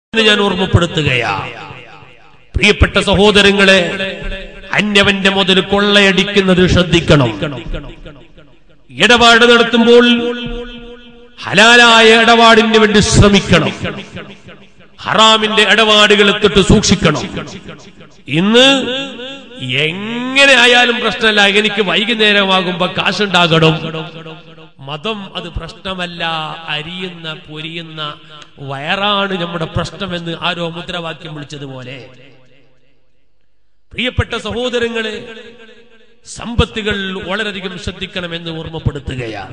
എന്ന് ഞാൻ ഓർമ്മപ്പെടുത്തുകയാ പ്രിയപ്പെട്ട സഹോദരങ്ങളെ അന്യവന്റെ മുതൽ കൊള്ളയടിക്കുന്നത് ശ്രദ്ധിക്കണം ഇടപാട് നടത്തുമ്പോൾ ഹലാലായ ഇടപാടിന് വേണ്ടി ശ്രമിക്കണം ഹറാമിന്റെ ഇടപാടുകളെ തൊട്ട് സൂക്ഷിക്കണം ഇന്ന് എങ്ങനെ ആയാലും പ്രശ്നമല്ല എനിക്ക് വൈകുന്നേരമാകുമ്പോ കാശുണ്ടാകണം മതം അത് പ്രശ്നമല്ല അരിയുന്ന പൊരിയുന്ന വയറാണ് നമ്മുടെ പ്രശ്നമെന്ന് ആരോ മുദ്രാവാക്യം വിളിച്ചതുപോലെ പ്രിയപ്പെട്ട സഹോദരങ്ങളെ സമ്പത്തുകൾ വളരെയധികം ശ്രദ്ധിക്കണമെന്ന് ഓർമ്മപ്പെടുത്തുകയാണ്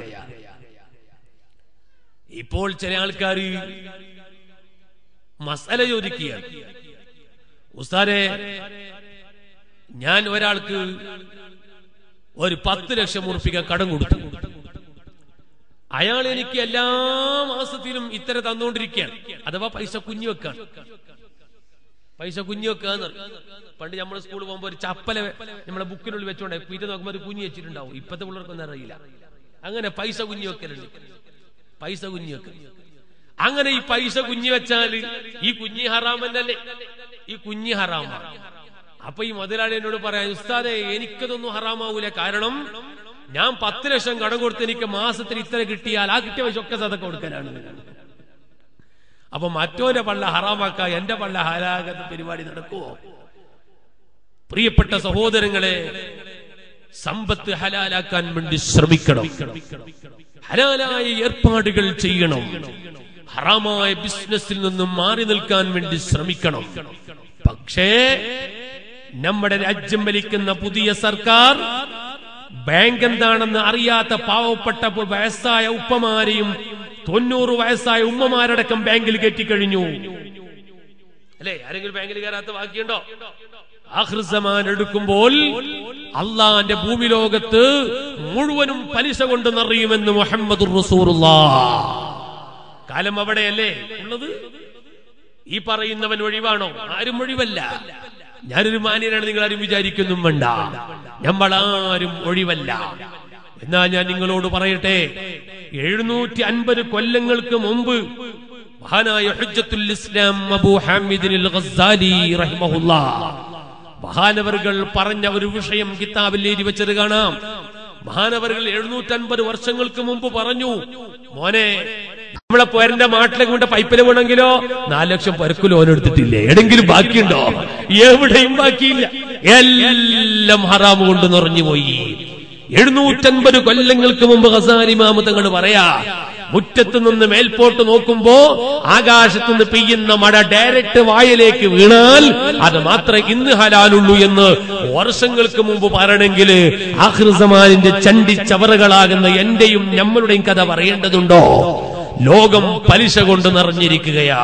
ഇപ്പോൾ ചില ആൾക്കാർ മസാല ചോദിക്കുകയാണ് ഉസ്താരെ ഞാൻ ഒരാൾക്ക് ഒരു പത്ത് ലക്ഷം ഉറപ്പിക്കാൻ കടം കൊടുത്തു അയാൾ എനിക്ക് എല്ലാ മാസത്തിലും ഇത്ര തന്നുകൊണ്ടിരിക്കുകയാണ് അഥവാ പൈസ കുഞ്ഞു വെക്കാണ് പൈസ കുഞ്ഞു വെക്കാന്ന് പണ്ട് നമ്മൾ സ്കൂളിൽ പോകുമ്പോൾ ഒരു ചപ്പല നമ്മളെ ബുക്കിനുള്ളിൽ വെച്ചോണ്ടേ പിറ്റേ നോക്കുമ്പോൾ ഒരു കുഞ്ഞു വെച്ചിട്ടുണ്ടാവും ഇപ്പത്തെ പിള്ളേർക്കൊന്നും അറിയില്ല അങ്ങനെ പൈസ കുഞ്ഞു വെക്കലുണ്ട് പൈസ കുഞ്ഞു വെക്കൽ അങ്ങനെ ഈ പൈസ കുഞ്ഞു വെച്ചാല് ഈ കുഞ്ഞി ഹറാമല്ലേ ഈ കുഞ്ഞി ഹറാമാണ് അപ്പൊ ഈ മുതലാളി എന്നോട് പറയാം ഉസ്താദെ എനിക്കതൊന്നും ഹറാമാവൂല കാരണം ഞാൻ പത്ത് ലക്ഷം കടം കൊടുത്ത് എനിക്ക് മാസത്തിൽ ഇത്ര കിട്ടിയാൽ ആ കിട്ടിയ പൈസ ഒക്കെ സതക്ക കൊടുക്കലാണ് അപ്പൊ മറ്റോന്റെ പള്ള ഹറാമാക്ക എന്റെ പള്ള ഹലാകത്ത് പരിപാടി നടക്കുവോ പ്രിയപ്പെട്ട സഹോദരങ്ങളെ സമ്പത്ത് ഹലാലാക്കാൻ വേണ്ടി ശ്രമിക്കണം ഹലാലായ ഏർപ്പാടുകൾ ചെയ്യണം ഹറാമായ ബിസിനസ്സിൽ നിന്നും മാറി നിൽക്കാൻ വേണ്ടി ശ്രമിക്കണം പക്ഷേ നമ്മുടെ രാജ്യം ഭരിക്കുന്ന പുതിയ സർക്കാർ ബാങ്ക് എന്താണെന്ന് അറിയാത്ത പാവപ്പെട്ട വയസ്സായ ഉപ്പമാരെയും തൊണ്ണൂറ് വയസ്സായ ഉമ്മമാരടക്കം ബാങ്കിൽ കയറ്റിക്കഴിഞ്ഞു അല്ലേ ആരെങ്കിലും ബാങ്കിൽ കയറാത്ത ബാക്കിയുണ്ടോ ആഹൃസമാൻ എടുക്കുമ്പോൾ അള്ളാന്റെ ഭൂമി ലോകത്ത് മുഴുവനും പലിശ കൊണ്ട് നിറയുമെന്ന് മുഹമ്മദ് കാലം അവിടെയല്ലേ ഉള്ളത് ഈ പറയുന്നവൻ ഒഴിവാണോ ആരും ഒഴിവല്ല ഞാനൊരു മാന്യനാണ് നിങ്ങൾ ആരും വിചാരിക്കൊന്നും വേണ്ട നമ്മളാരും ഒഴിവല്ല എന്നാ ഞാൻ നിങ്ങളോട് പറയട്ടെ എഴുന്നൂറ്റി അൻപത് കൊല്ലങ്ങൾക്ക് മുമ്പ് മഹാനായ ഹുജ്ജത്തുൽ ഇസ്ലാം അബൂ ഹാമിദിനിൽ ഗസ്സാലി റഹിമഹുല്ലാ മഹാനവറുകൾ പറഞ്ഞ ഒരു വിഷയം കിതാബിൽ എഴുതി വെച്ചത് കാണാം മഹാനവറുകൾ എഴുന്നൂറ്റൻപത് വർഷങ്ങൾക്ക് മുമ്പ് പറഞ്ഞു മോനെ നമ്മളെ പോരന്റെ മാട്ടിലെ കൊണ്ട് പൈപ്പിൽ വീണെങ്കിലോ നാല് ലക്ഷം പരക്ക് ലോൻ എടുത്തിട്ടില്ലേ എവിടെങ്കിലും ബാക്കിയുണ്ടോ എവിടെയും ബാക്കിയില്ല എല്ലാം ഹറാമ് കൊണ്ട് നിറഞ്ഞു പോയി എഴുന്നൂറ്റൻപത് കൊല്ലങ്ങൾക്ക് മുമ്പ് ഹസാരി മാമുതങ്ങൾ പറയാ മുറ്റത്ത് നിന്ന് മേൽപോട്ട് നോക്കുമ്പോ ആകാശത്ത് നിന്ന് പെയ്യുന്ന മഴ ഡയറക്റ്റ് വായിലേക്ക് വീണാൽ അത് മാത്രമേ ഇന്ന് ഹലാലുള്ളൂ എന്ന് വർഷങ്ങൾക്ക് മുമ്പ് പറയണമെങ്കിൽ ആഹൃസമാനിന്റെ ചണ്ടി ചവറുകളാകുന്ന എന്റെയും നമ്മളുടെയും കഥ പറയേണ്ടതുണ്ടോ ലോകം പലിശ കൊണ്ട് നിറഞ്ഞിരിക്കുകയാ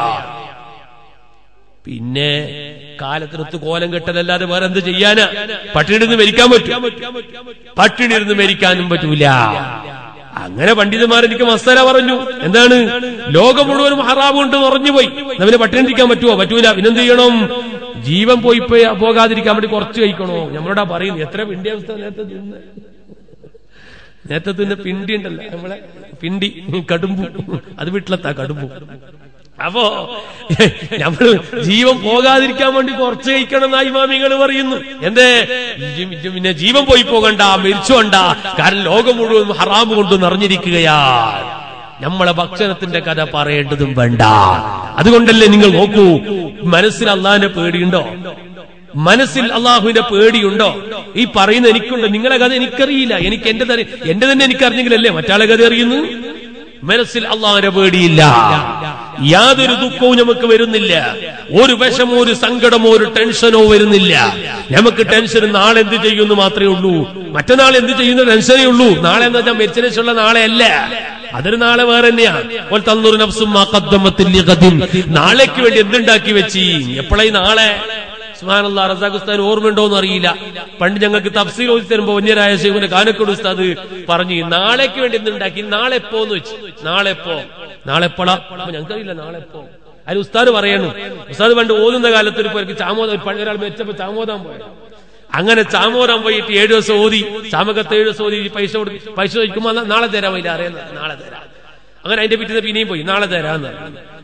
പിന്നെ കാലത്തിനൊത്ത് കോലം കെട്ടലല്ലാതെ വേറെ എന്ത് ചെയ്യാനാ പട്ടിണി ഇരുന്ന് മരിക്കാൻ പറ്റും പട്ടിണി ഇരുന്ന് മരിക്കാനും പറ്റൂല അങ്ങനെ പണ്ഡിതന്മാർ എനിക്ക് മസ്തല പറഞ്ഞു എന്താണ് ലോകം മുഴുവനും ഹറാബ് കൊണ്ട് നിറഞ്ഞുപോയി നമ്മളെ പട്ടിണി ഇരിക്കാൻ പറ്റുമോ പറ്റൂല പിന്നെന്ത് ചെയ്യണം ജീവൻ പോയി പോയി- പോകാതിരിക്കാൻ വേണ്ടി കുറച്ച് കഴിക്കണോ നമ്മളോടാ പറയുന്നു എത്ര പിണ്ടി അവസ്ഥ നേരത്തെ തിന്ന് നേരത്തെ തിന്ന് പിണ്ടി ഉണ്ടല്ലോ നമ്മളെ പിണ്ടി കടുമ്പു അത് വീട്ടിലെത്താ കടുമ്പു അപ്പോ നമ്മള് ജീവൻ പോകാതിരിക്കാൻ വേണ്ടി കുറച്ച് കഴിക്കണം എന്നാ ഇമാമിങ്ങൾ പറയുന്നു എന്തേ ജി- ജി- പിന്നെ ജീവൻ പോയി പോകണ്ട മരിച്ചോണ്ട കാരണം ലോകം മുഴുവൻ ഹറാമ് കൊണ്ട് നിറഞ്ഞിരിക്കുകയാ നമ്മളെ ഭക്ഷണത്തിന്റെ കഥ പറയേണ്ടതും വേണ്ട അതുകൊണ്ടല്ലേ നിങ്ങൾ നോക്കൂ മനസ്സിൽ അള്ളാഹിന്റെ പേടിയുണ്ടോ മനസ്സിൽ അള്ളാഹുവിന്റെ പേടിയുണ്ടോ ഈ പറയുന്ന എനിക്കുണ്ട് നിങ്ങളെ കഥ എനിക്കറിയില്ല എനിക്ക് എന്റെ തന്നെ എന്റെ തന്നെ എനിക്കറിഞ്ഞെങ്കിലല്ലേ മറ്റാളെ കഥ അറിയുന്നു മനസ്സിൽ അള്ളാഹിന്റെ പേടിയില്ല യാതൊരു ദുഃഖവും നമുക്ക് വരുന്നില്ല ഒരു വിഷമോ ഒരു സങ്കടമോ ഒരു ടെൻഷനോ വരുന്നില്ല നമുക്ക് ടെൻഷൻ നാളെ എന്ത് ചെയ്യുമെന്ന് മാത്രമേ ഉള്ളൂ മറ്റന്നാൾ എന്ത് ചെയ്യുന്ന ടെൻഷനേ ഉള്ളൂ നാളെ എന്ന് വെച്ചാൽ മരിച്ചതിന് ശേഷമുള്ള നാളെ അല്ല അതൊരു നാളെ വേറെ തന്നെയാണ് അപ്പോൾ തന്നൂർ നഫ്സും മാ ഖദ്ദമത്തിൽ ലിഗദിൻ. നാളേക്ക് വേണ്ടി എന്തുണ്ടാക്കി വെച്ചി എപ്പോഴേ നാളെ സുഹാനുള്ള റസാഖ് ഉസ്താദ് ഓർമ്മയുണ്ടോ എന്ന് അറിയില്ല പണ്ട് ഞങ്ങൾക്ക് തഫ്സീൽ ഓതി തരുമ്പോ വന്യരായ ശേഖുവിന്റെ കാനക്കോട് ഉസ്താദ് പറഞ്ഞു നാളേക്ക് വേണ്ടി എന്തുണ്ടാക്കി നാളെ എപ്പോന്ന് വെച്ച് നാളെ എപ്പോ നാളെ എപ്പോഴാ അപ്പൊ ഞങ്ങൾക്കറിയില്ല നാളെ എപ്പോ അതിന് ഉസ്താദ് പറയണു ഉസ്താദ് പണ്ട് ഓതുന്ന കാലത്ത് ഒരു പേർക്ക് ചാമോദം പണ്ട് ഒരാൾ മെച്ചപ്പോ ചാമോദാൻ പോയത് അങ്ങനെ ചാമോദാൻ പോയിട്ട് ഏഴു ദിവസം ഓതി ചാമകത്ത് ഏഴു ദിവസം ഓതി പൈസ കൊടുത്ത് പൈസ ചോദിക്കുമ്പോ നാ- നാളെ തരാം ഇല്ല അറിയാം നാളെ തരാം അങ്ങനെ അതിന്റെ പിറ്റേ പിന്നെയും പോയി നാളെ തരാന്ന് പറഞ്ഞു.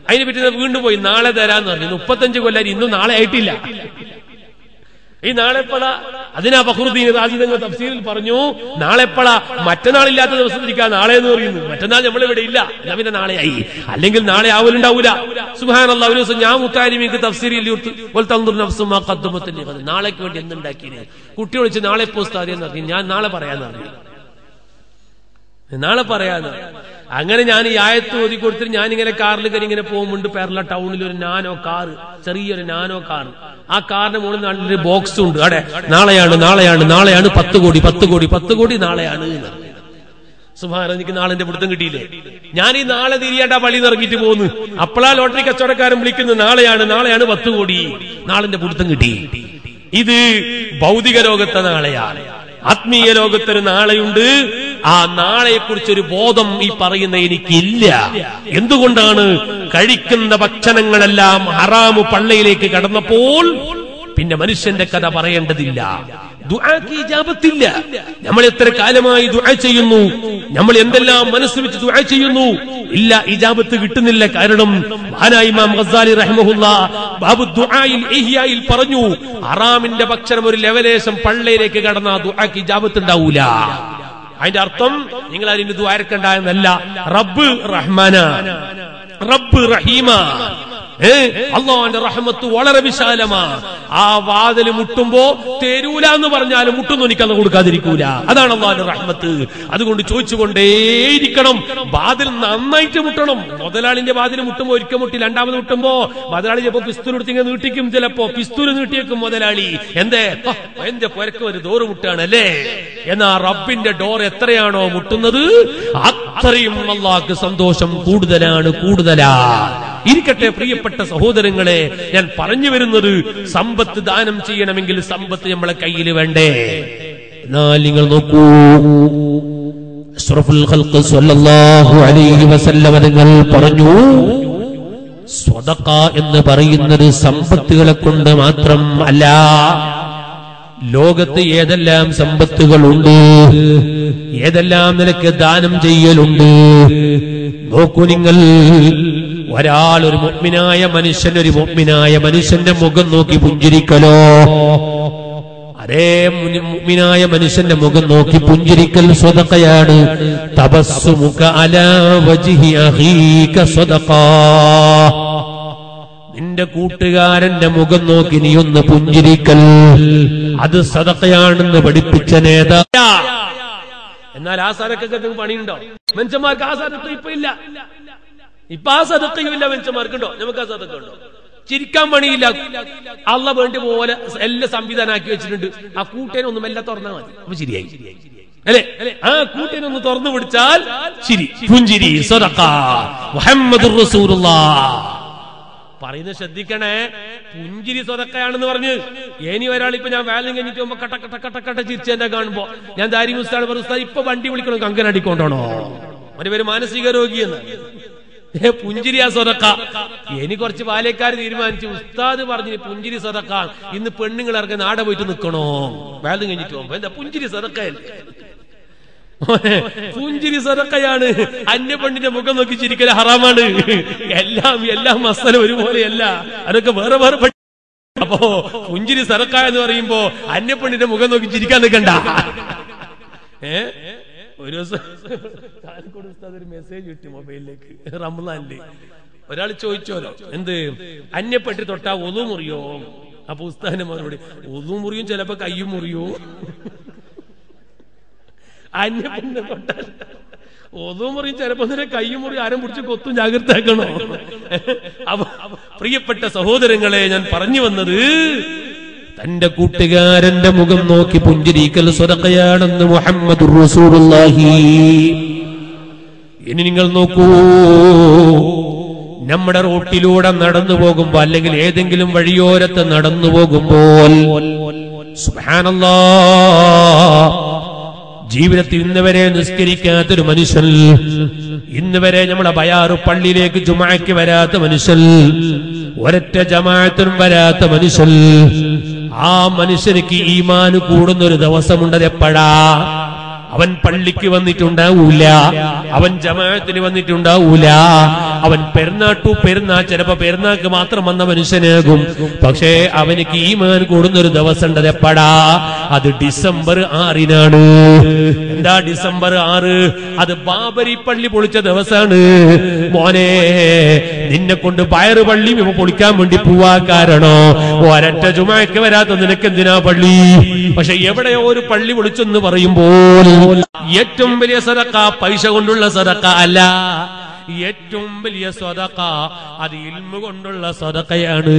അതിനെ പറ്റി വീണ്ടും പോയി നാളെ തരാന്ന് പറഞ്ഞു മുപ്പത്തഞ്ച് കൊല്ലം ഇന്നും നാളെ ആയിട്ടില്ല ഈ നാളെപ്പള അതിനാ ബഹ്റുദ്ദീൻ റാജി തങ്ങൾ തഫ്സീലിൽ പറഞ്ഞു നാളെപ്പള മറ്റന്നാളില്ലാത്ത ദിവസം ഇരിക്കാൻ നാളെ എന്ന് പറയുന്നു മറ്റന്നാൾ നമ്മളിവിടെ ഇല്ല എന്നാ പിന്നെ നാളെയായി അല്ലെങ്കിൽ നാളെ ആവലുണ്ടാവൂല സുഹാനുള്ള ഒരു ദിവസം ഞാൻ മുത്താരിമിക്ക് തഫ്സീരിൽ നാളേക്ക് വേണ്ടി എന്തുണ്ടാക്കിയത് കുട്ടി വിളിച്ച് നാളെ പോസ്താദിയെന്ന് പറഞ്ഞു ഞാൻ നാളെ പറയാന്ന് പറഞ്ഞു നാളെ പറയാന്ന് അങ്ങനെ ഞാൻ ഈ ആയത്ത് ഓതി കൊടുത്തിട്ട് ഞാൻ ഇങ്ങനെ കാറിൽ കയറി ഇങ്ങനെ പോകുന്നുണ്ട് പേർല ടൗണിൽ ഒരു നാനോ കാറ് ചെറിയൊരു നാനോ കാർ ആ കാറിന്റെ മുകളിൽ നല്ലൊരു ബോക്സ് ഉണ്ട് അവിടെ നാളെയാണ് നാളെയാണ് നാളെയാണ് പത്ത് കോടി പത്ത് കോടി പത്ത് കോടി നാളെയാണ് എന്ന്. സുമാര എനിക്ക് നാളെ എന്റെ പിടുത്തം കിട്ടിയില്ലേ ഞാൻ ഈ നാളെ തിരിയാണ്ട് ആ പള്ളിയിൽ നിന്ന് ഇറങ്ങിയിട്ട് പോകുന്നു അപ്പോഴാ ലോട്ടറി കച്ചവടക്കാരൻ വിളിക്കുന്നത് നാളെയാണ് നാളെയാണ് പത്ത് കോടി നാളെന്റെ പിടുത്തം കിട്ടി ഇത് ഭൗതിക ലോകത്തെ നാളെയാണ് ആത്മീയ ലോകത്തൊരു നാളെയുണ്ട് ആ നാളെയെക്കുറിച്ചൊരു ബോധം ഈ പറയുന്ന എനിക്കില്ല എന്തുകൊണ്ടാണ് കഴിക്കുന്ന ഭക്ഷണങ്ങളെല്ലാം ഹറാമു പള്ളയിലേക്ക് കടന്നപ്പോൾ പിന്നെ മനുഷ്യന്റെ കഥ പറയേണ്ടതില്ല ദുആക്ക് ഇജാബത്തില്ല നമ്മൾ എത്ര കാലമായി ദുആ ചെയ്യുന്നു നമ്മൾ എന്തെല്ലാം മനസ്സ് വെച്ച് ദുആ ചെയ്യുന്നു ഇല്ല ഇജാബത്ത് കിട്ടുന്നില്ല കാരണം മഹാനായ ഇമാം ഗസാലി റഹ്മഹുല്ല ബാബു ദുആയിൽ ഇഹ്യായിൽ പറഞ്ഞു ഹറാമിന്റെ ഭക്ഷണം ഒരു ലെവലേശം പള്ളയിലേക്ക് കടന്ന ദുആക്ക് ഇജാബത്ത് ഉണ്ടാവൂല അതിന്റെ അർത്ഥം നിങ്ങൾ അതിന് ദ്വാരക്കണ്ട എന്നല്ല റബ്ബ് റഹ്മാന റബ്ബ് റഹീമ ഏ അള്ളാന്റെ റഹ്മത്ത് വളരെ വിശാലമാണ് ആ വാതില് മുട്ടുമ്പോ തരൂല എന്ന് പറഞ്ഞാലും മുട്ടുന്നു എനിക്കത് കൊടുക്കാതിരിക്കൂല അതാണ് അള്ളാന്റെ റഹ്മത്ത് അതുകൊണ്ട് ചോദിച്ചുകൊണ്ടേയിരിക്കണം വാതിൽ നന്നായിട്ട് മുട്ടണം മുതലാളിന്റെ വാതിൽ മുട്ടുമ്പോ ഒരിക്കൽ മുട്ടി രണ്ടാമത് മുട്ടുമ്പോ മുതലാളി ചിലപ്പോ പിസ്തൂൽ എടുത്തിങ്ങനെ നീട്ടിക്കും ചിലപ്പോ പിസ്തൂൽ നീട്ടിയേക്കും മുതലാളി എന്തേ ഹ, എന്റെ പുരക്ക് ഒരു ഡോറ് മുട്ടാണ് അല്ലേ എന്നാ റബ്ബിന്റെ ഡോർ എത്രയാണോ മുട്ടുന്നത് അത്രയും അള്ളാഹ്ക്ക് സന്തോഷം കൂടുതലാണ് കൂടുതലാ ഇരിക്കട്ടെ പ്രിയപ്പെട്ട സഹോദരങ്ങളെ ഞാൻ പറഞ്ഞു വരുന്നത് സമ്പത്ത് ദാനം ചെയ്യണമെങ്കിൽ സമ്പത്ത് നമ്മളെ കയ്യിൽ വേണ്ടേ എന്നാൽ നിങ്ങൾ നോക്കൂ അഷ്റഫുൽ ഖൽഖ് സ്വല്ലല്ലാഹു അലൈഹി വസല്ലമ നിങ്ങൾ പറഞ്ഞു സ്വതക്ക എന്ന് പറയുന്നത് സമ്പത്തുകളെ കൊണ്ട് മാത്രം അല്ല ലോകത്ത് ഏതെല്ലാം സമ്പത്തുകളുണ്ട് ഏതെല്ലാം നിനക്ക് ദാനം ചെയ്യലുണ്ട് നോക്കൂ നിങ്ങൾ ഒരാൾ ഒരു മുഗ്മിനായ മനുഷ്യൻ ഒരു മുഗ്മിനായ മനുഷ്യന്റെ മുഖം നോക്കി പുഞ്ചിരിക്കലോ അതേ മുനി- മുഅ്മിനായ മനുഷ്യന്റെ മുഖം നോക്കി പുഞ്ചിരിക്കൽ സ്വതക്കയാണ് തപസ്സുമുഖ അലാ വജ്ഹി അഖീക സ്വതക്കാ നിന്റെ കൂട്ടുകാരന്റെ മുഖം നോക്കി നീ ഒന്ന് പുഞ്ചിരിക്കൽ അത് സദക്കയാണെന്ന് പഠിപ്പിച്ച നേതാ എന്നാൽ ആ സദക്കൊക്കെ പണിയുണ്ടോ മനുഷ്യന്മാർക്ക് ആ സദക്ക ഇപ്പൊ ഇല്ല ഇപ്പൊ ആ സദക്കയും ഇല്ല മനുഷ്യന്മാർക്ക് ഉണ്ടോ നമുക്ക് ആ സദക്ക ഉണ്ടോ ചിരിക്കാൻ പണിയില്ല അള്ള വേണ്ടി പോലെ എല്ലാം സംവിധാനമാക്കി വെച്ചിട്ടുണ്ട് ആ കൂട്ടേനൊന്നും എല്ലാം തുറന്നാൽ മതി അപ്പൊ ശരിയായി അല്ലെ ആ കൂട്ടേനൊന്ന് തുറന്നു പിടിച്ചാൽ ചിരി പുഞ്ചിരി സദക്ക മുഹമ്മദ് പറയുന്നത് ശ്രദ്ധിക്കണേ പുഞ്ചിരി സ്വതക്കയാണെന്ന് പറഞ്ഞ് ഇനി ഒരാൾ ഇപ്പൊ ഞാൻ വേലം കഴിഞ്ഞിട്ട് പോകുമ്പോ കട്ട കട്ട കട്ട കട്ട ചിരിച്ച് എന്നെ കാണുമ്പോ ഞാൻ ദാരി മുസ്താൻ പറഞ്ഞു ഇപ്പൊ വണ്ടി വിളിക്കണം കങ്കനടിക്കൊണ്ടാണോ അവന്റെ പേര് മാനസിക രോഗിയെന്ന് ഏ പുഞ്ചിരിയാ സ്വതക്ക ഇനി കുറച്ച് ബാല്യക്കാർ തീരുമാനിച്ചു ഉസ്താദ് പറഞ്ഞു പുഞ്ചിരി സ്വതക്ക ഇന്ന് പെണ്ണുങ്ങൾ ഇറങ്ങി നാടെ പോയിട്ട് നിക്കണോ വേലം കഴിഞ്ഞിട്ട് പോകുമ്പോ എന്താ പുഞ്ചിരി സ്വതക്കയല്ലേ പുഞ്ചിരി സദക്കയാണ് അന്യ പെണ്ണിന്റെ മുഖം നോക്കി ചിരിക്കൽ ഹറാമാണ് എല്ലാം എല്ലാം മസല ഒരുപോലെയല്ല അതൊക്കെ വേറെ വേറെ പെ- അപ്പോ പുഞ്ചിരി സദക്ക എന്ന് പറയുമ്പോ അന്യ പെണ്ണിന്റെ മുഖം നോക്കി ചിരിക്കാൻ നിൽക്കണ്ട ഏ ഒരു ദിവസം കാലിക്കോട് ഉസ്താദ് ഒരു മെസ്സേജ് കിട്ടി മൊബൈലിലേക്ക് റംലാനില് ഒരാൾ ചോദിച്ചോലോ എന്ത് അന്യപ്പെട്ടി തൊട്ടാ ഒതു മുറിയോ അപ്പൊ ഉസ്താദിന്റെ മറുപടി ഒതു മുറിയും ചിലപ്പോ കയ്യും മുറിയോ അന്യപ്പെണ്ണ് തൊട്ടാൽ ഒതും മുറിയും ചിലപ്പോ നിന്നെ കയ്യും മുറി ആരും പിടിച്ച് കൊത്തും ജാഗ്രതാക്കണോ അപ്പൊ പ്രിയപ്പെട്ട സഹോദരങ്ങളെ ഞാൻ പറഞ്ഞു വന്നത് തന്റെ കൂട്ടുകാരന്റെ മുഖം നോക്കി പുഞ്ചിരിക്കൽ സ്വതക്കയാണെന്ന് മുഹമ്മദ് റസൂലുള്ളാഹി ഇനി നിങ്ങൾ നോക്കൂ നമ്മുടെ റോട്ടിലൂടെ നടന്നു പോകുമ്പോ അല്ലെങ്കിൽ ഏതെങ്കിലും വഴിയോരത്ത് നടന്നു പോകുമ്പോൾ സുബ്ഹാനല്ലാ ജീവിതത്തിൽ ഇന്ന് വരെ നിസ്കരിക്കാത്തൊരു മനുഷ്യൻ ഇന്ന് വരെ നമ്മുടെ ബയാറ് പള്ളിയിലേക്ക് ജുമാക്ക് വരാത്ത മനുഷ്യൻ ഒരൊറ്റ ജമാഅത്തിനും വരാത്ത മനുഷ്യൻ ആ മനുഷ്യനിക്ക് ഈമാന് കൂടുന്ന ഒരു ദിവസമുണ്ടത് എപ്പോഴാ അവൻ പള്ളിക്ക് വന്നിട്ടുണ്ടാവൂല അവൻ ജമാഅത്തിന് വന്നിട്ടുണ്ടാവൂല അവൻ പെരുന്നാട്ടു പെരുന്നാ ചിലപ്പോ പെരുന്നാക്ക് മാത്രം വന്ന മനുഷ്യനാകും പക്ഷേ അവനിക്ക് ഈമാൻ കൂടുന്നൊരു ദിവസം ഉണ്ട് എപ്പടാ അത് ഡിസംബർ ആറിനാണ് എന്താ ഡിസംബർ ആറ് അത് ബാബരി പള്ളി പൊളിച്ച ദിവസാണ് മോനെ നിന്നെ കൊണ്ട് വയറ് പള്ളി ഇവ പൊളിക്കാൻ വേണ്ടി പോവാ കാരണോ ഒരറ്റ ചുമക്ക് വരാത്ത നിനക്ക് എന്തിനാ പള്ളി പക്ഷെ എവിടെയോ ഒരു പള്ളി പൊളിച്ചെന്ന് പറയുമ്പോൾ ഏറ്റവും വലിയ സദക്ക പൈസ കൊണ്ടുള്ള സദക്ക അല്ല ഏറ്റവും വലിയ സ്വതക്ക അത് ഇൽമ കൊണ്ടുള്ള സ്വതക്കയാണ്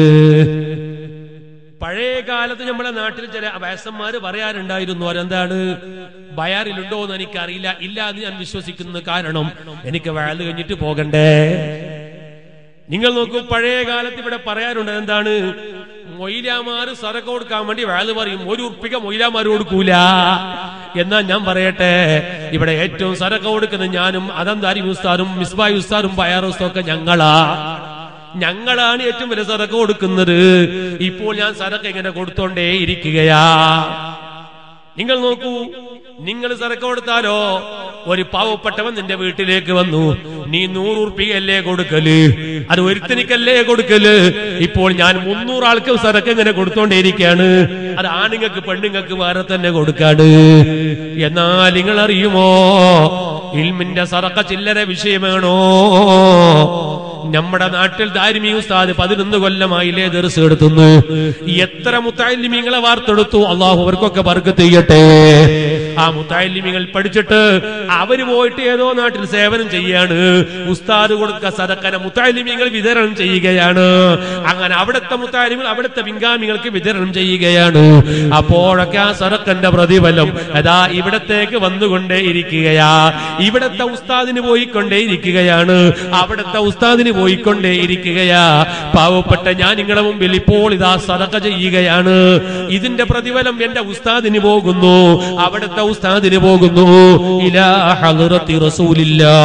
പഴയ കാലത്ത് നമ്മുടെ നാട്ടിൽ ചില വയസ്സന്മാര് പറയാറുണ്ടായിരുന്നു അവരെന്താണ് ബയാറിലുണ്ടോ എന്ന് എനിക്കറിയില്ല ഇല്ല എന്ന് ഞാൻ വിശ്വസിക്കുന്നു കാരണം എനിക്ക് വയൽ കഴിഞ്ഞിട്ട് പോകണ്ടേ നിങ്ങൾ നോക്കൂ പഴയ കാലത്ത് ഇവിടെ പറയാറുണ്ട് എന്താണ് മൊയിലാമാര് സരക്ക് കൊടുക്കാൻ വേണ്ടി വയൽ പറയും ഒരു ഉറപ്പിക മൊയിലാമാര് കൊടുക്കൂല എന്നാ ഞാൻ പറയട്ടെ ഇവിടെ ഏറ്റവും സരക്ക് കൊടുക്കുന്നത് ഞാനും അതെന്താരി ഉസ്താറും മിസ്ബായി ഉസ്താറും ബയാർ ഉസ്താറും ഒക്കെ ഞങ്ങളാ ഞങ്ങളാണ് ഏറ്റവും വലിയ സരക്ക് കൊടുക്കുന്നത് ഇപ്പോൾ ഞാൻ സരക്ക് ഇങ്ങനെ കൊടുത്തോണ്ടേ ഇരിക്കുകയാ നിങ്ങൾ നോക്കൂ നിങ്ങൾ സരക്ക് കൊടുത്താലോ ഒരു പാവപ്പെട്ടവൻ നിന്റെ വീട്ടിലേക്ക് വന്നു നീ നൂറ് ഉറുപ്പികയല്ലേ കൊടുക്കല് അത് ഒരുത്തനിക്കല്ലേ കൊടുക്കല് ഇപ്പോൾ ഞാൻ മുന്നൂറ് ആൾക്ക് സരക്ക് ഇങ്ങനെ കൊടുത്തോണ്ടേയിരിക്കാണ് അത് ആണുങ്ങൾക്ക് പെണ്ണുങ്ങൾക്ക് വേറെ തന്നെ കൊടുക്കാണ് എന്നാൽ നിങ്ങൾ അറിയുമോ ഇൽമിന്റെ സറക്ക ചില്ലര വിഷയമാണോ നമ്മുടെ നാട്ടിൽ ദാരിമി ഉസ്താദ് പതിനൊന്ന് കൊല്ലമായില്ലേ ദർസ് എടുത്തുന്നു എത്ര മുത്താലിമിങ്ങളെ വാർത്തെടുത്തു അള്ളാഹു അവർക്കൊക്കെ ബർക്കത്ത് ചെയ്യട്ടെ ആ മുത്താലിമികൾ പഠിച്ചിട്ട് അവര് പോയിട്ട് ഏതോ നാട്ടിൽ സേവനം ചെയ്യാണ് ഉസ്താദ് കൊടുക്ക സദക്കന മുത്താലിമികൾ വിതരണം ചെയ്യുകയാണ് അങ്ങനെ അവിടുത്തെ മുത്താലിമികൾ അവിടുത്തെ പിൻഗാമികൾക്ക് വിതരണം ചെയ്യുകയാണ് അപ്പോഴൊക്കെ ആ സദക്കന്റെ പ്രതിഫലം അതാ ഇവിടത്തേക്ക് വന്നുകൊണ്ടേ ഇരിക്കുകയാ ഇവിടത്തെ ഉസ്താദിന് പോയിക്കൊണ്ടേ ഇരിക്കുകയാണ് അവിടുത്തെ ഉസ്താദിന് പോയിക്കൊണ്ടേ ഇരിക്കുകയാ പാവപ്പെട്ട ഞാൻ നിങ്ങളുടെ മുമ്പിൽ ഇപ്പോൾ ഇതാ സദക്ക ചെയ്യുകയാണ് ഇതിന്റെ പ്രതിഫലം എന്റെ ഉസ്താദിന് പോകുന്നു അവിടുത്തെ ഉസ്താദിന് പോകുന്നു ഇലാ ഹളറത്തി റസൂലില്ലാ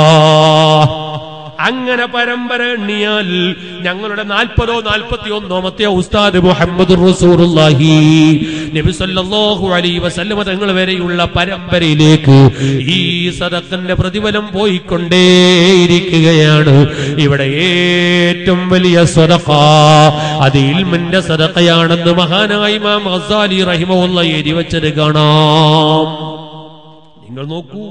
അങ്ങനെ പരമ്പര എണ്ണിയാൽ ഞങ്ങളുടെ നാൽപ്പതോ നാൽപ്പത്തി ഒന്നോമത്തെ ഉസ്താദ് മുഹമ്മദ് റസൂറുല്ലാഹി നബി സല്ലല്ലാഹു അലൈഹി വസല്ലമ തങ്ങൾ വരെയുള്ള പരമ്പരയിലേക്ക് ഈ സദക്കന്റെ പ്രതിഫലം പോയിക്കൊണ്ടേയിരിക്കുകയാണ് ഇവിടെ ഏറ്റവും വലിയ സദഖ അത് ഇൽമിന്റെ സദഖയാണെന്ന് മഹാനായ ഇമാം ഗസാലി റഹിമഹുള്ള എഴുതി വെച്ചത് കാണാം നിങ്ങൾ നോക്കൂ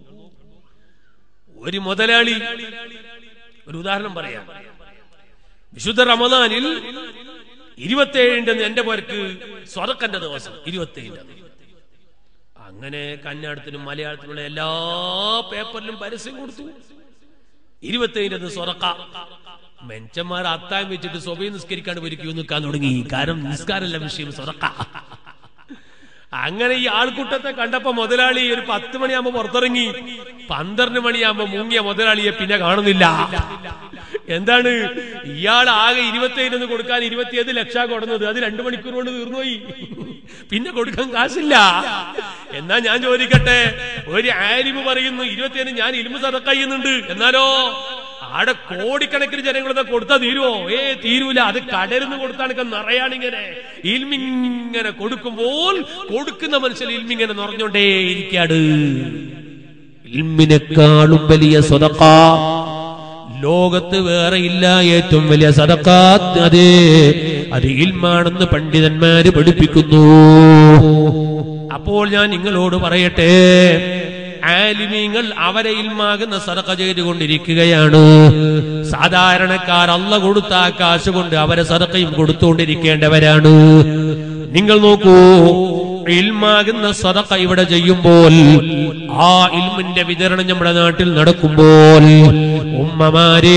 ഒരു മുതലാളി ഒരു ഉദാഹരണം പറയാം വിശുദ്ധ റമദാനിൽ ഇരുപത്തിയേഴിന്റെ എന്റെ പേർക്ക് സ്വതക്കന്റെ ദിവസം ഇരുപത്തിയേഴിന്റെ അങ്ങനെ കന്നഡത്തിനും മലയാളത്തിലുള്ള എല്ലാ പേപ്പറിലും പരസ്യം കൊടുത്തു ഇരുപത്തിയേഴിന്റെ സ്വറക്ക മെച്ചന്മാർ അത്തായം വെച്ചിട്ട് സ്വഭയെ നിസ്കരിക്കാണ്ട് ഒരിക്കലും നിൽക്കാൻ തുടങ്ങി കാരണം നിസ്കാരമല്ല വിഷയം സ്വറക്ക അങ്ങനെ ഈ ആൾക്കൂട്ടത്തെ കണ്ടപ്പോ മുതലാളി ഒരു പത്ത് മണിയാകുമ്പോ പുറത്തിറങ്ങി പന്ത്രണ്ട് മണിയാകുമ്പോ മുങ്ങിയ മുതലാളിയെ പിന്നെ കാണുന്നില്ല എന്താണ് ഇയാൾ ആകെ ഇരുപത്തിയേഴ് കൊടുക്കാൻ ഇരുപത്തിയേഴ് ലക്ഷ കൊടുന്നത് അത് രണ്ടു മണിക്കൂർ കൊണ്ട് തീർന്നുപോയി പിന്നെ കൊടുക്കാൻ കാശില്ല എന്നാ ഞാൻ ചോദിക്കട്ടെ ഒരു ആലിമ് പറയുന്നു ഇരുപത്തിയേഴ് ഞാൻ ഇരുമ്പ് സതക്കയ്യുന്നുണ്ട് എന്നാലോ ആടെ കോടിക്കണക്കിന് ജനങ്ങളെ കൊടുത്താൽ തീരുവോ ഏ തീരൂല അത് കടരുന്ന് കൊടുത്താണ് നിറയാണിങ്ങനെ ഇൽമിങ്ങനെ കൊടുക്കുമ്പോൾ കൊടുക്കുന്ന മനുഷ്യൻ ഇൽമിങ്ങനെ നിറഞ്ഞോണ്ടേ ഇരിക്കാട് ഇൽമിനെക്കാളും വലിയ സ്വതക്ക ലോകത്ത് വേറെ ഇല്ല ഏറ്റവും വലിയ സദക്കാത്ത് അതേ അത് ഇൽമാണെന്ന് പണ്ഡിതന്മാര് പഠിപ്പിക്കുന്നു അപ്പോൾ ഞാൻ നിങ്ങളോട് പറയട്ടെ ആലിമീങ്ങൾ അവരെ ഇൽമാകുന്ന സദക്ക ചെയ്തുകൊണ്ടിരിക്കുകയാണ് സാധാരണക്കാർ അല്ല കൊടുത്ത ആ കാശ് കൊണ്ട് അവരെ സദക്കയും കൊടുത്തുകൊണ്ടിരിക്കേണ്ടവരാണ് നിങ്ങൾ നോക്കൂ ഇൽമാകുന്ന സദക്ക ഇവിടെ ചെയ്യുമ്പോൾ ആ ഇൽമിന്റെ വിതരണം നമ്മുടെ നാട്ടിൽ നടക്കുമ്പോൾ ഉമ്മമാരേ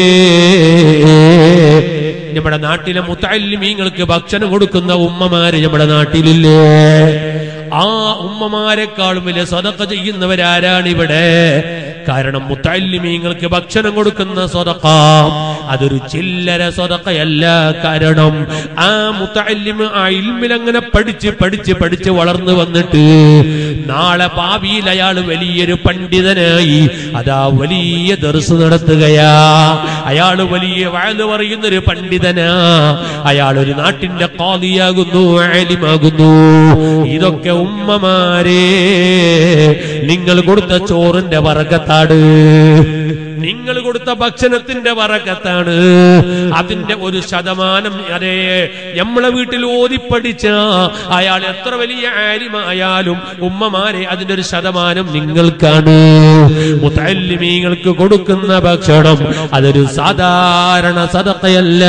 നമ്മുടെ നാട്ടിലെ മുത്തല്ലിമീങ്ങൾക്ക് ഭക്ഷണം കൊടുക്കുന്ന ഉമ്മമാര് നമ്മുടെ നാട്ടിലില്ലേ ആ ഉമ്മമാരെക്കാളും വലിയ സദക്ക ചെയ്യുന്നവരാരാണ് ഇവിടെ കാരണം മുത്തല്ലിമീങ്ങൾക്ക് ഭക്ഷണം കൊടുക്കുന്ന സ്വതക്ക അതൊരു ചില്ലര സ്വതക്കയല്ല കാരണം ആ മുത്തല്ലിമ് ആ ഇൽമിൽ അങ്ങനെ പഠിച്ച് പഠിച്ച് പഠിച്ച് വളർന്നു വന്നിട്ട് നാളെ ഭാവിയിൽ അയാൾ വലിയൊരു പണ്ഡിതനായി അതാ വലിയ ദർസ് നടത്തുകയാ അയാൾ വലിയ വയല് പറയുന്ന ഒരു പണ്ഡിതനാ അയാൾ ഒരു നാട്ടിന്റെ കാതിയാകുന്നു ആലിമാകുന്നു ഇതൊക്കെ ഉമ്മമാരെ നിങ്ങൾ കൊടുത്ത ചോറിന്റെ വറക്കത്താട് നിങ്ങൾ കൊടുത്ത ഭക്ഷണത്തിന്റെ വറക്കത്താണ് അതിന്റെ ഒരു ശതമാനം അതേ നമ്മളെ വീട്ടിൽ ഓതിപ്പടിച്ച അയാൾ എത്ര വലിയ ആലിമായാലും ഉമ്മമാരെ അതിന്റെ ഒരു ശതമാനം നിങ്ങൾക്കാണ് മുത്തല്ലിമീങ്ങൾക്ക് കൊടുക്കുന്ന ഭക്ഷണം അതൊരു സാധാരണ സദക്കയല്ല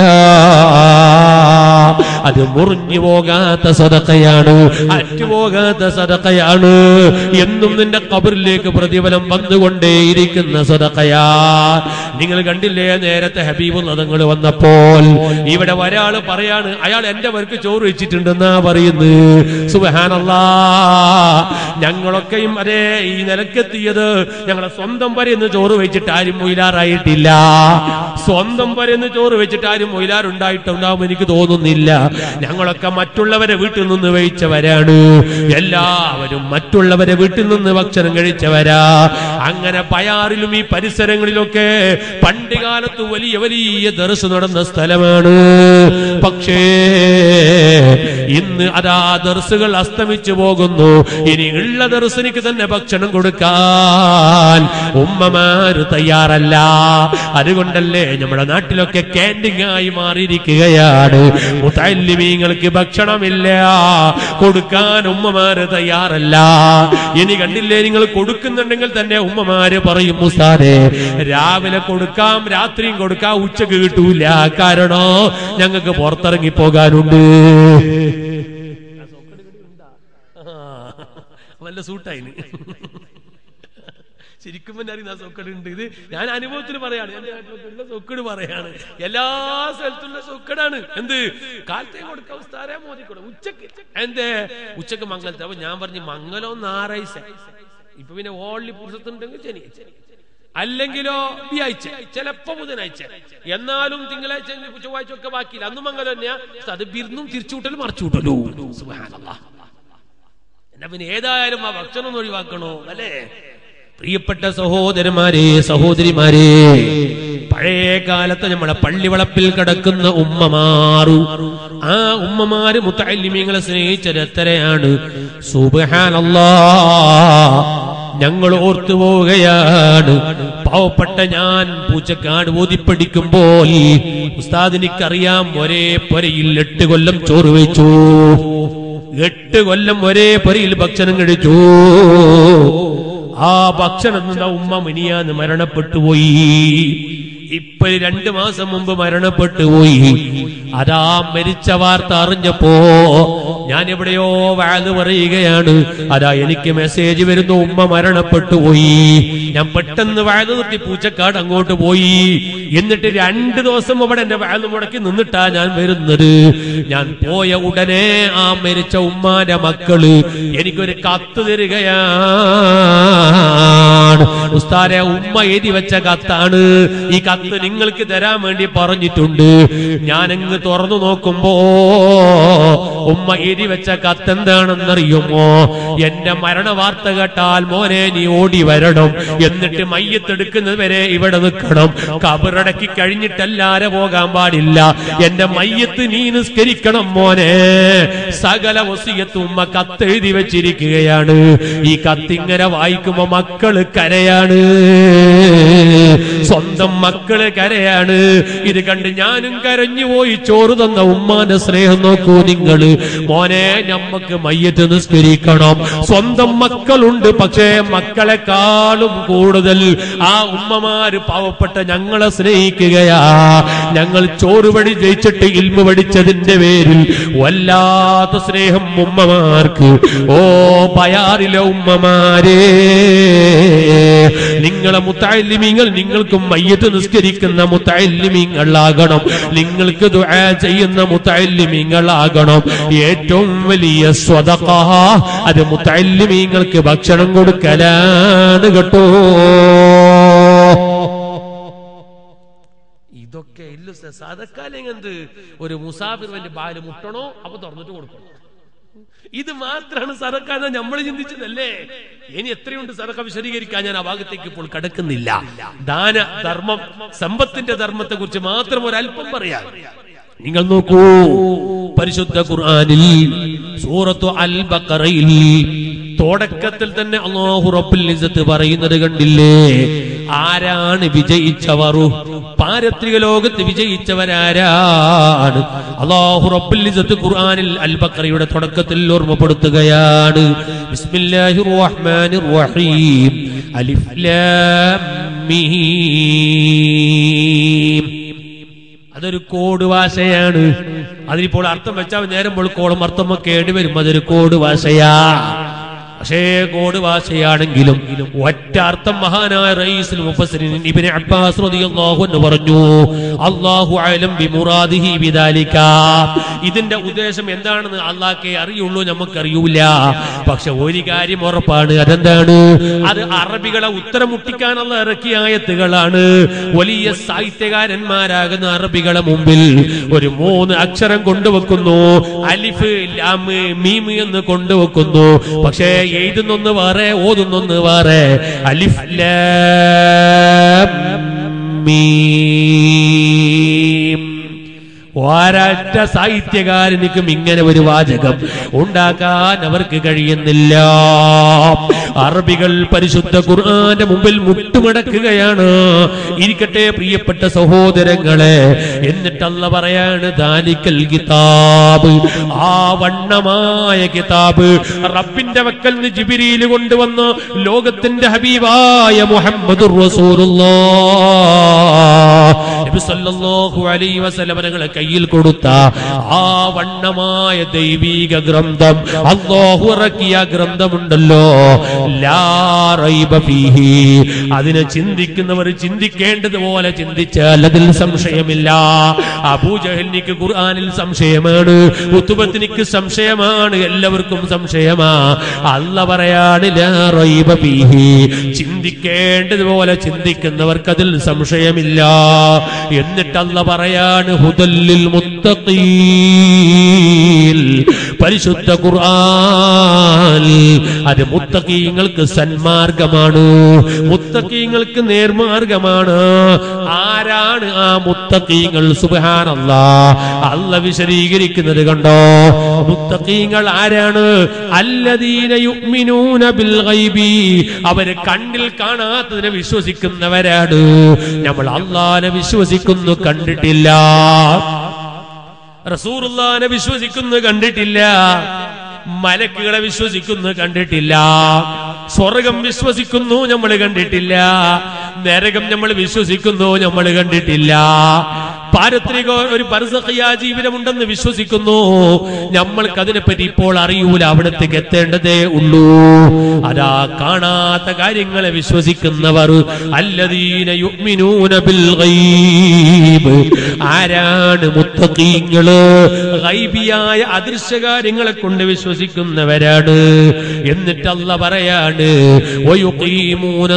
അത് മുറിഞ്ഞു പോകാത്ത സദക്കയാണ് അറ്റുപോകാത്ത സദക്കയാണ് എന്നും നിന്റെ കബറിലേക്ക് പ്രതിഫലം വന്നുകൊണ്ടേയിരിക്കുന്ന സദക്കയാ നിങ്ങൾ കണ്ടില്ലേ നേരത്തെ ഹബീബ് നദങ്ങൾ വന്നപ്പോൾ ഇവിടെ ഒരാള് പറയാണ് അയാൾ എന്റെ വർക്ക് ചോറ് വെച്ചിട്ടുണ്ടെന്നാ പറയുന്നത് സുബഹാനല്ലാ ഞങ്ങളൊക്കെയും അതേ ഈ നിലക്കെത്തിയത് ഞങ്ങളെ സ്വന്തം വരെന്ന് ചോറ് വെച്ചിട്ട് ആരും മൊയിലാറായിട്ടില്ല സ്വന്തം വരെന്ന് ചോറ് വെച്ചിട്ട് ആരും മൊയിലാറുണ്ടായിട്ടുണ്ടാവും എനിക്ക് തോന്നുന്നില്ല ഞങ്ങളൊക്കെ മറ്റുള്ളവരെ വീട്ടിൽ നിന്ന് കഴിച്ചവരാണ് എല്ലാവരും മറ്റുള്ളവരെ വീട്ടിൽ നിന്ന് ഭക്ഷണം കഴിച്ചവരാ അങ്ങനെ പയാറിലും ഈ പരിസരങ്ങളിലൊക്കെ പണ്ട് കാലത്ത് വലിയ വലിയ ദർശ നടന്ന സ്ഥലമാണ് പക്ഷേ ഇന്ന് അതാ ദർസുകൾ അസ്തമിച്ചു പോകുന്നു ഇനി ഉള്ള ദർശനിക്ക് തന്നെ ഭക്ഷണം കൊടുക്കാൻ ഉമ്മമാര് തയ്യാറല്ല അതുകൊണ്ടല്ലേ നമ്മുടെ നാട്ടിലൊക്കെ ക്യാൻറ്റീൻ ആയി മാറിയിരിക്കുകയാണ് മുത്തല്ലിമീങ്ങൾക്ക് ഭക്ഷണമില്ല കൊടുക്കാൻ ഉമ്മമാര് തയ്യാറല്ല ഇനി കണ്ടില്ലേ നിങ്ങൾ കൊടുക്കുന്നുണ്ടെങ്കിൽ തന്നെ ഉമ്മമാര് പറയും മുസാരെ രാവിലെ കൊടുക്കാം രാത്രിയും കൊടുക്കാം ഉച്ചക്ക് കിട്ടൂല കാരണോ ഞങ്ങൾക്ക് പുറത്തിറങ്ങി പോകാനുണ്ട് വല്ല സൂട്ടായിന് ശരിക്കും പിന്നെ അറിയുന്ന സൊക്കടുണ്ട് ഇത് ഞാൻ അനുഭവത്തിൽ പറയാണ് എന്റെ നാട്ടിലുള്ള സൊക്കട് പറയാണ് എല്ലാ സ്ഥലത്തുള്ള സൊക്കടാണ് എന്ത് കാലത്തെ കൊടുക്കാം ഉസ്താരെ മോദിക്കൂടെ ഉച്ചക്ക് എന്തേ ഉച്ചക്ക് മംഗലത്തെ അപ്പൊ ഞാൻ പറഞ്ഞു മംഗലം ഞായറാഴ്ച ഇപ്പൊ പിന്നെ ഓൺലി പുരുഷത്തുണ്ടെങ്കിൽ ശനിയാഴ്ച അല്ലെങ്കിലോ വ്യാഴ്ച ചിലപ്പോ ബുധനാഴ്ച എന്നാലും തിങ്കളാഴ്ച ചൊവ്വാഴ്ച ഒക്കെ ബാക്കിയില്ല അന്ന് മംഗലം തന്നെയാ അത് ബിരുന്നും തിരിച്ചുവിട്ടലും മറിച്ചുവിട്ടലോ സുബ്ഹാനല്ലാഹ് എന്നാ പിന്നെ ഏതായാലും ആ ഭക്ഷണം ഒന്ന് ഒഴിവാക്കണോ അല്ലേ പ്രിയപ്പെട്ട സഹോദരന്മാരെ സഹോദരിമാരെ പഴയ കാലത്ത് നമ്മളെ പള്ളിവളപ്പിൽ കിടക്കുന്ന ഉമ്മമാറു ആ ഉമ്മമാര് മുത്തല്ലിമീങ്ങളെ സ്നേഹിച്ചത് എത്രയാണ് സുബഹാനല്ലാ ഞങ്ങൾ ഓർത്തു പോവുകയാണ് പാവപ്പെട്ട ഞാൻ പൂച്ചക്കാട് ഓതിപ്പടിക്കുമ്പോൾ ഉസ്താദിനിക്കറിയാം ഒരേ പൊരയിൽ എട്ട് കൊല്ലം ചോറ് വെച്ചു എട്ട് കൊല്ലം ഒരേ പൊരയിൽ ഭക്ഷണം കഴിച്ചു ആ ഭക്ഷണം നിന്ന ഉമ്മ മിനിയാന്ന് മരണപ്പെട്ടു പോയി ഇപ്പൊ രണ്ടു മാസം മുമ്പ് മരണപ്പെട്ടു പോയി അതാ മരിച്ച വാർത്ത അറിഞ്ഞപ്പോ ഞാൻ എവിടെയോ വാത് പറയുകയാണ് അതാ എനിക്ക് മെസ്സേജ് വരുന്നു ഉമ്മ മരണപ്പെട്ടു പോയി ഞാൻ പെട്ടെന്ന് വാത് നിർത്തി പൂച്ചക്കാട് അങ്ങോട്ട് പോയി എന്നിട്ട് രണ്ട് ദിവസം അവിടെ എന്റെ വാത് മുടക്കി നിന്നിട്ടാ ഞാൻ വരുന്നത് ഞാൻ പോയ ഉടനെ ആ മരിച്ച ഉമ്മാന്റെ മക്കള് എനിക്കൊരു കത്ത് തരികയാണ് ഉസ്താരെ ഉമ്മ എഴുതി വെച്ച കത്താണ് ഈ കത്ത് നിങ്ങൾക്ക് തരാൻ വേണ്ടി പറഞ്ഞിട്ടുണ്ട് ഞാനങ്ങ് തുറന്നു നോക്കുമ്പോ ഉമ്മ എഴുതി വെച്ച കത്ത് എന്താണെന്നറിയുമോ എന്റെ മരണ വാർത്ത കേട്ടാൽ മോനെ നീ ഓടി വരണം എന്നിട്ട് മയ്യത്തെടുക്കുന്നത് വരെ ഇവിടെ നിൽക്കണം കബറടക്കി കഴിഞ്ഞിട്ടല്ലാരെ പോകാൻ പാടില്ല എന്റെ മയ്യത്ത് നീ നിസ്കരിക്കണം മോനെ സകല വസിയത്ത് ഉമ്മ കത്ത് എഴുതി വെച്ചിരിക്കുകയാണ് ഈ കത്തിങ്ങനെ വായിക്കുമ്പോ മക്കള് കരയാണ് സ്വന്തം മക്കള് കരയാണ് ഇത് കണ്ട് ഞാനും കരഞ്ഞു പോയി ചോറ് തന്ന ഉമ്മാന്റെ സ്നേഹം നോക്കൂ നിങ്ങള് മോനെ നമ്മക്ക് മയ്യത്ത് നിസ്കരിക്കണം സ്വന്തം മക്കളുണ്ട് പക്ഷേ മക്കളെക്കാളും കൂടുതൽ ആ ഉമ്മമാര് പാവപ്പെട്ട ഞങ്ങളെ സ്നേഹിക്കുകയാ ഞങ്ങൾ ചോറ് വഴി ജയിച്ചിട്ട് ഇൽമ പഠിച്ചതിന്റെ പേരിൽ വല്ലാത്ത സ്നേഹം ഉമ്മമാർക്ക് ഓ പയാറിലെ ഉമ്മമാരേ നിങ്ങളെ മുത്താലിമിങ്ങൾ നിങ്ങൾക്കും മയ്യത്ത് നിസ്കരിക്കുന്ന മുത്താലിമിങ്ങളാകണം നിങ്ങൾക്ക് ദുആ ചെയ്യുന്ന മുത്താലിമിങ്ങളാകണം ഏറ്റവും വലിയ സ്വതക അത് മുത്താലിമിങ്ങൾക്ക് ഭക്ഷണം കൊടുക്കലാണ് കേട്ടോ ഇതൊക്കെ ഇല്ല സാധക്കാലെങ്കിൽ എന്ത് ഒരു മുസാഫിർ വന്റെ ബാല് മുട്ടണോ അപ്പൊ തുറന്നിട്ട് കൊടുക്കണം ഇത് മാത്രമാണ് സറക്കാന്ന് നമ്മൾ ചിന്തിച്ചതല്ലേ ഇനി എത്രയുണ്ട് സറക്ക വിശദീകരിക്കാൻ ഞാൻ ആ ഭാഗത്തേക്ക് ഇപ്പോൾ കടക്കുന്നില്ല ദാന ധർമ്മം സമ്പത്തിന്റെ ധർമ്മത്തെ കുറിച്ച് മാത്രം ഒരല്പം പറയാം നിങ്ങൾ നോക്കൂ പരിശുദ്ധ ഖുർആനിൽ സൂറത്തു അൽ ബക്കറയിൽ തുടക്കത്തിൽ തന്നെ അള്ളാഹു റബ്ബുൽ ഇസ്സത്ത് പറയുന്നത് കണ്ടില്ലേ ആരാണ് വിജയിച്ചവർ പാരത്രിക ലോകത്ത് വിജയിച്ചവരാരാണ് അള്ളാഹു റബ്ബുൽ ഇസ്സത്ത് ഖുർആനിൽ അൽ ബക്കറയുടെ തുടക്കത്തിൽ ഓർമ്മപ്പെടുത്തുകയാണ് ബിസ്മില്ലാഹിർ റഹ്മാനിർ റഹീം അലിഫ് ലാം മീം അതൊരു കോഡ് ഭാഷയാണ് അതിനിപ്പോൾ അർത്ഥം വെച്ചാൽ നേരം പൊളുക്കോളം അർത്ഥം കേടി വരും അതൊരു കോഡ് ഭാഷയാ പക്ഷേ കോഡ് ഭാഷയാണെങ്കിലും ഒറ്റ അർത്ഥം മഹാനായ റയീസുൽ മുഫസ്സിരിൻ ഇബ്നു അബ്ബാസ് റളിയല്ലാഹു അൻഹു പറഞ്ഞു അല്ലാഹു അലം ബിമുറാദിഹി ബിദാലിക ഇതിന്റെ ഉദ്ദേശം എന്താണെന്ന് അള്ളാഹ്ക്കേ അറിയുള്ളൂ നമുക്കറിയൂല പക്ഷെ ഒരു കാര്യം ഉറപ്പാണ് അതെന്താണ് അത് അറബികളെ ഉത്തരം മുട്ടിക്കാനുള്ള ഇറക്കിയ ആയത്തുകളാണ് വലിയ സാഹിത്യകാരന്മാരാകുന്ന അറബികളെ മുമ്പിൽ ഒരു മൂന്ന് അക്ഷരം കൊണ്ടുവെക്കുന്നു അലിഫ് ലാമ് മീമ് എന്ന് കൊണ്ടുവെക്കുന്നു പക്ഷേ എഴുതുന്നൊന്ന് വേറെ ഓതുന്നൊന്ന് വേറെ അലിഫ് ലാം മീം ഒരൊറ്റ സാഹിത്യകാരനിക്കും ഇങ്ങനെ ഒരു വാചകം ഉണ്ടാക്കാൻ അവർക്ക് കഴിയുന്നില്ല അറബികൾ പരിശുദ്ധ ഖുർആന്റെ മുമ്പിൽ മുട്ടുമടക്കുകയാണ് ഇരിക്കട്ടെ പ്രിയപ്പെട്ട സഹോദരങ്ങളെ എന്നിട്ടല്ല പറയാണ് ദാനിക്കൽ കിതാബ് ആ വണ്ണമായ കിതാബ് റബ്ബിന്റെ വക്കൽ നിന്ന് ജിബിരിയിൽ കൊണ്ടുവന്ന് ലോകത്തിന്റെ ഹബീബായ മുഹമ്മദ് റസൂലുള്ള കയ്യിൽ കൊടുത്ത ആ വണ്ണമായ ദൈവീക ഗ്രന്ഥം അള്ളാഹു ഇറക്കിയ ഗ്രന്ഥമുണ്ടല്ലോ ലാ റൈബ ഫീഹി അതിനെ ചിന്തിക്കുന്നവർ ചിന്തിക്കേണ്ടതുപോലെ ചിന്തിച്ചാൽ അതിൽ സംശയമില്ല അബൂജഹലിനിക്ക് ഖുർആനിൽ സംശയമാണ് ഉത്തുബത്തിനിക്ക് സംശയമാണ് എല്ലാവർക്കും സംശയമാ അല്ല പറയാണ് ലാ റൈബ ഫീഹി ചിന്തിക്കേണ്ടതുപോലെ ചിന്തിക്കുന്നവർക്ക് അതിൽ സംശയമില്ല എന്നിട്ടല്ല പറയാണ് ഹുദല്ലിൽ മുത്തഖീൽ പരിശുദ്ധ ഖുർആൻ അത് മുത്തഖീങ്ങൾക്ക് സന്മാർഗമാണ് മുത്തഖീങ്ങൾക്ക് നേർമാർഗമാണ് ആരാണ് ആ മുത്തഖീങ്ങൾ സുബ്ഹാനല്ല അല്ല വിശദീകരിക്കുന്നത് കണ്ടോ മുത്തഖീങ്ങൾ ആരാണ് അല്ലദീന യുഅ്മിനൂന ബിൽ ഗൈബി അവര് കണ്ണിൽ കാണാത്തതിനെ വിശ്വസിക്കുന്നവരാണ് നമ്മൾ അള്ളാനെ വിശ്വസിക്കുന്നു കണ്ടിട്ടില്ല റസൂറുല്ലാനെ വിശ്വസിക്കുന്നു കണ്ടിട്ടില്ല മലക്കുകളെ വിശ്വസിക്കുന്നു കണ്ടിട്ടില്ല സ്വർഗം വിശ്വസിക്കുന്നു നമ്മൾ കണ്ടിട്ടില്ല നരകം നമ്മൾ വിശ്വസിക്കുന്നു നമ്മൾ കണ്ടിട്ടില്ല പാരത്രിക ഒരു പരസഖിയ ജീവിതമുണ്ടെന്ന് വിശ്വസിക്കുന്നു നമ്മൾക്ക് അതിനെപ്പറ്റി ഇപ്പോൾ അറിയൂല അവിടത്തേക്ക് എത്തേണ്ടതേ ഉള്ളൂ അതാ കാണാത്ത കാര്യങ്ങളെ വിശ്വസിക്കുന്നവർ അല്ലദീന യുഅ്മിനൂന ബിൽ ഗൈബ് ആരാണ് മുത്തഖീങ്ങള് ഗൈബിയായ അദൃശ്യ കാര്യങ്ങളെ കൊണ്ട് വിശ്വസിക്കുന്നവരാണ് എന്നിട്ട് അല്ല പറയാണ് വയുഖീമൂന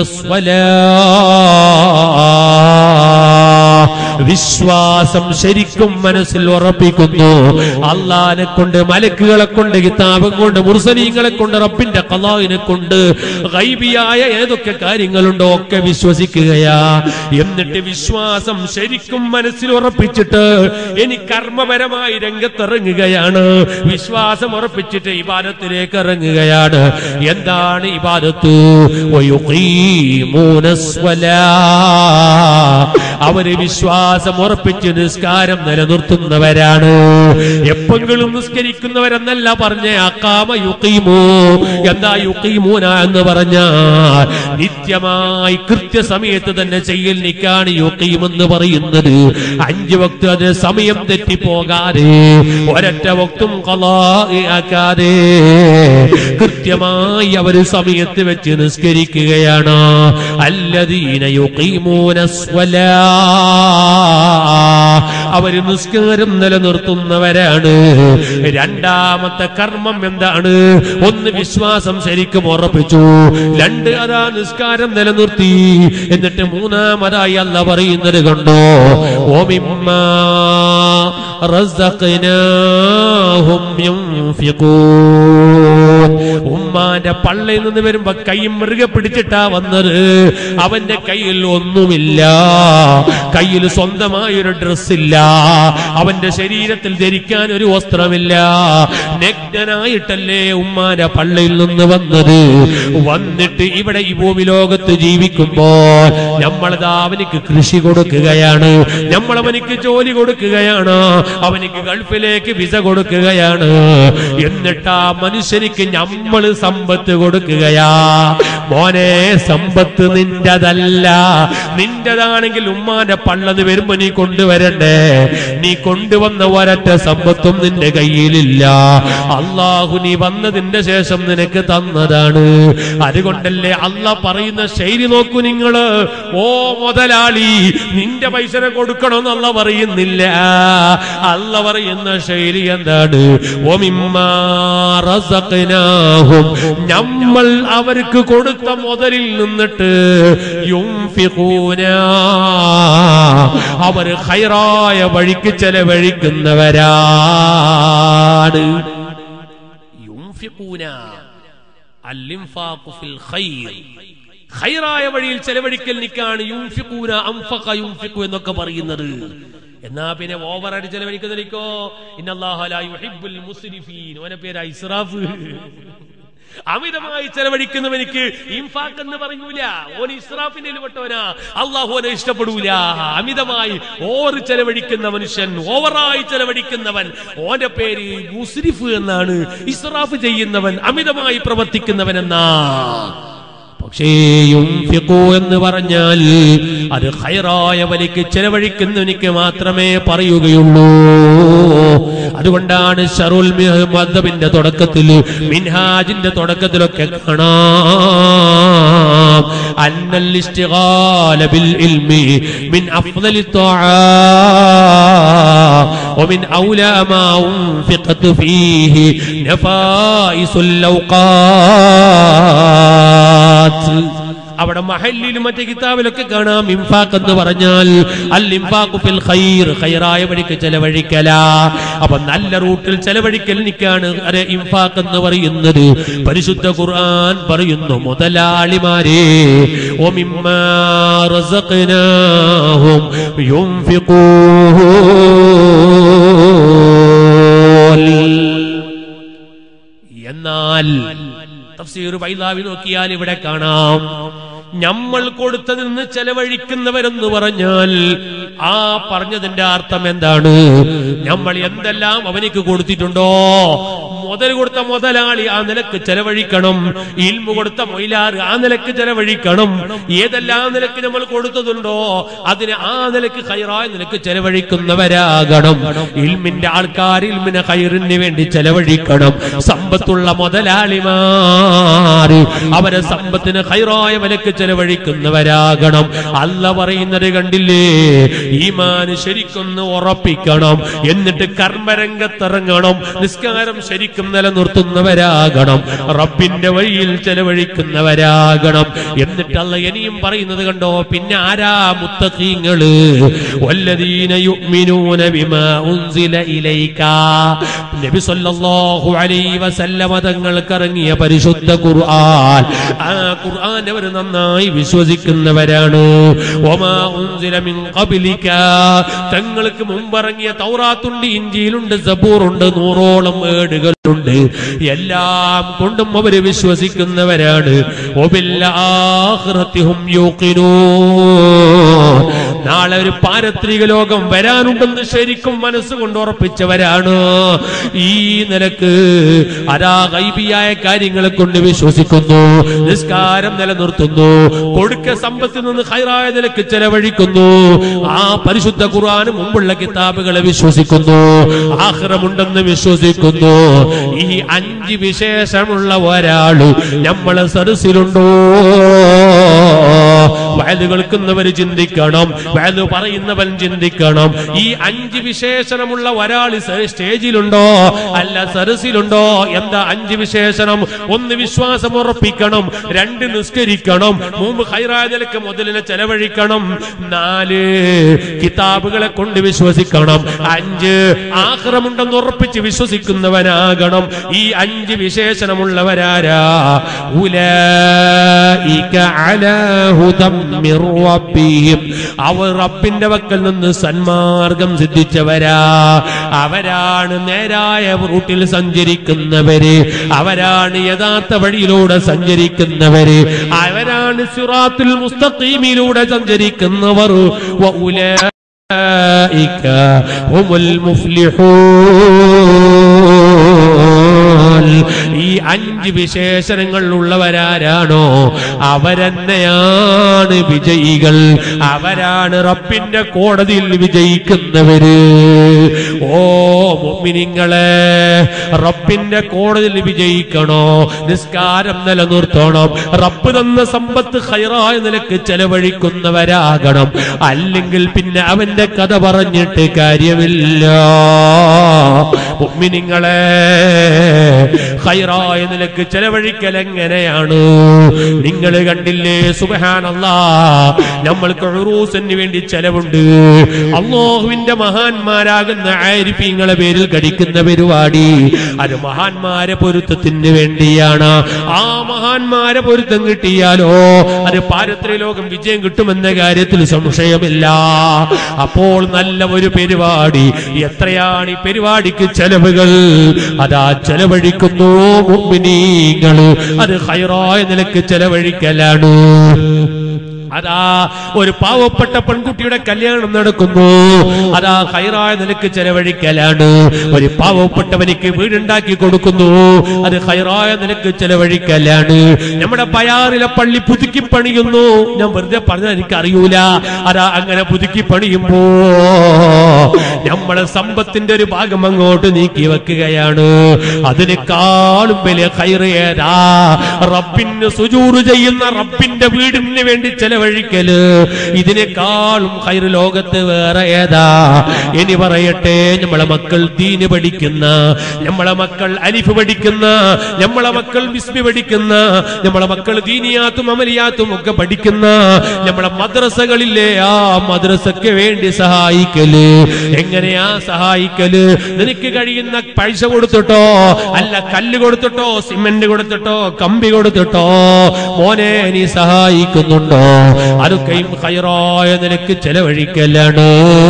വിശ്വാസം ശരിക്കും മനസ്സിൽ ഉറപ്പിക്കുന്നു അള്ളാനെ കൊണ്ട് മലക്കുകളെ കൊണ്ട് കിതാബം കൊണ്ട് മുർസലീങ്ങളെ കൊണ്ട് റബ്ബിന്റെ കലാവിനെ കൊണ്ട് ഗൈബിയായ ഏതൊക്കെ കാര്യങ്ങളുണ്ടോ ഒക്കെ വിശ്വസിക്കുകയാ എന്നിട്ട് വിശ്വാസം ശരിക്കും മനസ്സിൽ ഉറപ്പിച്ചിട്ട് ഇനി കർമ്മപരമായി രംഗത്തിറങ്ങുകയാണ് വിശ്വാസം ഉറപ്പിച്ചിട്ട് ഇബാദത്തിലേക്ക് ഇറങ്ങുകയാണ് എന്താണ് ഇബാദത്ത് വയുഖീമൂന സ്വലാ. അവര് വിശ്വാസം ഉറപ്പിച്ച് നിസ്കാരം നിലനിർത്തുന്നവരാണ് എപ്പെങ്കിലും നിസ്കരിക്കുന്നവരെന്നല്ല പറഞ്ഞ അക്കാമ യുക്കീമോ എന്താ യുക്കീമൂന എന്ന് പറഞ്ഞാൽ നിത്യമായി കൃത്യസമയത്ത് തന്നെ ചെയ്യൽ നിക്കാണ് യുക്കീമെന്ന് പറയുന്നത് അഞ്ച് വക്ത് അത് സമയം തെറ്റിപ്പോകാതെ ഒരൊറ്റ വക്തും ആക്കാതെ കൃത്യമായി അവര് സമയത്ത് വെച്ച് നിസ്കരിക്കുകയാണ് അല്ലദീന യുഖീമൂന സ്വലാ അവര് നിസ്കാരം നിലനിർത്തുന്നവരാണ് രണ്ടാമത്തെ കർമ്മം എന്താണ് ഒന്ന് വിശ്വാസം ശരിക്കും ഉറപ്പിച്ചു രണ്ട് അതാ നിസ്കാരം നിലനിർത്തി എന്നിട്ട് മൂന്നാമതായി അല്ല പറയുന്നത് കണ്ടോ ഓമിമ്മാ റസഖ്നാഹും യുൻഫിഖൂൻ ഉമ്മ ഉമ്മാന്റെ പള്ളയിൽ നിന്ന് വരുമ്പോ കൈ മൃഗ പിടിച്ചിട്ടാ വന്നത് അവന്റെ കയ്യിൽ ഒന്നുമില്ല കയ്യിൽ സ്വന്തമായ ഒരു ഡ്രസ്സില്ല അവന്റെ ശരീരത്തിൽ ധരിക്കാൻ ഒരു വസ്ത്രമില്ല നഗ്നനായിട്ടല്ലേ ഉമ്മാന്റെ പള്ളയിൽ നിന്ന് വന്നത് വന്നിട്ട് ഇവിടെ ഈ ഭൂമി ലോകത്ത് ജീവിക്കുമ്പോൾ നമ്മളതാ അവനിക്ക് കൃഷി കൊടുക്കുകയാണ് നമ്മൾ അവനിക്ക് ജോലി കൊടുക്കുകയാണ് അവനിക്ക് ഗൾഫിലേക്ക് വിസ കൊടുക്കുകയാണ് എന്നിട്ട് ആ മനുഷ്യനിക്ക് നമ്മൾ സമ്പത്ത് കൊടുക്കുകയാ മോനെ സമ്പത്ത് നിന്റെതല്ല നിന്റേതാണെങ്കിൽ ഉമ്മാന്റെ പള്ളത് വരുമ്പോ നീ കൊണ്ടുവരണ്ടേ നീ കൊണ്ടുവന്ന ഒരൊറ്റ സമ്പത്തും നിന്റെ കയ്യിലില്ല അള്ളാഹു നീ വന്നതിന്റെ ശേഷം നിനക്ക് തന്നതാണ് അതുകൊണ്ടല്ലേ അല്ല പറയുന്ന ശൈലി നോക്കൂ നിങ്ങള് ഓ മുതലാളി നിന്റെ പൈസനെ കൊടുക്കണമെന്ന് അല്ല പറയുന്നില്ല അല്ല പറയുന്ന ശൈലി എന്താണ് ഒമിമ്മാ റസഖ്നാഹും നമ്മൾ അവർക്ക് കൊടുത്ത മുതലിൽ നിന്നിട്ട് യുംഫിഖൂന അവർ ഹൈറായ വഴിക്ക് ചെലവഴിക്കുന്നവരാണ് യുംഫിഖൂന അല്ലിൻഫാഖു ഫിൽ ഖൈർ ഖൈറായ വഴിയിൽ ചെലവഴിക്കൽ നിക്കാണ് യുംഫിഖൂന അംഫഖ യുംഫിഖു എന്നൊക്കെ പറയുന്നത് എന്നാ പിന്നെ ഓവറായിട്ട് ചെലവഴിക്കുന്നതിലേക്കോ ഇന്നല്ലാഹു ലാ യുഹിബ്ബുൽ മുസ്രിഫീൻ ഓനെ പേരാ ഇസ്രാഫ് അമിതമായി ചെലവഴിക്കുന്നവനിക്ക് ഇൻഫാക്ക് എന്ന് പറയൂല ഓൻ ഇസ്രാഫിന്റെ പെട്ടവനാ അള്ളാഹു ഓനെ ഇഷ്ടപ്പെടൂല അമിതമായി ഓവർ ചെലവഴിക്കുന്ന മനുഷ്യൻ ഓവറായി ചെലവഴിക്കുന്നവൻ ഓന്റെ പേര് മുസ്രിഫ് എന്നാണ് ഇസ്രാഫ് ചെയ്യുന്നവൻ അമിതമായി പ്രവർത്തിക്കുന്നവൻ എന്നാ പക്ഷേ യുംഫിഖു എന്ന് പറഞ്ഞാൽ അത് ഖൈറായ വലിക്ക് ചെലവഴിക്കുന്നവനിക്ക് മാത്രമേ പറയുകയുള്ളൂ അതുകൊണ്ടാണ് ഷറുൽ മദ്ദബിന്റെ തുടക്കത്തിൽ മിൻഹാജിന്റെ തുടക്കത്തിലൊക്കെ കാണാം അന്നൽ ഇസ്തിഗാല ബിൽ ഇൽമി മിൻ അഫ്ദലി الطاعات ومن أولى ما أنفقت فيه نفائس الأوقات അവിടെ മഹല്ലിലും മറ്റേ കിതാബിലൊക്കെ കാണാം ഇംഫാഖ് എന്ന് പറഞ്ഞാൽ അൽ ഇംഫാഖു ഫിൽ ഖൈർ ഖൈറായ വഴിക്ക് ചെലവഴിക്കല അപ്പൊ നല്ല റൂട്ടിൽ ചെലവഴിക്കൽ നിക്കാണ് അരെ ഇംഫാഖ് എന്ന് പറയുന്നത് പരിശുദ്ധ ഖുർആൻ പറയുന്നു മുതലാളിമാരെ ഒമിമ്മാ റസഖ്നാഹും യുംഫിഖൂൻ എന്നാൽ തഫ്സീർ ബൈലാവി നോക്കിയാൽ ഇവിടെ കാണാം നമ്മൾ കൊടുത്തതിൽ നിന്ന് ചെലവഴിക്കുന്നവരെന്ന് പറഞ്ഞാൽ ആ പറഞ്ഞതിന്റെ അർത്ഥം എന്താണ് നമ്മൾ എന്തെല്ലാം അവനിക്ക് കൊടുത്തിട്ടുണ്ടോ മുതൽ കൊടുത്ത മുതലാളി ആ നിലക്ക് ചെലവഴിക്കണം ഇൽമു കൊടുത്ത മൊയിലാറ് ആ നിലക്ക് ചെലവഴിക്കണം ഏതെല്ലാം നിലക്ക് നമ്മൾ കൊടുത്തതുണ്ടോ അതിന് ആ നിലക്ക് ഹൈറായ നിലക്ക് ചെലവഴിക്കുന്നവരാകണം ഇൽമിന്റെ ആൾക്കാർ ഇൽമിനെ ഹൈറിന് വേണ്ടി ചെലവഴിക്കണം സമ്പത്തുള്ള മുതലാളിമാർ അവരെ സമ്പത്തിന് ഹൈറായ വിലക്ക് ചെലവഴിക്കുന്നവരാകണം അല്ല പറയുന്നത് കണ്ടില്ലേ ഈമാന് ശരിക്കൊന്ന് ഉറപ്പിക്കണം എന്നിട്ട് കർമ്മരംഗത്തിറങ്ങണം നിസ്കാരം ശരിക്കും നിലനിർത്തുന്നവരാകണം റബ്ബിന്റെ വഴിയിൽ ചെലവഴിക്കുന്നവരാകണം എന്നിട്ട് അല്ല ഇനിയും പറയുന്നത് കണ്ടോ പിന്നെ ആരാ മുത്തഖീങ്ങള് വല്ലദീന യുഅ്മിനൂന ബിമാ ഉൻസില ഇലൈക നബി സല്ലല്ലാഹു അലൈഹി വസല്ലമ തങ്ങൾക്ക് ഇറങ്ങിയ പരിശുദ്ധ ഖുർആൻ ആ ഖുർആൻ അവർ നന്നായി വിശ്വസിക്കുന്നവരാണ് ഒമാ ഉൻസില മിൻ ഖബ്ലിക തങ്ങൾക്ക് മുമ്പിറങ്ങിയ തൗറാത്തുണ്ട് ഇഞ്ചിയിലുണ്ട് സബൂറുണ്ട് നൂറോളം ഏടുകളുണ്ട് എല്ലാം കൊണ്ടും അവര് വിശ്വസിക്കുന്നവരാണ് ഒബില്ലാഹ്റത്തിഹും യൂഖിനൂൻ നാളെ ഒരു പാരത്രിക ലോകം വരാനുണ്ടെന്ന് ശരിക്കും മനസ്സുകൊണ്ട് ഉറപ്പിച്ചവരാണ് ഈ നിലക്ക് അതാ ഗൈബിയായ കാര്യങ്ങളെ കൊണ്ട് വിശ്വസിക്കുന്നു നിസ്കാരം നിലനിർത്തുന്നു കൊടുക്ക സമ്പത്തിൽ നിന്ന് ഹൈറായ നിലക്ക് ചെലവഴിക്കുന്നു ആ പരിശുദ്ധ ഖുർആന് മുമ്പുള്ള കിതാബുകളെ വിശ്വസിക്കുന്നു ആഹ്റമുണ്ടെന്ന് വിശ്വസിക്കുന്നു ഈ അഞ്ച് വിശേഷമുള്ള ഒരാള് നമ്മളെ സരസിലുണ്ടോ വയത് കേൾക്കുന്നവർ ചിന്തിക്കണം വയത് പറയുന്നവൻ ചിന്തിക്കണം ഈ അഞ്ച് വിശേഷണമുള്ള ഒരാൾ സ- സ്റ്റേജിലുണ്ടോ അല്ല സരസിലുണ്ടോ എന്താ അഞ്ച് വിശേഷണം ഒന്ന് വിശ്വാസം ഉറപ്പിക്കണം രണ്ട് നിസ്കരിക്കണം മൂന്ന് ഹൈറാജലക്ക് മുതലിനെ ചെലവഴിക്കണം നാല് കിതാബുകളെ കൊണ്ട് വിശ്വസിക്കണം അഞ്ച് ആഹ്റമുണ്ടെന്ന് ഉറപ്പിച്ച് വിശ്വസിക്കുന്നവനാകണം ഈ അഞ്ച് വിശേഷണമുള്ളവരാരാ ഉലൈക അലാ ഹുദം മിർ റബ്ബിഹിം അവർ റബ്ബിന്റെ വക്കൽ നിന്ന് സന്മാർഗം സിദ്ധിച്ചവരാ അവരാണ് നേരായ റൂട്ടിൽ സഞ്ചരിക്കുന്നവര് അവരാണ് യഥാർത്ഥ വഴിയിലൂടെ സഞ്ചരിക്കുന്നവര് അവരാണ് സിറാത്തുൽ മുസ്തഖീമിലൂടെ സഞ്ചരിക്കുന്നവർ വ ഉലൈക ഹുമുൽ മുഫ്ലിഹൂൻ ഈ അഞ്ച് വിശേഷണങ്ങൾ ഉള്ളവരാരാണോ അവരെന്നെയാണ് വിജയികൾ അവരാണ് റബ്ബിന്റെ കോടതിയിൽ വിജയിക്കുന്നവര് ഓ മുഅ്മിനീങ്ങളെ റബ്ബിന്റെ കോടതിയിൽ വിജയിക്കണോ നിസ്കാരം നിലനിർത്തണം റബ്ബ് തന്ന സമ്പത്ത് ഹൈറായ നിലക്ക് ചെലവഴിക്കുന്നവരാകണം അല്ലെങ്കിൽ പിന്നെ അവന്റെ കഥ പറഞ്ഞിട്ട് കാര്യമില്ല മുഅ്മിനീങ്ങളെ ഹൈറായ നിലക്ക് ചെലവഴിക്കൽ എങ്ങനെയാണ് നിങ്ങൾ കണ്ടില്ലേ സുബഹാനല്ലാ നമ്മൾക്ക് ഉറൂസിന് വേണ്ടി ചെലവുണ്ട് അള്ളാഹുവിന്റെ മഹാന്മാരാകുന്ന ആരിഫീങ്ങളെ പേരിൽ കടിക്കുന്ന പരിപാടി അത് മഹാന്മാരെ പൊരുത്തത്തിന് വേണ്ടിയാണ് ആ മഹാന്മാരെ പൊരുത്തം കിട്ടിയാലോ അത് പാരത്രിക ലോകം വിജയം കിട്ടുമെന്ന കാര്യത്തിൽ സംശയമില്ല അപ്പോൾ നല്ല ഒരു പരിപാടി എത്രയാണ് ഈ പരിപാടിക്ക് ചെലവുകൾ അതാ ചെലവഴിക്കുന്നു മുമ്പിനീങ്ങള് അത് ഹൈറായ നിലക്ക് ചെലവഴിക്കലാണ് അതാ ഒരു പാവപ്പെട്ട പെൺകുട്ടിയുടെ കല്യാണം നടക്കുന്നു അതാ ഹൈറായ നിലക്ക് ചെലവഴിക്കലാണ് ഒരു പാവപ്പെട്ടവനിക്ക് വീടുണ്ടാക്കി കൊടുക്കുന്നു അത് ഹൈറായ നിലക്ക് ചെലവഴിക്കലാണ് നമ്മുടെ പയാറിലെ പള്ളി പുതുക്കി പണിയുന്നു ഞാൻ വെറുതെ പറഞ്ഞാൽ എനിക്ക് അറിയൂല അതാ അങ്ങനെ പുതുക്കി പണിയുമ്പോ നമ്മളെ സമ്പത്തിന്റെ ഒരു ഭാഗം അങ്ങോട്ട് നീക്കി വെക്കുകയാണ് അതിനേക്കാളും വലിയ ഹൈറ് ഏതാ റബ്ബിന് സുജൂറ് ചെയ്യുന്ന റബ്ബിന്റെ വീടിന് വേണ്ടി ചെലവഴിക്കല് ഇതിനേക്കാളും ഹൈറ് ലോകത്ത് വേറെ ഏതാ ഇനി പറയട്ടെ നമ്മളെ മക്കൾ ദീന് പഠിക്കുന്ന നമ്മളെ മക്കൾ അലിഫ് പഠിക്കുന്ന നമ്മളെ മക്കൾ ബിസ്മി പഠിക്കുന്ന നമ്മളെ മക്കൾ ദീനിയാത്തും അമലിയാത്തും ഒക്കെ പഠിക്കുന്ന നമ്മളെ മദ്രസകളില്ലേ ആ മദ്രസക്ക് വേണ്ടി സഹായിക്കല് എങ്ങനെയാ സഹായിക്കല് നിനക്ക് കഴിയുന്ന പൈസ കൊടുത്തിട്ടോ അല്ല കല്ല് കൊടുത്തിട്ടോ സിമന്റ് കൊടുത്തിട്ടോ കമ്പി കൊടുത്തിട്ടോ മോനെ നീ സഹായിക്കുന്നുണ്ടോ അതൊക്കെയും ഹൈറായ നിനക്ക് ചെലവഴിക്കലാണ്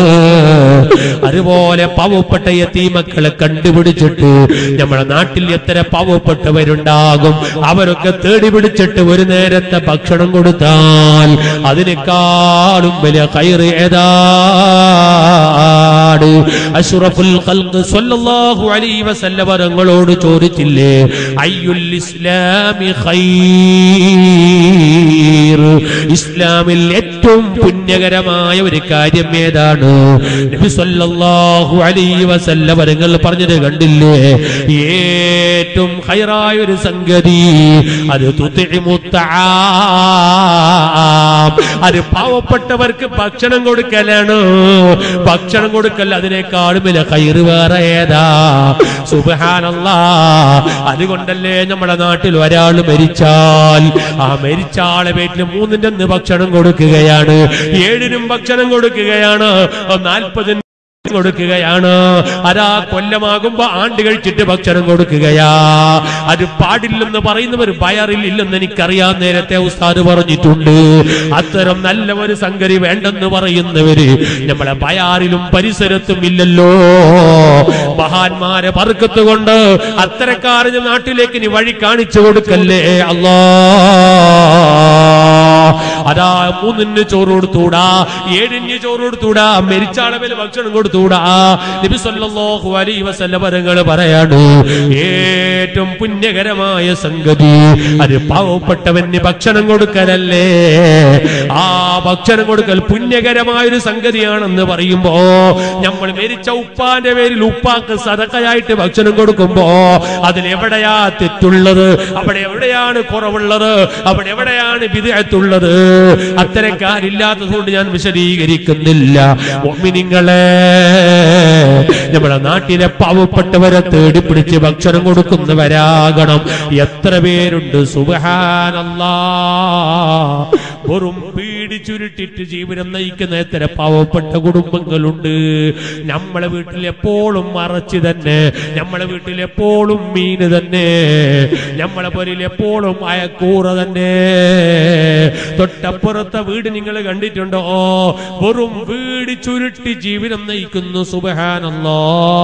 അതുപോലെ പാവപ്പെട്ട യത്തീമക്കളെ കണ്ടുപിടിച്ചിട്ട് നമ്മുടെ നാട്ടിൽ എത്ര പാവപ്പെട്ടവരുണ്ടാകും അവരൊക്കെ തേടി പിടിച്ചിട്ട് ഒരു നേരത്തെ ഭക്ഷണം കൊടുത്താൽ അതിനേക്കാളും വലിയ കയറ് ഏതാണ് അഷ്റഫുൽ ഖൽഖ് സ്വല്ലല്ലാഹു അലൈഹി വസല്ലം തങ്ങളോട് ചോദിച്ചില്ലേ അയ്യുൽ ഇസ്ലാമി ഖൈർ ഇസ്ലാമിൽ ഏറ്റവും പുണ്യകരമായ ഒരു കാര്യം ഏതാണ് നബി സല്ലല്ലാഹു അലൈഹി വസല്ലം തങ്ങൾ പറഞ്ഞത് കണ്ടില്ലേ ഏറ്റവും ഹൈറായ ഒരു സംഗതി അത് തുതിഇമു തആം അത് പാവപ്പെട്ടവർക്ക് ഭക്ഷണം കൊടുക്കലാണ് ഭക്ഷണം കൊടുക്കൽ അതിനേക്കാളും വലിയ കയറ് വേറെ ഏതാ സുബഹാനല്ലാ അതുകൊണ്ടല്ലേ നമ്മുടെ നാട്ടിൽ ഒരാൾ മരിച്ചാൽ ആ മരിച്ച ആളെ വീട്ടിൽ മൂന്നിന്റെ അന്ന് ഭക്ഷണം കൊടുക്കുകയാണ് ഏഴിനും ഭക്ഷണം കൊടുക്കുകയാണ് നാൽപ്പതിന് കൊടുക്കുകയാണ് അതാ കൊല്ലമാകുമ്പോ ആണ്ട് കഴിച്ചിട്ട് ഭക്ഷണം കൊടുക്കുകയാ അത് പാടില്ലെന്ന് പറയുന്നവർ ബയറിൽ ഇല്ലെന്ന് എനിക്കറിയാൻ നേരത്തെ ഉസ്താദ് പറഞ്ഞിട്ടുണ്ട് അത്തരം നല്ല ഒരു സംഗതി വേണ്ടെന്ന് പറയുന്നവര് നമ്മളെ ബയാറിലും പരിസരത്തും ഇല്ലല്ലോ മഹാന്മാരെ പറക്കത്ത് കൊണ്ട് അത്തരക്കാരന് നാട്ടിലേക്ക് നീ വഴി കാണിച്ചു കൊടുക്കല്ലേ അല്ലാ അതാ മൂന്നിന് ചോറ് കൊടുത്തൂടാ ഏഴിന് ചോറ് കൊടുത്തൂടാ മരിച്ച അളവിൽ ഭക്ഷണം കൊടുത്തൂടാ നബി സല്ലല്ലാഹു അലൈഹി വസല്ലം പരങ്ങൾ പറയാണ് ഏറ്റവും പുണ്യകരമായ സംഗതി അത് പാവപ്പെട്ടവന് ഭക്ഷണം കൊടുക്കലല്ലേ ആ ഭക്ഷണം കൊടുക്കൽ പുണ്യകരമായ ഒരു സംഗതിയാണെന്ന് പറയുമ്പോ നമ്മൾ മരിച്ച ഉപ്പാന്റെ പേരിൽ ഉപ്പാക്ക് സദക്കയായിട്ട് ഭക്ഷണം കൊടുക്കുമ്പോ അതിലെവിടെയാ തെറ്റുള്ളത് അവിടെ എവിടെയാണ് കുറവുള്ളത് അവിടെ എവിടെയാണ് വിധേയത്തുള്ളത് അത്തരക്കാരില്ലാത്തതുകൊണ്ട് ഞാൻ വിശദീകരിക്കുന്നില്ല ഒമിനിങ്ങളെ നമ്മുടെ നാട്ടിലെ പാവപ്പെട്ടവരെ തേടി പിടിച്ച് ഭക്ഷണം കൊടുക്കുന്നവരാകണം എത്ര പേരുണ്ട് സുബഹാനല്ലാ വെറും പീടി ചുരുട്ടിട്ട് ജീവിതം നയിക്കുന്ന എത്ര പാവപ്പെട്ട കുടുംബങ്ങളുണ്ട് നമ്മളെ വീട്ടിൽ എപ്പോഴും മറച്ച് തന്നെ നമ്മളെ വീട്ടിൽ എപ്പോഴും മീന് തന്നെ നമ്മളെ പൊരിൽ എപ്പോഴും അയക്കൂറ തന്നെ തൊട്ടപ്പുറത്തെ വീട് നിങ്ങൾ കണ്ടിട്ടുണ്ടോ വെറും വീട് ചുരുട്ടി ജീവിതം നയിക്കുന്നു സുബഹാനല്ലോ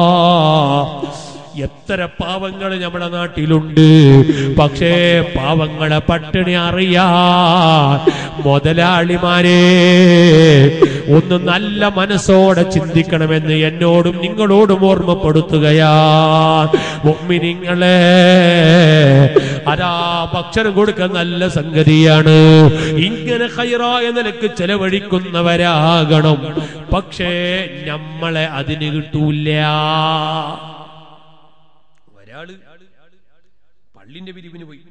എത്ര പാവങ്ങൾ നമ്മുടെ നാട്ടിലുണ്ട് പക്ഷേ പാവങ്ങളെ പട്ടിണി അറിയാൻ മുതലാളിമാരെ ഒന്ന് നല്ല മനസ്സോടെ ചിന്തിക്കണമെന്ന് എന്നോടും നിങ്ങളോടും ഓർമ്മപ്പെടുത്തുകയാ മുമ്മിനിങ്ങളെ അതാ ഭക്ഷണം കൊടുക്കാൻ നല്ല സംഗതിയാണ് ഇങ്ങനെ ഹൈറായ നിലക്ക് ചെലവഴിക്കുന്നവരാകണം പക്ഷേ നമ്മളെ അതിന് കിട്ടൂല ഒരാള് പള്ളിന്റെ പിരിവിന് പോയി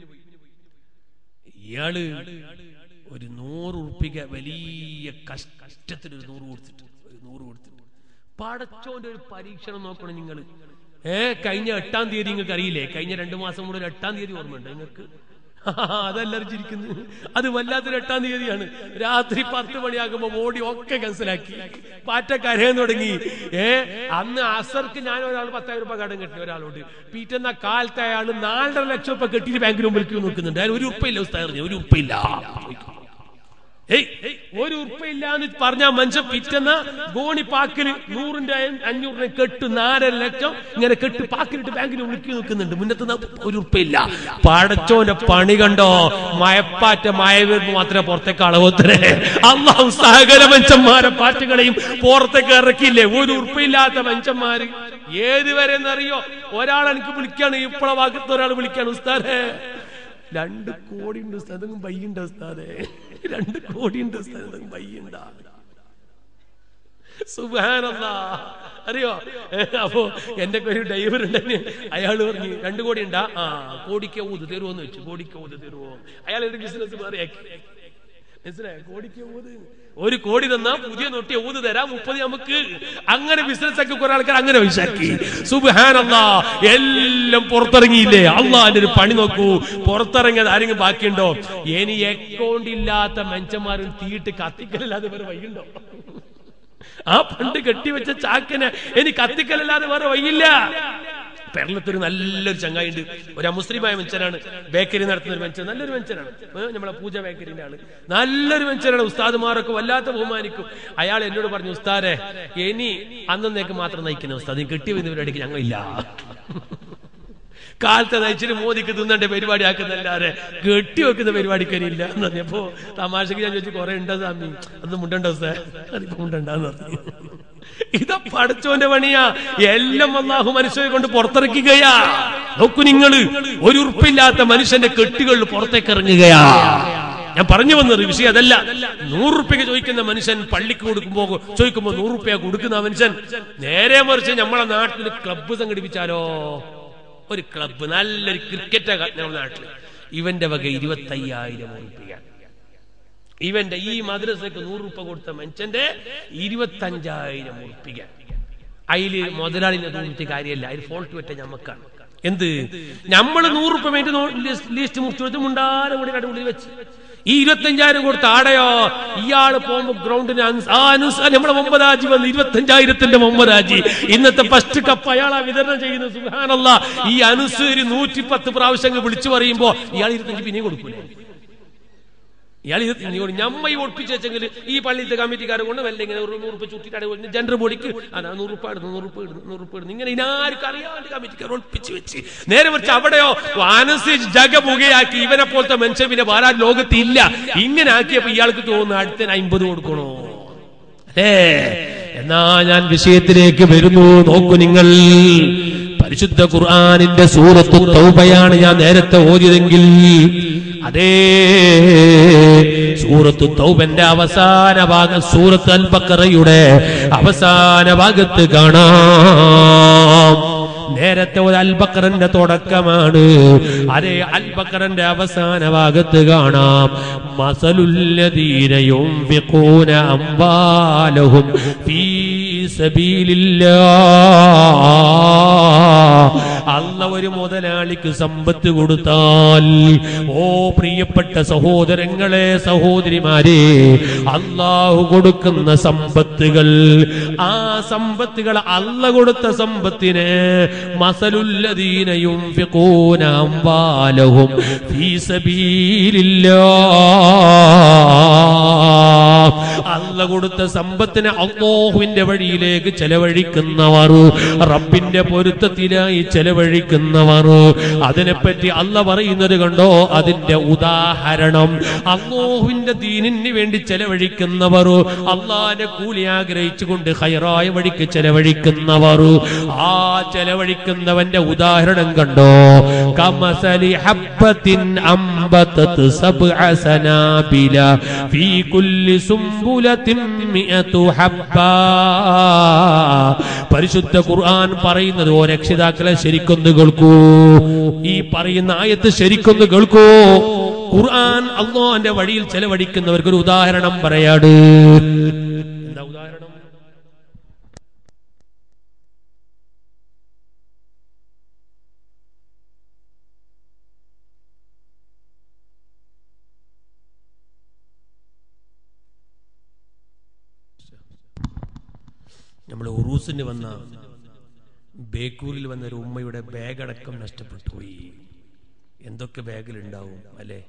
ഇയാള് ഒരു നൂറ് ഉറുപ്പിക വലിയ കഷ്ടത്തിന് ഒരു നൂറ് കൊടുത്തിട്ട് ഒരു നൂറ് കൊടുത്തിട്ട് പടച്ചോന്റെ ഒരു പരീക്ഷണം നോക്കണം നിങ്ങൾ ഏ കഴിഞ്ഞ എട്ടാം തീയതി നിങ്ങൾക്ക് അറിയില്ലേ കഴിഞ്ഞ രണ്ടു മാസം മുതൽ എട്ടാം തീയതി ഓർമ്മയുണ്ട് നിങ്ങൾക്ക് അതെല്ലാവരും ചിരിക്കുന്നു അത് വല്ലാത്തൊരു എട്ടാം തീയതിയാണ് രാത്രി പത്ത് മണിയാകുമ്പോ ഓടി ഒക്കെ ക്യാൻസലാക്കി പാറ്റ കരയാൻ തുടങ്ങി ഏ അന്ന് അസർക്ക് ഞാൻ ഒരാൾ പത്തായിരം രൂപ കടം കെട്ടി ഒരാളോട് പിറ്റെന്ന കാലത്ത് അയാൾ നാലര ലക്ഷം രൂപ കെട്ടിയിട്ട് ബാങ്കിൽ മുമ്പിൽ ക്യൂ നിൽക്കുന്നുണ്ട് അയാൾ ഒരു ഉറപ്പില്ല ഉസ്താദ് ഒരു ഉറപ്പില്ല ഏയ് ഒരു ഉറുപ്പില്ല എന്ന് പറഞ്ഞ മനുഷ്യൻ പിറ്റെന്ന ഗോണി പാക്കില് നൂറിന്റെ അഞ്ഞൂറിന് കെട്ട് നാലര ലക്ഷം ഇങ്ങനെ കെട്ട് പാക്കിലിട്ട് ബാങ്കിന് വിളിക്കി നിൽക്കുന്നുണ്ട് മുന്നത്ത് ഒരു ഉറുപ്പില്ല പടച്ചോന്റെ പണി കണ്ടോ മയപ്പാറ്റ മയ വരുമ്പോ മാത്രമേ പുറത്തേക്ക് അളവത്തരെ അള്ളാഹു സകല മനുഷ്യന്മാരെ പാറ്റുകളെയും പുറത്തേക്ക് ഇറക്കിയില്ലേ ഒരു ഉറുപ്പില്ലാത്ത മനുഷ്യന്മാര് ഏതുവരെ എന്നറിയോ ഒരാൾ എനിക്ക് വിളിക്കാണ് ഇപ്പള ഭാഗത്ത് ഒരാൾ വിളിക്കാണ് ഉസ്താദേ രണ്ട് കോടി ഉണ്ട് സ്ഥലം ബയ്യുണ്ട് ഉസ്താദേ രണ്ട് കോടി ഉണ്ട് സ്ഥലം ബയ്യുണ്ട സുബാനല്ലാ അറിയോ ഏ, അപ്പോ എന്റെ ഒരു ഡ്രൈവർ ഉണ്ടെന്ന് അയാൾ പറഞ്ഞു രണ്ട് കോടി ഉണ്ടാ ആ കോടിക്ക് ഊത് തരുമോന്ന് വെച്ചു കോടിക്ക് ഊത് തരുമോ അയാൾ എന്റെ ബിസിനസ് മാറിയാക്കി മനസ്സിലായോ കോടിക്ക് ഊത് ഒരു കോടി തന്നാ പുതിയ നൊട്ടിയ ഊത് തരാം മുപ്പത് നമുക്ക് അങ്ങനെ ബിസിനസ് ഒക്കെ കുറെ ആൾക്കാർ അങ്ങനെ വിശാക്കി സുബാനല്ലാ എല്ലാം പുറത്തിറങ്ങിയില്ലേ അള്ളാന്റെ ഒരു പണി നോക്കൂ പുറത്തിറങ്ങിയത് ആരെങ്കിലും ബാക്കിയുണ്ടോ ഇനി അക്കൗണ്ട് ഇല്ലാത്ത മനുഷ്യന്മാരും തീയിട്ട് കത്തിക്കലില്ലാതെ വേറെ വൈകുണ്ടോ ആ പണ്ട് കെട്ടിവെച്ച ചാക്കിന് ഇനി കത്തിക്കലല്ലാതെ വേറെ വയ്യില്ല കേരളത്തൊരു നല്ലൊരു ചങ്ങായിണ്ട് ഒരു മുസ്ലിമായ മനുഷ്യനാണ് ബേക്കറി നടത്തുന്ന ഒരു മനുഷ്യൻ നല്ലൊരു മനുഷ്യനാണ് ഏ, നമ്മളെ പൂജ ബേക്കറിന്റെ ആള് നല്ലൊരു മനുഷ്യനാണ് ഉസ്താദുമാരൊക്കെ വല്ലാത്ത ബഹുമാനിക്കും അയാൾ എന്നോട് പറഞ്ഞു ഉസ്താദെ ഇനി അന്നേക്ക് മാത്രം നയിക്കുന്ന ഉസ്താദ് കെട്ടി വരുന്നവരുടെ ഞങ്ങളില്ല കാലത്തെ നയിച്ചിട്ട് മോദിക്ക് തിന്നണ്ട പരിപാടി ആക്കുന്നല്ലാതെ കെട്ടി വെക്കുന്ന പരിപാടിക്കാരില്ല എന്ന് പറഞ്ഞപ്പോ തമാശക്ക് ഞാൻ ചോദിച്ചു കുറെ ഉണ്ടോ സ്വാമി അത് മുണ്ടണ്ടോ സാർ അതിപ്പോ മുണ്ടണ്ടെന്ന് പറഞ്ഞു ഇതാ പഠിച്ചോന്റെ പണിയാ എല്ലാം അള്ളാഹു മനുഷ്യരെ കൊണ്ട് പുറത്തിറക്കുകയാ നോക്കൂ നിങ്ങള് ഒരു ഉറപ്പില്ലാത്ത മനുഷ്യന്റെ കെട്ടുകളിൽ പുറത്തേക്ക് ഇറങ്ങുകയാ ഞാൻ പറഞ്ഞു വന്നത് വിഷയം അതല്ല നൂറുപ്യക്ക് ചോദിക്കുന്ന മനുഷ്യൻ പള്ളിക്ക് കൊടുക്കുമ്പോ ചോദിക്കുമ്പോ നൂറുപ്യ കൊടുക്കുന്ന ആ മനുഷ്യൻ നേരെ മറിച്ച് നമ്മളെ നാട്ടിൽ ക്ലബ്ബ് സംഘടിപ്പിച്ചാലോ ഒരു ക്ലബ്ബ് നല്ലൊരു ക്രിക്കറ്റ് നമ്മുടെ നാട്ടിൽ ഇവന്റെ വക ഇരുപത്തയ്യായിരം ഉറുപ്പിക ഇവന്റെ ഈ മദ്രസക്ക് നൂറ് രൂപ കൊടുത്ത മനുഷ്യന്റെ ഇരുപത്തഞ്ചായിരം ഉറുപ്പിക അതില് മുതലാളിനെ തോന്നിട്ട് കാര്യമല്ല അതിൽ ഫോൾട്ട് പറ്റ ഞമ്മക്കാണ് എന്ത് നമ്മൾ നൂറ് രൂപ വേണ്ടി ലിസ്റ്റ് മുറിച്ചു കൊടുത്ത് മുണ്ടാരം കൂടി കണ്ടുള്ളിൽ വെച്ച് ഈ ഇരുപത്തഞ്ചായിരം കൊടുത്ത ആടയോ ഇയാള് പോകുമ്പോ ഗ്രൗണ്ടിന് അനുസ- ആ അനുസ നമ്മളെ മുമ്പതാജി വന്ന് ഇരുപത്തഞ്ചായിരത്തിന്റെ മുമ്പതാജി ഇന്നത്തെ ഫസ്റ്റ് കപ്പ് അയാളാ വിതരണം ചെയ്യുന്ന സുഹാനല്ല ഈ അനുസരി നൂറ്റി പത്ത് പ്രാവശ്യം വിളിച്ചു പറയുമ്പോ ഇയാൾ ഇരുപത്തഞ്ച് പിന്നെയും കൊടുക്കൂലേ ഇയാൾ ഇത് ഇങ്ങോട്ട് ഞമ്മ ഈ ഒളിപ്പിച്ച് വെച്ചെങ്കിൽ ഈ പള്ളിയിലത്തെ കമ്മിറ്റിക്കാരെ കൊണ്ട് വല്ല ഇങ്ങനെ ഒരു നൂറ് ചുറ്റിട്ടാണ് ജനറൽ ബോഡിക്ക് അതാ നൂറ് രൂപ ഇടുന്നു നൂറ് രൂപ ഇടുന്നു നൂറ് രൂപ ഇടുന്നു ഇങ്ങനെ ഇനാർക്കും അറിയാണ്ട് കമ്മിറ്റിക്കാർ ഒളിപ്പിച്ച് വെച്ച് നേരെ മറിച്ച് അവിടെയോ മനസ്സ് ജഗമുകയാക്കി ഇവനെ പോലത്തെ മനുഷ്യൻ പിന്നെ വേറെ ലോകത്ത് ഇല്ല ഇങ്ങനെ ആക്കിയപ്പോ ഇയാൾക്ക് തോന്നുന്നു അടുത്ത അമ്പത് കൊടുക്കണോ അല്ലേ എന്നാ ഞാൻ വിഷയത്തിലേക്ക് വരുന്നു നോക്കൂ നിങ്ങൾ പരിശുദ്ധ ഖുർആാനിന്റെ സൂറത്തു തൗബയാണ് ഞാൻ നേരത്തെ ഓതിയതെങ്കിൽ അതേ സൂറത്തു തൗബന്റെ അവസാന ഭാഗം സൂറത്ത് അൽബക്കറയുടെ അവസാന ഭാഗത്ത് കാണാം നേരത്തെ ഒരു അൽബക്കറിന്റെ തുടക്കമാണ് അതേ അൽബക്കറിന്റെ അവസാന ഭാഗത്ത് കാണാം മസലുല്ലദീനയും അംബാലഹും ഫീ സബീലില്ലാ അല്ല ഒരു മുതലാളിക്ക് സമ്പത്ത് കൊടുത്താൽ ഓ പ്രിയപ്പെട്ട സഹോദരങ്ങളെ സഹോദരിമാരെ അള്ളാഹു കൊടുക്കുന്ന സമ്പത്തുകൾ ആ സമ്പത്തുകൾ അല്ല കൊടുത്ത സമ്പത്തിന് മസലുല്ലദീനയും അംവാലഹും ഫീ സബീലില്ലാ അല്ല കൊടുത്ത സമ്പത്തിന് അള്ളാഹുവിന്റെ വഴിയിലേക്ക് ചെലവഴിക്കുന്നവർ റബ്ബിന്റെ പൊരുത്തത്തിനായി ചെലവഴിക്കുന്നവർ അതിനെപ്പറ്റി അല്ല പറയുന്നത് കണ്ടോ അതിന്റെ ഉദാഹരണം അള്ളാഹുവിന്റെ ദീനിന് വേണ്ടി ചെലവഴിക്കുന്നവർ അള്ളാഹിന്റെ കൂലി ആഗ്രഹിച്ചുകൊണ്ട് ഹൈറായ വഴിക്ക് ചെലവഴിക്കുന്നവർ ആ ചെലവഴിക്കുന്നവന്റെ ഉദാഹരണം കണ്ടോ കമസലി ഹബ്ബത്തിൻ അമ്പത്തത് സബ്അ സനാബില ഫീ കുല്ലി സുംബുലത്തിൻ മിഅതു ഹബ്ബാ പരിശുദ്ധ ഖുർആൻ പറയുന്നത് ഓ രക്ഷിതാക്കളെ ശരിക്കൊന്ന് കേൾക്കൂ ഈ പറയുന്ന ആയത്ത് ശരിക്കൊന്ന് കേൾക്കൂ ഖുർആൻ അള്ളാന്റെ വഴിയിൽ ചെലവഴിക്കുന്നവർക്ക് ഒരു ഉദാഹരണം പറയാട് എന്താ ഉദാഹരണം നമ്മൾ ഉറൂസിന് വന്ന ബേക്കൂരിൽ വന്ന ഒരു ഉമ്മയുടെ ബാഗ് അടക്കം നഷ്ടപ്പെട്ടു പോയി എന്തൊക്കെ ബാഗിലുണ്ടാവും അല്ലേ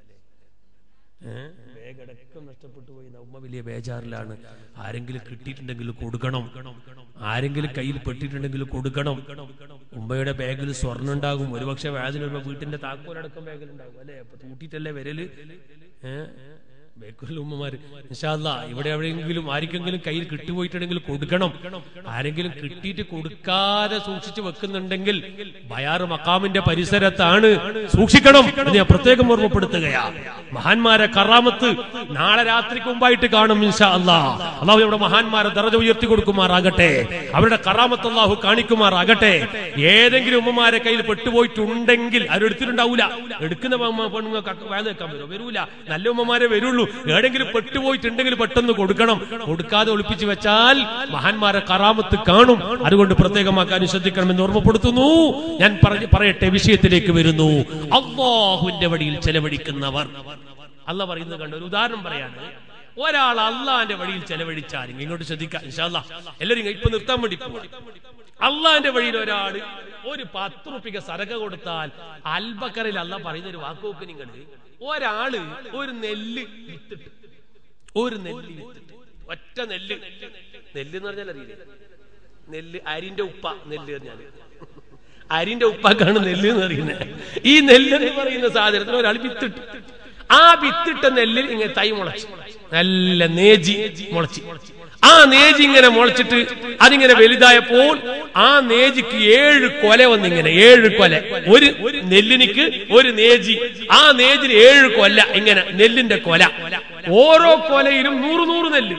ബാഗ് അടക്കം നഷ്ടപ്പെട്ടു പോയി ന- ഉമ്മ വലിയ ബേജാറിലാണ് ആരെങ്കിലും കിട്ടിയിട്ടുണ്ടെങ്കിൽ കൊടുക്കണം ആരെങ്കിലും കയ്യിൽ പെട്ടിട്ടുണ്ടെങ്കിൽ കൊടുക്കണം ഉമ്മയുടെ ബാഗിൽ സ്വർണ്ണം ഉണ്ടാകും ഒരുപക്ഷെ വേദന വരുമ്പോ വീട്ടിന്റെ താക്കോലടക്കം ബാഗിലുണ്ടാകും അല്ലേ അപ്പൊ തൂട്ടിട്ടല്ലേ വരല് ഏഹ് ബേക്കൂരിൽ ഉമ്മമാര് ഇൻഷാല്ല ഇവിടെ എവിടെയെങ്കിലും ആർക്കെങ്കിലും കയ്യിൽ കിട്ടുപോയിട്ടുണ്ടെങ്കിൽ കൊടുക്കണം ആരെങ്കിലും കിട്ടിയിട്ട് കൊടുക്കാതെ സൂക്ഷിച്ചു വെക്കുന്നുണ്ടെങ്കിൽ ബയാറ് മക്കാമിന്റെ പരിസരത്താണ് സൂക്ഷിക്കണം എന്ന് ഞാൻ പ്രത്യേകം ഓർമ്മപ്പെടുത്തുകയാ മഹാന്മാരെ കറാമത്ത് നാളെ രാത്രിക്ക് മുമ്പായിട്ട് കാണും ഇൻഷാ അല്ലാ അള്ളാഹു നമ്മുടെ മഹാന്മാരെ ദറജ ഉയർത്തി കൊടുക്കുമാറാകട്ടെ അവരുടെ കറാമത്ത് അള്ളാഹു കാണിക്കുമാറാകട്ടെ ഏതെങ്കിലും ഉമ്മമാരെ കയ്യിൽ പെട്ടുപോയിട്ടുണ്ടെങ്കിൽ അവരെടുത്തിട്ടുണ്ടാവൂല എടുക്കുന്ന ഉമ്മ- പെണ്ണുങ്ങൾക്ക് വേല വെക്കാൻ വരുമോ വരൂല നല്ല ഉമ്മമാരെ വരുള്ളൂ ഏതെങ്കിലും പെട്ടുപോയിട്ടുണ്ടെങ്കിൽ പെട്ടെന്ന് കൊടുക്കണം കൊടുക്കാതെ ഒളിപ്പിച്ചു വെച്ചാൽ മഹാന്മാരെ കറാമത്ത് കാണും അതുകൊണ്ട് പ്രത്യേകമാക്കാൻ ശ്രദ്ധിക്കണമെന്ന് ഓർമ്മപ്പെടുത്തുന്നു ഞാൻ പറഞ്ഞ് പറയട്ടെ വിഷയത്തിലേക്ക് വരുന്നു അള്ളാഹുവിന്റെ വഴിയിൽ ചെലവഴിക്കുന്നവർ അല്ല പറയുന്നത് കണ്ട ഒരു ഉദാഹരണം പറയാണ് ഒരാൾ അള്ളാന്റെ വഴിയിൽ ചെലവഴിച്ചാൽ ഇങ്ങോട്ട് ശ്രദ്ധിക്കാം ഇൻഷാല്ലാ എല്ലാവരും ഇപ്പൊ നിർത്താൻ വേണ്ടി പോവാ അള്ളാന്റെ വഴിയിൽ ഒരാൾ ഒരു പത്ത് റുപ്പിക സരക കൊടുത്താൽ അൽബക്കറിൽ അല്ല പറയുന്ന ഒരു വാക്കുവെക്ക് നിങ്ങൾ ഒരാള് ഒരു നെല്ല് വിത്തിട്ട് ഒരു നെല്ല് വിത്തിട്ട് ഒറ്റ നെല്ല് നെല്ല് എന്ന് പറഞ്ഞാൽ അറിയില്ലേ നെല്ല് അരിന്റെ ഉപ്പ നെല്ല് പറഞ്ഞാല് അരിന്റെ ഉപ്പാക്കാണ് നെല്ല് എന്ന് പറയുന്നത് ഈ നെല്ല് എന്ന് പറയുന്ന സാധനത്തിന് ഒരാൾ വിത്തിട്ട് ആ വിത്തിട്ട നെല്ലിൽ ഇങ്ങനെ തൈ മുളച്ചു നല്ല നേജി മുളച്ചു ആ നേജി ഇങ്ങനെ മുളച്ചിട്ട് അതിങ്ങനെ വലുതായപ്പോൾ ആ നേജിക്ക് ഏഴ് കൊല വന്നിങ്ങനെ ഏഴ് കൊല ഒരു നെല്ലിനിക്ക് ഒരു നേജി ആ നേജിന് ഏഴ് കൊല ഇങ്ങനെ നെല്ലിന്റെ കൊല ഓരോ കൊലയിലും നൂറ് നൂറ് നെല്ല്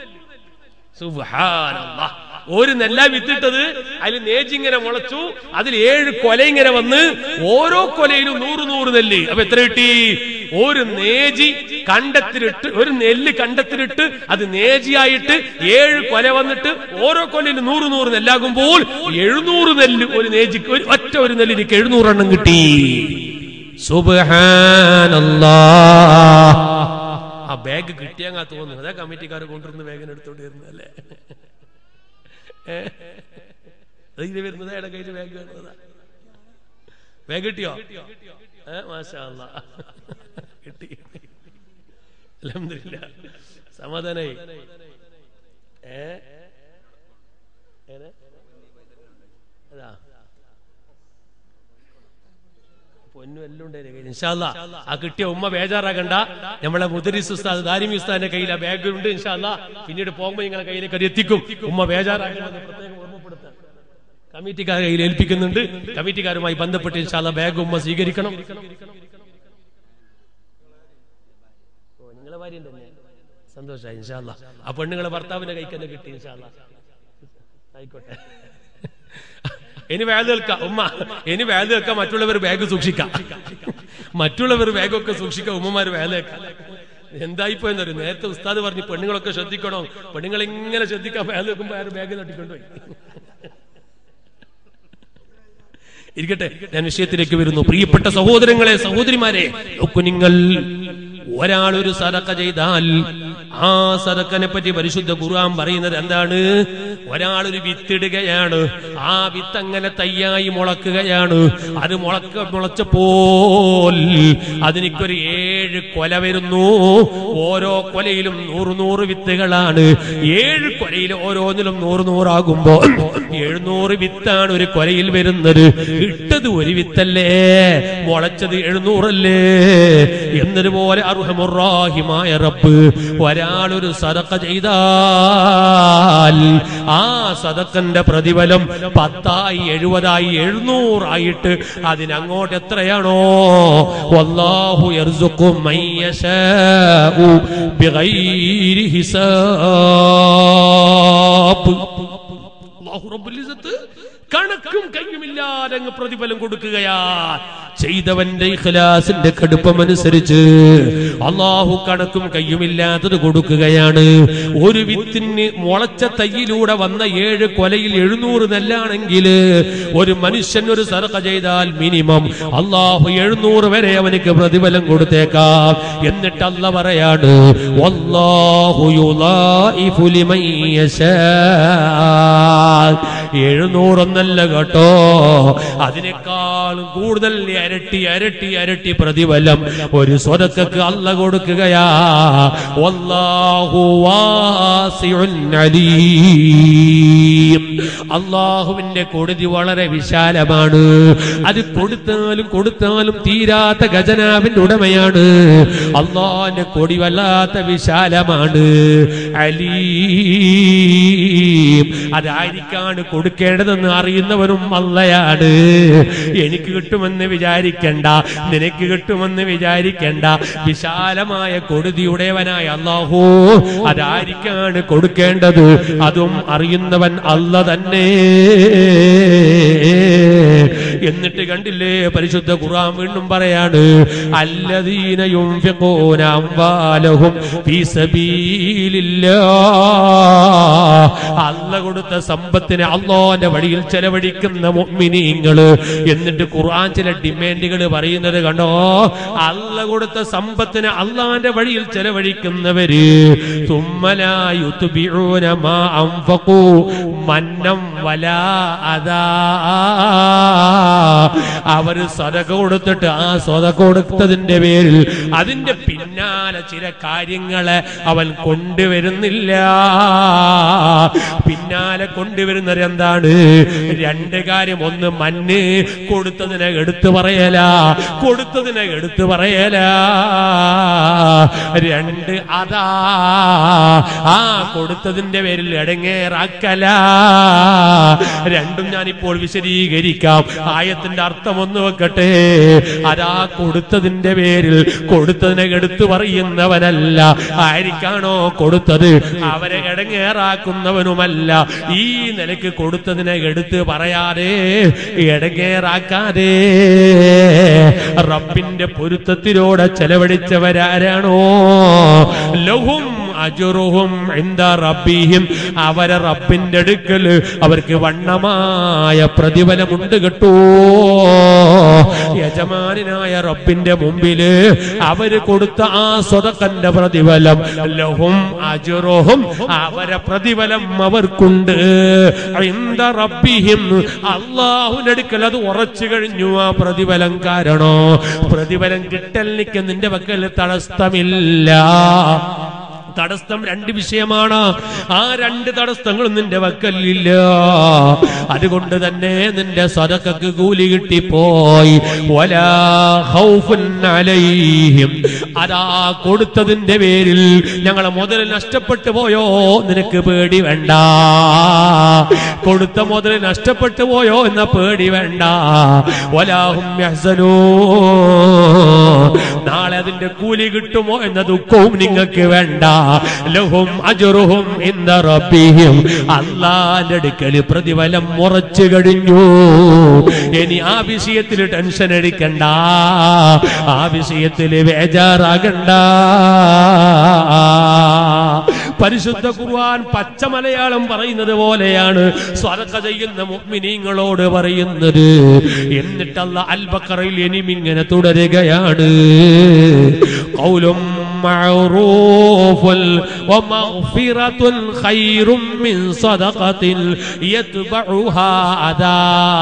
സുബ്ഹാനല്ലാഹ് ഒരു നെല്ല വിത്തിട്ടത് അതിൽ നേജിങ്ങനെ മുളച്ചു അതിൽ ഏഴ് കൊല ഇങ്ങനെ വന്ന് ഓരോ കൊലയിലും നൂറ് നൂറ് നെല്ല് അപ്പൊ എത്ര കിട്ടി ഒരു നേജി കണ്ടത്തിലിട്ട് ഒരു നെല്ല് കണ്ടത്തിലിട്ട് അത് നേജിയായിട്ട് ഏഴ് കൊല വന്നിട്ട് ഓരോ കൊലയിലും നൂറ് നൂറ് നെല്ലാകുമ്പോൾ എഴുന്നൂറ് നെല്ല് ഒരു നേജിക്ക് ഒരു ഒറ്റ ഒരു നെല്ലിനിക്ക് എഴുന്നൂറെണ്ണം കിട്ടി സുബ്ഹാനല്ലാഹ് ആ ബാഗ് കിട്ടിയാങ്ങാ തോന്നുന്നു അതാ കമ്മിറ്റിക്കാർ കൊണ്ടുവരുന്ന ബാഗിന് എടുത്തോണ്ട് വരുന്നതല്ലേ ഇതിന് വരുന്നത് എവിടെ കയ്യിൽ ബാഗ് കാണുന്നതാ ബാഗ് കിട്ടിയോ ഏ മാഷാ അല്ലാ. കിട്ടി അൽഹംദുലില്ലാ സമാധാനായി ഏ ഏത്? അതാ പൊന്നും എല്ലാം ഉണ്ടായിരുന്നു കയ്യിൽ. ഇൻഷാല്ലാ ആ കിട്ടിയ ഉമ്മ ബേജാറാകണ്ട നമ്മളെ മുദരിസ് ഉസ്താദ് ദാരിമി ഉസ്താദിന്റെ കയ്യിൽ ആ ബാഗ് ഉണ്ട് ഇൻഷാല്ലാ പിന്നീട് പോകുമ്പോൾ നിങ്ങളെ കയ്യിലേക്ക് അത് എത്തിക്കും ഉമ്മ ബേജാറാകണമെന്ന് പ്രത്യേകം ഓർമ്മപ്പെടുത്താൻ കമ്മിറ്റിക്കാരെ കയ്യിൽ ഏൽപ്പിക്കുന്നുണ്ട് കമ്മിറ്റിക്കാരുമായി ബന്ധപ്പെട്ട് ഇൻഷാല്ല ബാഗ് ഉമ്മ സ്വീകരിക്കണം ഓ, നിങ്ങളെ ഭാര്യ തന്നെ സന്തോഷമായി ഇൻഷാല്ല ആ പെണ്ണുങ്ങളെ ഭർത്താവിന്റെ കൈക്ക് തന്നെ കിട്ടി ഇൻഷാല്ല ആയിക്കോട്ടെ ഇനി വേദ കേൾക്കാം ഉമ്മ ഇനി വേദ കേൾക്കാം മറ്റുള്ളവർ ബാഗ് സൂക്ഷിക്കാം മറ്റുള്ളവർ ബാഗൊക്കെ സൂക്ഷിക്കാം ഉമ്മമാര് വേദ കേൾക്കാം എന്തായിപ്പോ എന്നറിയും നേരത്തെ ഉസ്താദ് പറഞ്ഞു പെണ്ണുങ്ങളൊക്കെ ശ്രദ്ധിക്കണോ പെണ്ണുങ്ങൾ ഇങ്ങനെ ശ്രദ്ധിക്കാൻ ബാഗ് വെക്കുമ്പോ ആരും ബാഗ് തട്ടിക്കൊണ്ടുപോയി ഇരിക്കട്ടെ ഞാൻ വിഷയത്തിലേക്ക് വരുന്നു പ്രിയപ്പെട്ട സഹോദരങ്ങളെ സഹോദരിമാരെ നോക്കൂ നിങ്ങൾ ഒരാൾ ഒരു സദക്ക ചെയ്താൽ ആ സദക്കനെ പറ്റി പരിശുദ്ധ ഖുർആൻ പറയുന്നത് എന്താണ് ഒരാൾ ഒരു വിത്തിടുകയാണ് ആ വിത്ത് അങ്ങനെ തയ്യായി മുളക്കുകയാണ് അത് മുളക്ക മുളച്ചപ്പോൾ അതിനിക്കൊരു ഏഴ് കൊല വരുന്നു ഓരോ കൊലയിലും നൂറ് നൂറ് വിത്തുകളാണ് ഏഴ് കൊലയിൽ ഓരോന്നിലും നൂറ് നൂറാകുമ്പോ എഴുന്നൂറ് വിത്താണ് ഒരു കൊലയിൽ വരുന്നത് ഇട്ടത് ഒരു വിത്തല്ലേ മുളച്ചത് എഴുന്നൂറല്ലേ എന്നതുപോലെ അർഹമുറാഹിമായ റബ്ബ് ഒരാളൊരു സദക്ക ചെയ്താൽ ആ സദക്കന്റെ പ്രതിഫലം പത്തായി എഴുപതായി എഴുന്നൂറായിട്ട് അതിനങ്ങോട്ട് എത്രയാണോ വല്ലാഹു യർസുക്കും മയ്യശാഉ ബിഗൈരി ഹിസാബ് അല്ലാഹു റബ്ബുൽ ഇസ്സത്ത് കണക്കും കയ്യുമില്ലാതെ അങ്ങ് പ്രതിഫലം കൊടുക്കുകയാ ചെയ്തവന്റെ ഇഖ്ലാസിന്റെ കടുപ്പമനുസരിച്ച് അള്ളാഹു കണക്കും കയ്യുമില്ലാത്തത് കൊടുക്കുകയാണ് ഒരു വിത്തിന് മുളച്ച തയ്യിലൂടെ വന്ന ഏഴ് കൊലയിൽ എഴുന്നൂറ് നെല്ലാണെങ്കിൽ ഒരു മനുഷ്യൻ ഒരു സർക്ക ചെയ്താൽ മിനിമം അള്ളാഹു എഴുന്നൂറ് വരെ അവനക്ക് പ്രതിഫലം കൊടുത്തേക്കാം എന്നിട്ട് അല്ല പറയാണ് വല്ലാഹു യുളാഇഫു ലിമൻ യശാ എഴുന്നൂറൊന്നല്ല കേട്ടോ അതിനേക്കാളും കൂടുതൽ ഇരട്ടി ഇരട്ടി ഇരട്ടി പ്രതിഫലം ഒരു സ്വതക്കക്ക് അല്ല കൊടുക്കുകയാ വല്ലാഹു വാസിഉൻ അലീം അള്ളാഹുവിന്റെ കൊടുതി വളരെ വിശാലമാണ് അത് കൊടുത്താലും കൊടുത്താലും തീരാത്ത ഖജനാവിന്റെ ഉടമയാണ് അള്ളാഹിന്റെ കൊടി വല്ലാത്ത വിശാലമാണ് അലീം അതായിരിക്കാണ് കൊടുക്കേണ്ടതെന്ന് അറിയുന്നവരും അല്ലയാണ് എനിക്ക് കിട്ടുമെന്ന് വിചാരിക്കണ്ട നിനക്ക് കിട്ടുമെന്ന് വിചാരിക്കണ്ട വിശാലമായ കൊടുതിയുടേവനായ അള്ളാഹു അതായിരിക്കാണ് കൊടുക്കേണ്ടത് അതും അറിയുന്നവൻ അല്ല തന്നെ എന്നിട്ട് കണ്ടില്ലേ പരിശുദ്ധ ഖുർആൻ വീണ്ടും പറയാണ് അല്ലദീന യുൻഫിഖൂന അംവാലഹും ഫീ സബീലില്ലാ അല്ല കൊടുത്ത സമ്പത്തിനെ അള്ളാന്റെ വഴിയിൽ ചെലവഴിക്കുന്ന മുഅ്മിനീങ്ങള് എന്നിട്ട് ഖുർആൻ ചില ഡിമാൻഡുകൾ പറയുന്നത് കണ്ടോ അല്ല കൊടുത്ത സമ്പത്തിനെ അള്ളാന്റെ വഴിയിൽ ചെലവഴിക്കുന്നവര് തുമ്മലായുത്തുബിഊന മാ അൻഫഖൂ മന്നം വലാ അദാ അവര് സ്വതക കൊടുത്തിട്ട് ആ സ്വതക കൊടുത്തതിന്റെ പേരിൽ അതിന്റെ പിന്നാലെ ചില കാര്യങ്ങളെ അവൻ കൊണ്ടുവരുന്നില്ല പിന്നാലെ കൊണ്ടുവരുന്നത് എന്താണ് രണ്ട് കാര്യം ഒന്ന് മണ്ണ് കൊടുത്തതിനെ എടുത്തു പറയല കൊടുത്തതിനെ എടുത്തു പറയല രണ്ട് അതാ ആ കൊടുത്തതിന്റെ പേരിൽ ഇടങ്ങേറാക്കല രണ്ടും ഞാനിപ്പോൾ വിശദീകരിക്കാം ആയത്തിന്റെ അർത്ഥം ഒന്ന് വെക്കട്ടെ അതാ കൊടുത്തതിന്റെ പേരിൽ കൊടുത്തതിനെ എടുത്തു പറയുന്നവനല്ല ആയിരിക്കാണോ കൊടുത്തത് അവരെ ഇടങ്ങേറാക്കുന്നവനുമല്ല ഈ നിലക്ക് കൊടുത്തതിനെ എടുത്ത് പറയാതെ ഇടങ്ങേറാക്കാതെ റബ്ബിന്റെ പൊരുത്തത്തിലൂടെ ചെലവഴിച്ചവരാരാണോ ലഹും അജുറുഹും എന്താ റബ്ബിഹിം അവരെ റബ്ബിന്റെ അടുക്കൽ അവർക്ക് വണ്ണമായ പ്രതിഫലമുണ്ട് കേട്ടോ യജമാനായ റബ്ബിന്റെ മുമ്പില് അവര് കൊടുത്ത ആ സ്വതക്കന്റെ പ്രതിഫലം ലഹും അജുറുഹും അവരെ പ്രതിഫലം അവർക്കുണ്ട് എന്താ റബ്ബിഹിം അള്ളാഹുനടുക്കൽ അത് ഉറച്ചു കഴിഞ്ഞു ആ പ്രതിഫലം കാരണോ പ്രതിഫലം കിട്ടലിനിക്ക് നിന്റെ വക്കൽ തടസ്സമില്ല തടസ്സം രണ്ട് വിഷയമാണ് ആ രണ്ട് തടസ്സങ്ങളും നിന്റെ വക്കലില്ല അതുകൊണ്ട് തന്നെ നിന്റെ സദക്കക്ക് കൂലി കിട്ടിപ്പോയി വലാ ഖൗഫുൻ അലൈഹിം അതാ കൊടുത്തതിന്റെ പേരിൽ ഞങ്ങളെ മുതൽ നഷ്ടപ്പെട്ടു പോയോ നിനക്ക് പേടി വേണ്ട കൊടുത്ത മുതൽ നഷ്ടപ്പെട്ടു പോയോ എന്ന പേടി വേണ്ട വലാഹും യഹ്സനൂ നാളെ അതിന്റെ കൂലി കിട്ടുമോ എന്ന ദുഃഖവും നിങ്ങൾക്ക് വേണ്ട ലഹും അജറുഹും ഇന്ദ റബ്ബിഹിം അള്ളാന്റെ അടുക്കൽ പ്രതിഫലം ഉറച്ചു കഴിഞ്ഞു ഇനി ആ വിഷയത്തിൽ ടെൻഷൻ അടിക്കണ്ട ആ വിഷയത്തിൽ ബേജാറാകണ്ട പരിശുദ്ധ ഖുർആൻ പച്ച മലയാളം പറയുന്നത് പോലെയാണ് സ്വതക്ക ചെയ്യുന്ന മുഅ്മിനീങ്ങളോട് പറയുന്നത് എന്നിട്ടല്ല അൽബക്കറയിൽ ഇനിയും ഇങ്ങനെ തുടരുകയാണ് കൗലും معروف ومغفرة خير من صدقة يتبعها أذى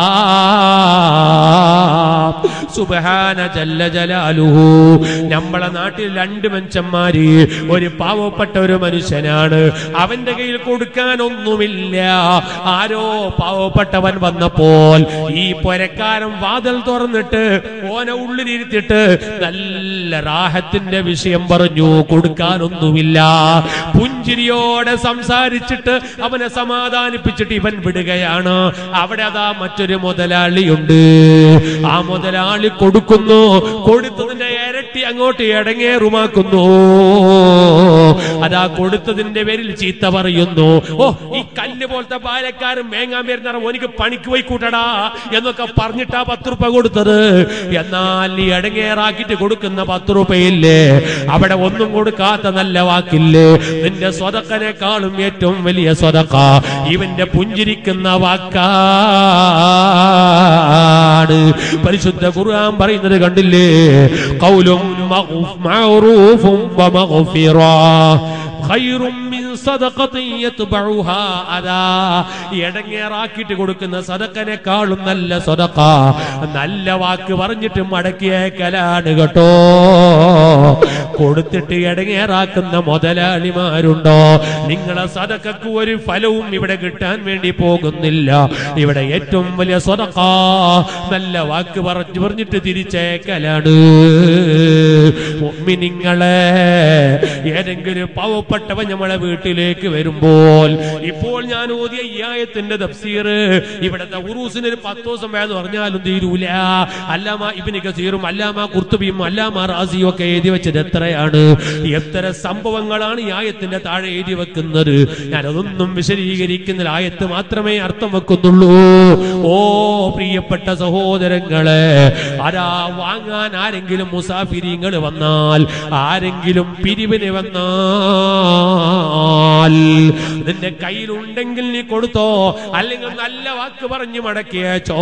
സുബഹാന ജല്ല ജലാലുഹു നമ്മളെ നാട്ടിൽ രണ്ട് മനുഷ്യന്മാര് ഒരു പാവപ്പെട്ട ഒരു മനുഷ്യനാണ് അവന്റെ കയ്യിൽ കൊടുക്കാൻ ഒന്നുമില്ല ആരോ പാവപ്പെട്ടവൻ വന്നപ്പോൾ ഈ പൊരക്കാരൻ വാതിൽ തുറന്നിട്ട് ഓനെ ഉള്ളിലിരുത്തിട്ട് നല്ല റാഹത്തിന്റെ വിഷയം പറഞ്ഞു കൊടുക്കാനൊന്നുമില്ല പുഞ്ചിരിയോടെ സംസാരിച്ചിട്ട് അവനെ സമാധാനിപ്പിച്ചിട്ട് ഇവൻ വിടുകയാണ് അവിടെ അതാ മറ്റൊരു മുതലാളിയുണ്ട് ആ മുതലാളി കൊടുക്കുന്നു കൊടുത്തതിന്റെ ഇരട്ടി അങ്ങോട്ട് എടങ്ങേറുമാക്കുന്നു അതാ കൊടുത്തതിന്റെ പേരിൽ ചീത്ത പറയുന്നു ഓ ഈ കല്ല് പോലത്തെ പാലക്കാരൻ മേങ്ങാൻ വരുന്ന ഓനിക്ക് പണിക്ക് പോയി കൂട്ടടാ എന്നൊക്കെ പറഞ്ഞിട്ടാ പത്ത് റുപ്പ കൊടുത്തത് എന്നാൽ ഈ എടങ്ങേറാക്കിട്ട് കൊടുക്കുന്ന പത്ത് റുപ്പയില്ലേ അവിടെ ഒന്നും കൊടുക്കാത്ത നല്ല വാക്കില്ലേ നിന്റെ സ്വതക്കനേക്കാളും ഏറ്റവും വലിയ സ്വതക്ക ഇവന്റെ പുഞ്ചിരിക്കുന്ന വാക്കാണ് പരിശുദ്ധ ഖുർആൻ പറയുന്നത് കണ്ടില്ലേ കൗലും മഅറൂഫും വമഗ്ഫിറ ഖൈറും മിൻ സദഖത്തിൻ യത്ബഉഹാ അദാ എടങ്ങേറാക്കിയിട്ട് കൊടുക്കുന്ന സദക്കനേക്കാളും നല്ല സദക്ക നല്ല വാക്ക് പറഞ്ഞിട്ട് മടക്കിയേക്കലാണ് കേട്ടോ കൊടുത്തിട്ട് എടങ്ങേറാക്കുന്ന മുതലാളിമാരുണ്ടോ നിങ്ങളെ സദക്കക്ക് ഒരു ഫലവും ഇവിടെ കിട്ടാൻ വേണ്ടി പോകുന്നില്ല ഇവിടെ ഏറ്റവും വലിയ സ്വതക്ക നല്ല വാക്ക് പറഞ്ഞു പറഞ്ഞിട്ട് തിരിച്ചേക്കലാണ് നിങ്ങളെ ഏതെങ്കിലും പാവപ്പെട്ടവൻ നമ്മളെ വീട്ടിലേക്ക് വരുമ്പോൾ ഇപ്പോൾ ഞാൻ ഓതിയ ഈ ആയത്തിന്റെ തഫ്സീർ ഇവിടുത്തെ ഉറൂസിന് ഒരു പത്ത് ദിവസം വേണമെന്ന് പറഞ്ഞാലും തീരൂല അല്ലാമ ഇബിന് കസീറും അല്ലാമ കുർത്തുബിയും അല്ലാമ റാസിയും ഒക്കെ എഴുതി വെച്ചത് എത്രയാണ് എത്ര സംഭവങ്ങളാണ് ഈ ആയത്തിന്റെ താഴെ എഴുതി വെക്കുന്നത് ഞാൻ അതൊന്നും വിശദീകരിക്കുന്നില്ല ആയത്ത് മാത്രമേ അർത്ഥം വെക്കുന്നുള്ളൂ ഓ പ്രിയപ്പെട്ട സഹോദരങ്ങളെ ആരാ വാങ്ങാൻ ആരെങ്കിലും മുസാഫിരിങ്ങൾ വന്നാൽ ആരെങ്കിലും പിരിവിന് വന്നാൽ നിന്റെ കയ്യിലുണ്ടെങ്കിൽ നീ കൊടുത്തോ അല്ലെങ്കിൽ നല്ല വാക്ക് പറഞ്ഞു മടക്കിയച്ചോ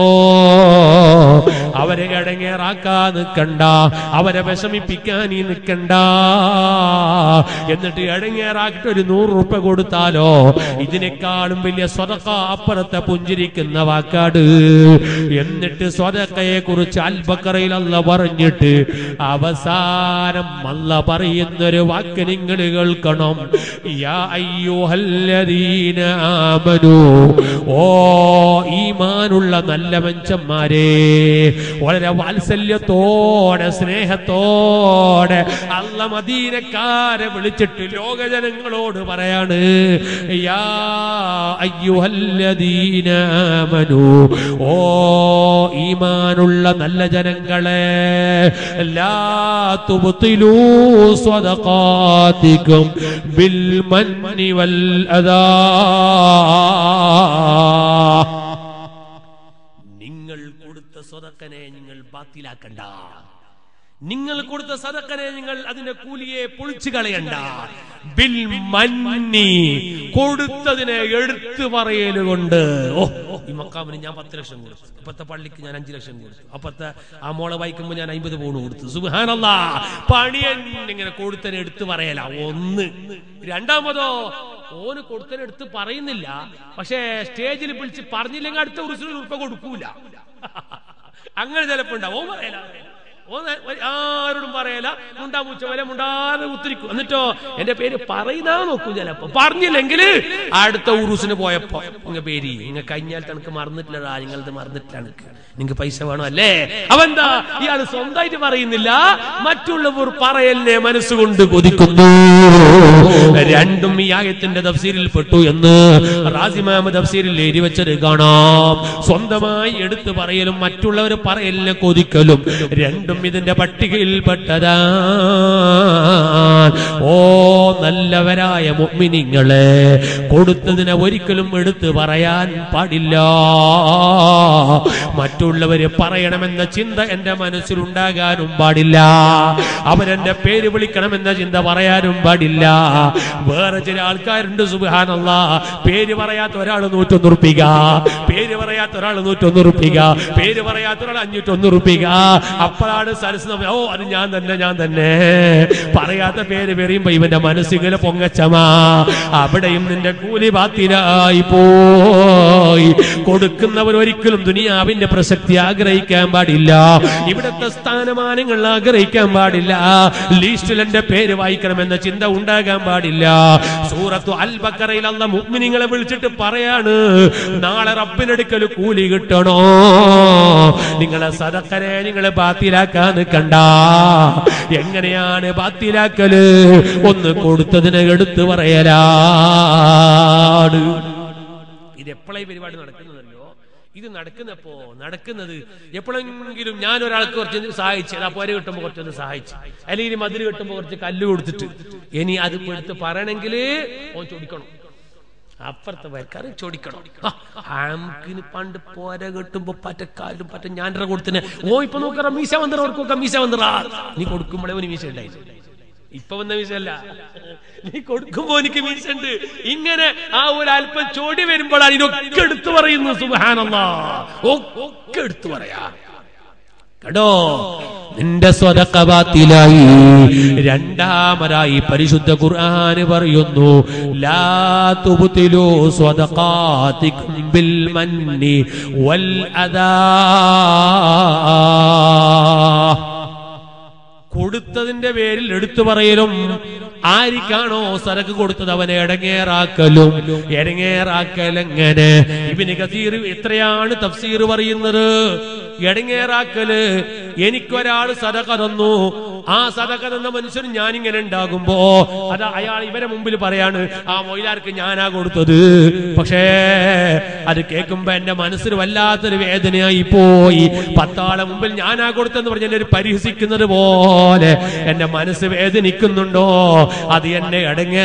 അവരെ ഇടങ്ങേറാക്കാൻ നിൽക്കണ്ട അവരെ വിഷമിപ്പിക്കാൻ നീ നിൽക്കണ്ട എന്നിട്ട് ഇടങ്ങേറാക്കിട്ട് ഒരു നൂറ് റുപ്യ കൊടുത്താലോ ഇതിനേക്കാളും വലിയ സ്വതക്ക അപ്പുറത്തെ പുഞ്ചിരിക്കുന്ന വാക്കാട് എന്നിട്ട് സ്വതക്കയെ കുറിച്ച് അൽബക്കറയിൽ അല്ല പറഞ്ഞിട്ട് അവസാനം അല്ല പറയുന്നൊരു വാക്ക് നിങ്ങൾ കേൾക്കണം യാ അയ്യുഹല്ലദീന ആമനു ഓ ഈമാനുള്ള നല്ല മനുഷ്യന്മാരെ വളരെ വാത്സല്യത്തോടെ സ്നേഹത്തോടെ അല്ല മദീനക്കാരെ വിളിച്ചിട്ട് ലോകജനങ്ങളോട് പറയാണ് യാ അയ്യുഹല്ലദീന ആമനു ഓ ഈമാനുള്ള നല്ല ജനങ്ങളെ ലാ തുബ്തിലൂ സ്വദഖാതികും ബിൽ മന്നി വൽ അദാ നിങ്ങൾ കൊടുത്ത സ്വതക്കനെ നിങ്ങൾ ബാത്തിലാക്കണ്ട നിങ്ങൾ കൊടുത്ത സദക്കനെ നിങ്ങൾ അതിന്റെ കൂലിയെ പൊളിച്ചു കളയണ്ട ബിൽ മന്നി കൊടുത്തതിനെ എടുത്തു പറയലുകൊണ്ട് ഓ ഈ മക്കാമിന് ഞാൻ പത്ത് ലക്ഷം കൊടുത്തു ഇപ്പത്തെ പള്ളിക്ക് ഞാൻ അഞ്ചു ലക്ഷം കൊടുത്തു അപ്പത്തെ ആ മോളെ വായിക്കുമ്പോ ഞാൻ അമ്പത് പൗണ് കൊടുത്തു സുഹാനല്ല പണിയൻ ഇങ്ങനെ കൊടുത്തതിനെ എടുത്തു പറയല ഒന്ന് രണ്ടാമതോ ഓന് കൊടുത്തതിനെ എടുത്ത് പറയുന്നില്ല പക്ഷേ സ്റ്റേജിൽ വിളിച്ച് പറഞ്ഞില്ലെങ്കിൽ അടുത്ത ഉറുസിന് ഉറുപ്പ കൊടുക്കൂല അങ്ങനെ ചിലപ്പോ ഉണ്ടാവും ഓൻ പറയല ഓൻ ഒരു- ആരോടും പറയല മുണ്ടാ മുച്ച വരെ മുണ്ടാതെ ഉത്തിരിക്കും എന്നിട്ടോ എന്റെ പേര് പറയുന്നാ നോക്കും ചിലപ്പോ പറഞ്ഞില്ലെങ്കിൽ അടുത്ത ഉറൂസിന് പോയപ്പോ നിങ്ങ പേര് നിങ്ങ കഴിഞ്ഞാൽ തണക്ക് മറന്നിട്ടില്ലടാ നിങ്ങളത് മറന്നിട്ടില്ല നിങ്ങക്ക് പൈസ വേണോ അല്ലേ അവന്താ ഇയാൾ സ്വന്തമായിട്ട് പറയുന്നില്ല മറ്റുള്ളവർ പറയലിനെ മനസ്സുകൊണ്ട് കൊതിക്കുന്നു രണ്ടും ഈ ആയത്തിന്റെ തഫ്സീരിൽ പെട്ടു എന്ന് റാസിമാമ തഫ്സീരിൽ എഴുതി വെച്ചത് കാണാം സ്വന്തമായി എടുത്തു പറയലും മറ്റുള്ളവർ പറയലിനെ കൊതിക്കലും രണ്ടും ഇതിന്റെ പട്ടികയിൽ പെട്ടതാ ഓ നല്ലവരായ മുഅ്മിനീങ്ങളെ കൊടുത്തതിനെ ഒരിക്കലും എടുത്തു പറയാൻ പാടില്ല മറ്റുള്ളവര് പറയണമെന്ന ചിന്ത എന്റെ മനസ്സിലുണ്ടാകാനും പാടില്ല അവരെന്റെ പേര് വിളിക്കണമെന്ന ചിന്ത പറയാനും പാടില്ല വേറെ ചില ആൾക്കാരുണ്ട് സുബാനല്ല പേര് പറയാത്ത ഒരാൾ നൂറ്റൊന്ന് ഉറുപ്പിക പേര് പറയാത്ത ഒരാൾ നൂറ്റൊന്ന് ഉറുപ്പിക പേര് പറയാത്ത ഒരാൾ അഞ്ഞൂറ്റൊന്ന് ഉറുപ്പിക അപ്പോഴാണ് സരസ് നമ്മ- ഓ അത് ഞാൻ തന്നെ ഞാൻ തന്നെ പറയാത്ത പേര് പറയുമ്പോ ഇവന്റെ മനസ്സിങ്ങനെ പൊങ്ങച്ചമാ അവിടെയും നിന്റെ കൂലി ബാത്തിലായി പോയി കൊടുക്കുന്നവർ ഒരിക്കലും ദുനിയാവിന്റെ പ്രസക്തി ആഗ്രഹിക്കാൻ പാടില്ല ഇവിടുത്തെ സ്ഥാനമാനങ്ങൾ ആഗ്രഹിക്കാൻ പാടില്ല ലീസ്റ്റിൽ എന്റെ പേര് വായിക്കണമെന്ന ചിന്ത ഉണ്ടാകാൻ പാടില്ല സൂറത്തു അൽ ബക്കറയിൽ അല്ല മുഗ്മിനിങ്ങളെ വിളിച്ചിട്ട് പറയാണ് നാളെ റബ്ബിനെടുക്കൽ കൂലി കിട്ടണോ നിങ്ങളെ സദക്കനെ നിങ്ങളെ ബാത്തിലാക്കാൻ നിൽക്കണ്ട എങ്ങനെയാണ് ബാത്തിലാക്കല് ഒന്ന് കൊടുത്തതിനെ എടുത്തു പറയലാണ് ഇത് എപ്പോഴാ ഈ പരിപാടി നടക്കുന്നതല്ലോ ഇത് നടക്കുന്നപ്പോ നടക്കുന്നത് എപ്പോഴെങ്കിലും ഞാൻ ഒരാൾക്ക് കുറച്ച് സഹായിച്ചു അല്ല പോര കിട്ടുമ്പോൾ കുറച്ചൊന്ന് സഹായിച്ചു അല്ലെങ്കിൽ മതിൽ കിട്ടുമ്പോൾ കുറച്ച് കല്ല് കൊടുത്തിട്ട് ഇനി അത് ഇപ്പൊ എടുത്ത് പറയണമെങ്കിൽ ഓൻ ചൊടിക്കണം അപ്പുറത്തെ വരക്കാരൻ ചൊടിക്കണം ആംകിന് പണ്ട് പോര കെട്ടുമ്പോ പറ്റക്കാലും പറ്റ ഞാനര കൊടുത്തിനെ ഓ ഇപ്പൊ നോക്കറ മീശ വന്നറ ഓർക്കൊക്കെ മീശ വന്നറ നീ കൊടുക്കുമ്പോഴേ ഒരു മീശ ഉണ്ടായി ഇപ്പൊ വന്ന മീശല്ല നീ കൊടുക്കുമ്പോ എനിക്ക് മീശ ഉണ്ട് ഇങ്ങനെ ആ ഒരു അല്പം ചൊടി വരുമ്പോഴാണ് ഇതൊക്കെ എടുത്തു പറയുന്നു സുബാനല്ല ഒക്കെ എടുത്തു പറയാ കേട്ടോ നിന്റെ സ്വതക്കവാത്തിലായി രണ്ടാമതായി പരിശുദ്ധ ഖുർആന് പറയുന്നു ലാ തുബ്തിലു സ്വതഖാതികും ബിൽ മന്നി വൽ അദാ കൊടുത്തതിന്റെ പേരിൽ എടുത്തു പറയലും ആരിക്കാണോ സരക്ക് കൊടുത്തത് അവനെ എടങ്ങേറാക്കലും എടങ്ങേറാക്കൽ എങ്ങനെ ഇബിന് കസീർ എത്രയാണ് തഫ്സീർ പറയുന്നത് എടങ്ങേറാക്കല് എനിക്കൊരാൾ സദക തന്നു ആ സദക തന്ന മനുഷ്യൻ ഞാനിങ്ങനെ ഉണ്ടാകുമ്പോ അത് അയാൾ ഇവരെ മുമ്പിൽ പറയാണ് ആ മൊയിലാർക്ക് ഞാനാ കൊടുത്തത് പക്ഷേ അത് കേൾക്കുമ്പോ എന്റെ മനസ്സിന് വല്ലാത്തൊരു വേദനയായി പോയി പത്താളെ മുമ്പിൽ ഞാനാ കൊടുത്തെന്ന് പറഞ്ഞ് എന്നെ ഒരു പരിഹസിക്കുന്നത് പോലെ എന്റെ മനസ്സ് വേദനിക്കുന്നുണ്ടോ അത് എന്നെ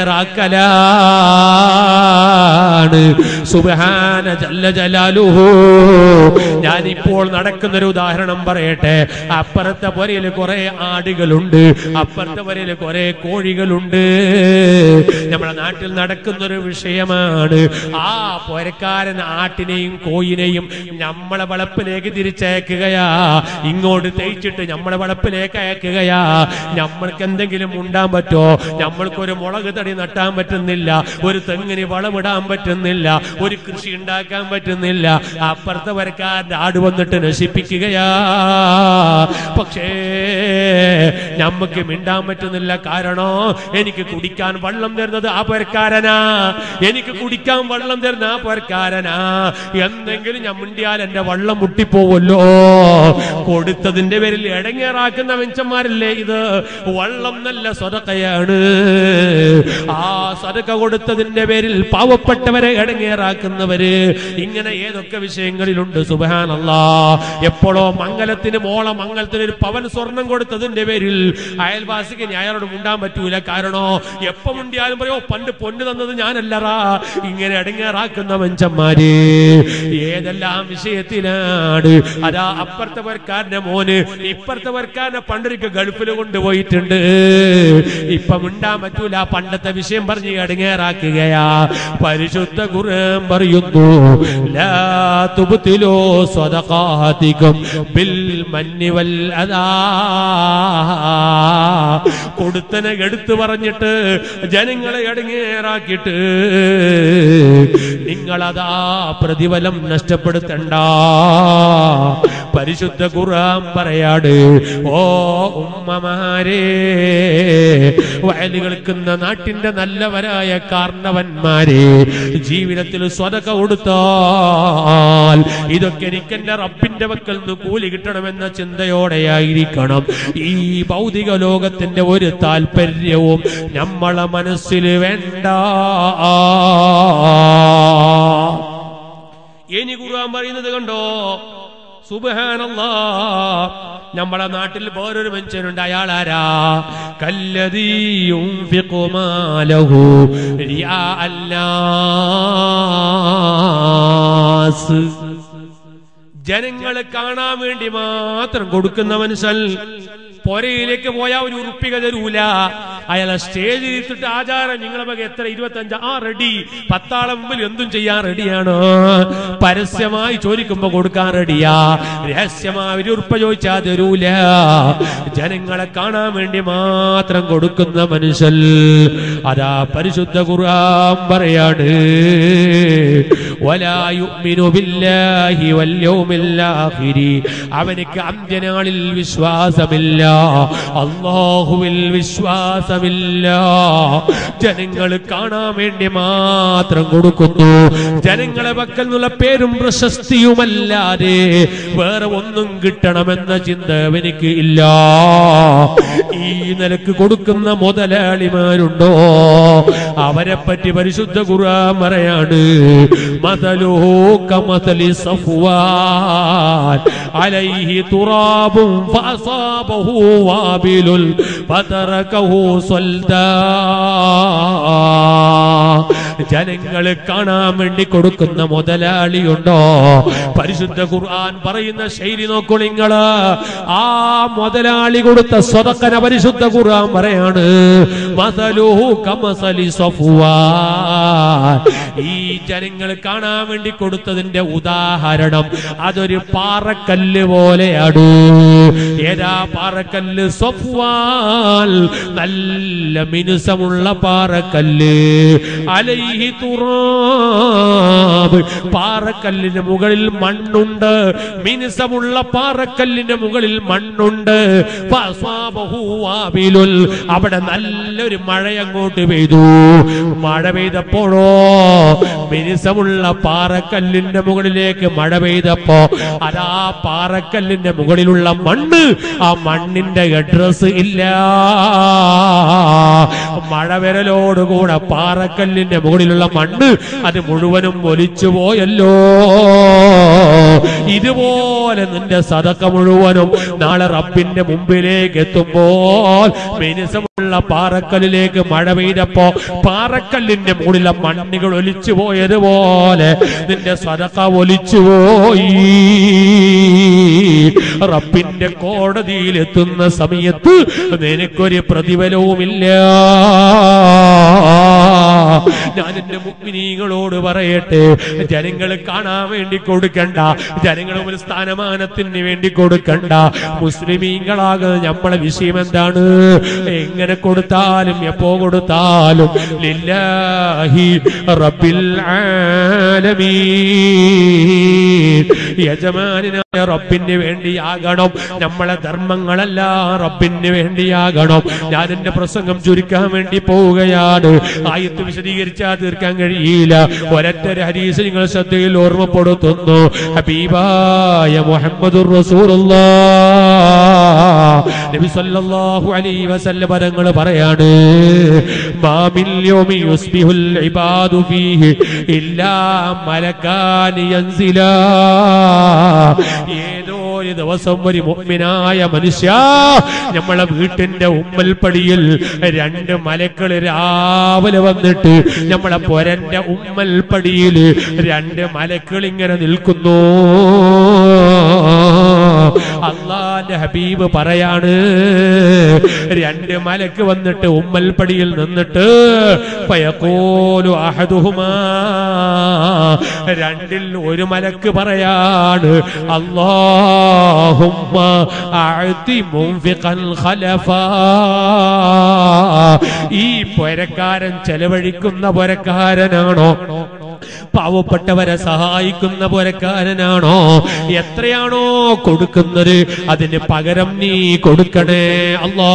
ഇടങ്ങേറാക്കലാണ് സുബഹാന ജല്ല ജലാലുഹു ഞാനിപ്പോൾ നടക്കുന്നൊരു ഉദാഹരണം പറയട്ടെ അപ്പുറത്തെ പുരയിൽ കുറെ ആടുകളുണ്ട് അപ്പുറത്തെ പുരയിൽ കുറെ കോഴികളുണ്ട് നമ്മുടെ നാട്ടിൽ നടക്കുന്നൊരു വിഷയമാണ് ആ പുരക്കാരൻ ആട്ടിനെയും കോയിനെയും നമ്മളെ വളപ്പിലേക്ക് തിരിച്ചയക്കുകയാ ഇങ്ങോട്ട് തേച്ചിട്ട് നമ്മളെ വളപ്പിലേക്ക് അയക്കുകയാ നമ്മൾക്ക് എന്തെങ്കിലും ഉണ്ടാൻ പറ്റോ നമ്മൾക്കൊരു മുളക് തടി നട്ടാൻ പറ്റുന്നില്ല ഒരു തെങ്ങിന് വളമിടാൻ പറ്റുന്നില്ല ഒരു കൃഷി ഉണ്ടാക്കാൻ പറ്റുന്നില്ല അപ്പുറത്തെ വരക്കാരന്റെ ആട് വന്നിട്ട് നശിപ്പിക്കുകയാ പക്ഷേ നമ്മക്ക് മിണ്ടാൻ പറ്റുന്നില്ല കാരണോ എനിക്ക് കുടിക്കാൻ വെള്ളം തരുന്നത് ആ പുരക്കാരനാ എനിക്ക് കുടിക്കാൻ വെള്ളം തരുന്ന ആ പുരക്കാരനാ എന്തെങ്കിലും ഞാൻ മിണ്ടിയാൽ എന്റെ വെള്ളം മുട്ടിപ്പോവല്ലോ കൊടുത്തതിന്റെ പേരിൽ ഇടങ്ങേറാക്കുന്ന വെഞ്ചന്മാരല്ലേ ഇത് വള്ളം നല്ല സ്വതക്കയാണ് ആ സ്വതക്ക കൊടുത്തതിന്റെ പേരിൽ പാവപ്പെട്ടവരെ ഇടങ്ങേറാക്കുന്നവര് ഇങ്ങനെ ഏതൊക്കെ വിഷയങ്ങളിലുണ്ട് സുബാനല്ല എപ്പോഴോ മംഗലത്തിന് മോള മംഗലത്തിന് ഒരു പവൻ സ്വർണം കൊടുത്തതിന്റെ പേരിൽ അയൽവാസിക്ക് ഞായറോട് മുണ്ടാൻ പറ്റൂല കാരണോ എപ്പോ മുണ്ടിയാലും പറയോ പണ്ട് പൊന്ന് തന്നത് ഞാനല്ലറാ ഇങ്ങനെ ഇടങ്ങേറാക്കുന്ന മനുഷ്യന്മാര് ഏതെല്ലാം വിഷയത്തിലാണ് അതാ അപ്പുറത്തെ പേർക്കാരന്റെ മോന് ഇപ്പുറത്തെ പേർക്കാരനെ പണ്ടൊരിക്കൽ ഗൾഫിൽ കൊണ്ടുപോയിട്ടുണ്ട് ഇപ്പൊ മിണ്ടാൻ പറ്റൂല പണ്ടത്തെ വിഷയം പറഞ്ഞ് ഇടങ്ങേറാക്കുകയാ പരിശുദ്ധ ഖുർആൻ പറയുന്നു ലാ തുബ്തിലൂ സ്വദഖാതികും ബിൽ മന്നി വൽ അദാ കൊടുത്തനെ എടുത്തു പറഞ്ഞിട്ട് ജനങ്ങളെ ഇടങ്ങേറാക്കിയിട്ട് നിങ്ങളതാ പ്രതിഫലം നഷ്ടപ്പെടുത്തണ്ട പരിശുദ്ധ ഖുർആൻ പറയാണ് ഓ ഉമ്മമാരെ വയല് കേൾക്കുന്ന നാട്ടിന്റെ നല്ലവരായ കാരണവന്മാരെ ജീവിതത്തിൽ സ്വതക കൊടുത്താൽ ഇതൊക്കെ എനിക്ക് എന്റെ റബ്ബിന്റെ വക്കൽ നിന്ന് കൂലി കിട്ടണമെന്ന ചിന്തയോടെയായിരിക്കണം ഈ ഭൗതിക ലോകത്തിന്റെ ഒരു താല്പര്യവും നമ്മളെ മനസ്സിൽ വേണ്ട ഇനി ഖുർആൻ പറയുന്നത് കണ്ടോ സുബഹാനല്ലാ നമ്മളെ നാട്ടിൽ വേറൊരു മനുഷ്യനുണ്ട് അയാൾ ആരാ കല്ലതീയും ജനങ്ങളെ കാണാൻ വേണ്ടി മാത്രം കൊടുക്കുന്ന മനുഷ്യൻ പൊരയിലേക്ക് പോയാൽ ഒരു ഉറുപ്പിക തരൂല അയാളെ സ്റ്റേജിൽ ഇരുത്തിട്ട് ആചാരം നിങ്ങളെ മക എത്ര ഇരുപത്തഞ്ച് ആ റെഡി പത്താളെ മുമ്പിൽ എന്തും ചെയ്യാൻ റെഡിയാണ് പരസ്യമായി ചോദിക്കുമ്പോ കൊടുക്കാൻ റെഡിയാ രഹസ്യമായി ഒരു ഉറുപ്പ ചോദിച്ചാൽ തരൂല ജനങ്ങളെ കാണാൻ വേണ്ടി മാത്രം കൊടുക്കുന്ന മനുഷ്യൻ അതാ പരിശുദ്ധ ഖുർആൻ പറയാണ് ولا يؤمن بالله واليوم الآخر അവനിക്ക് അന്ത്യനാളിൽ വിശ്വാസമില്ല അള്ളാഹുവിൽ വിശ്വാസമില്ല ജനങ്ങൾ കാണാൻ വേണ്ടി മാത്രം കൊടുക്കുന്നു ജനങ്ങളെ പക്കൽ നിന്നുള്ള പേരും പ്രശസ്തിയുമല്ലാതെ വേറെ ഒന്നും കിട്ടണമെന്ന ചിന്ത അവനിക്ക് ഇല്ല ഈ നിലക്ക് കൊടുക്കുന്ന മുതലാളിമാരുണ്ടോ അവരെ പറ്റി പരിശുദ്ധ ഖുർആൻ പറയാണ് മതലുഹു കമതലി സഫ്വാൻ അലൈഹി തുറാബും ഫഅസാബഹു വാബിലുൽ ഫതറകഹു സ്വൽദാ ജനങ്ങൾ കാണാൻ വേണ്ടി കൊടുക്കുന്ന മുതലാളിയുണ്ടോ പരിശുദ്ധ ഖുർആൻ പറയുന്ന ശൈലി നോക്കൂ നിങ്ങള് ആ മുതലാളി കൊടുത്ത സ്വതക്കന പരിശുദ്ധ ഖുർആൻ പറയാണ് മസലുഹു കമസലി സഫ്വാൻ ഈ ജനങ്ങൾ കാണാൻ വേണ്ടി കൊടുത്തതിന്റെ ഉദാഹരണം അതൊരു പാറക്കല്ല് പോലെയാണ് ഏതാ പാറക്കല്ല് സഫ്വാൽ നല്ല മിനുസമുള്ള പാറക്കല്ല് അലൈഹി തുറാബ് പാറക്കല്ലിന്റെ മുകളിൽ മണ്ണുണ്ട് മിനുസമുള്ള പാറക്കല്ലിന്റെ മുകളിൽ മണ്ണുണ്ട് ഫഅസാബഹു വാബിലുൽ. അവിടെ നല്ലൊരു മഴ അങ്ങോട്ട് പെയ്തു മഴ പെയ്തപ്പോഴോ മിനുസമുള്ള പാറക്കല്ലിന്റെ മുകളിലേക്ക് മഴ പെയ്തപ്പോ അതാ പാറക്കല്ലിന്റെ മുകളിലുള്ള മണ്ണ് ആ മണ്ണിന്റെ അഡ്രസ് ഇല്ല മഴ വരലോടുകൂടെ പാറക്കല്ലിന്റെ മുകളിലുള്ള മണ്ണ് അത് മുഴുവനും ഒലിച്ചു പോയല്ലോ ഇതുപോലെ നിന്റെ സതക്ക മുഴുവനും നാളെ റബ്ബിന്റെ മുമ്പിലേക്ക് എത്തുമ്പോൾ മിനുസമുള്ള പാറക്കല്ലിലേക്ക് മഴ പെയ്തപ്പോ പാറക്കല്ലിന്റെ മുകളിലെ മണ്ണുകൾ ഒലിച്ചു പോയതുപോലെ നിന്റെ സതക്ക ഒലിച്ചു പോയി റബ്ബിന്റെ കോടതിയിൽ എത്തുന്ന സമയത്ത് നിനക്കൊരു പ്രതിഫലവുമില്ല ഞാൻ എന്റെ മുഗ്നീകളോട് പറയട്ടെ ജനങ്ങൾ കാണാൻ വേണ്ടി കൊടുക്കണ്ട ജനങ്ങൾ ഒരു സ്ഥാനമാനത്തിന് വേണ്ടി കൊടുക്കണ്ട മുസ്ലിമീങ്ങളാകുന്ന നമ്മളെ വിഷയം എന്താണ് എങ്ങനെ കൊടുത്താലും എപ്പോ കൊടുത്താലും ലില്ലാഹി റബ്ബിൽ ആലമീൻ യജമാനായ റബ്ബിന് വേണ്ടിയാകണം നമ്മളെ ധർമ്മങ്ങളെല്ലാം റബ്ബിന് വേണ്ടിയാകണം ഞാൻ എന്റെ പ്രസംഗം ചുരുക്കാൻ വേണ്ടി പോവുകയാണ് ആയത്ത് വിശദീകരിച്ചാൽ തീർക്കാൻ കഴിയില്ല ഒരൊറ്റ ഒരു ഹരീസ് നിങ്ങൾ ശ്രദ്ധയിൽ ഓർമ്മപ്പെടുത്തുന്നു ഹബീബായ മുഹമ്മദുർ റസൂലുള്ളാഹ് നബി സല്ലല്ലാഹു അലൈഹി വസല്ലം പദങ്ങൾ പറയാണ് മാമിൽ യൗമി യുസ്ബിഹുൽ ഇബാദു ഫീഹി ഇല്ലാ മലക്കാനി യൻസിലാ ഏതോ ഒരു ദിവസം ഒരു മുഅ്മിനായ മനുഷ്യ നമ്മളെ വീട്ടിന്റെ ഉമ്മൽപ്പടിയിൽ രണ്ട് മലക്കൾ രാവിലെ വന്നിട്ട് നമ്മളെ പൊരന്റെ ഉമ്മൽപ്പടിയിൽ രണ്ട് മലക്കൾ ഇങ്ങനെ നിൽക്കുന്നു അള്ളാന്റെ ഹബീബ് പറയാണ് രണ്ട് മലക്ക് വന്നിട്ട് ഉമ്മൽപ്പടിയിൽ നിന്നിട്ട് പയക്കോലു അഹദുഹുമാ രണ്ടിൽ ഒരു മലക്ക് പറയാണ് അള്ളാഹുമ്മ അഅതി മുൻഫിഖൻ ഖലഫാ ഈ പൊരക്കാരൻ ചെലവഴിക്കുന്ന പൊരക്കാരനാണോ പാവപ്പെട്ടവരെ സഹായിക്കുന്ന പുരക്കാരനാണോ എത്രയാണോ കൊടുക്കുന്നത് അതിന് പകരം നീ കൊടുക്കണേ അല്ലാ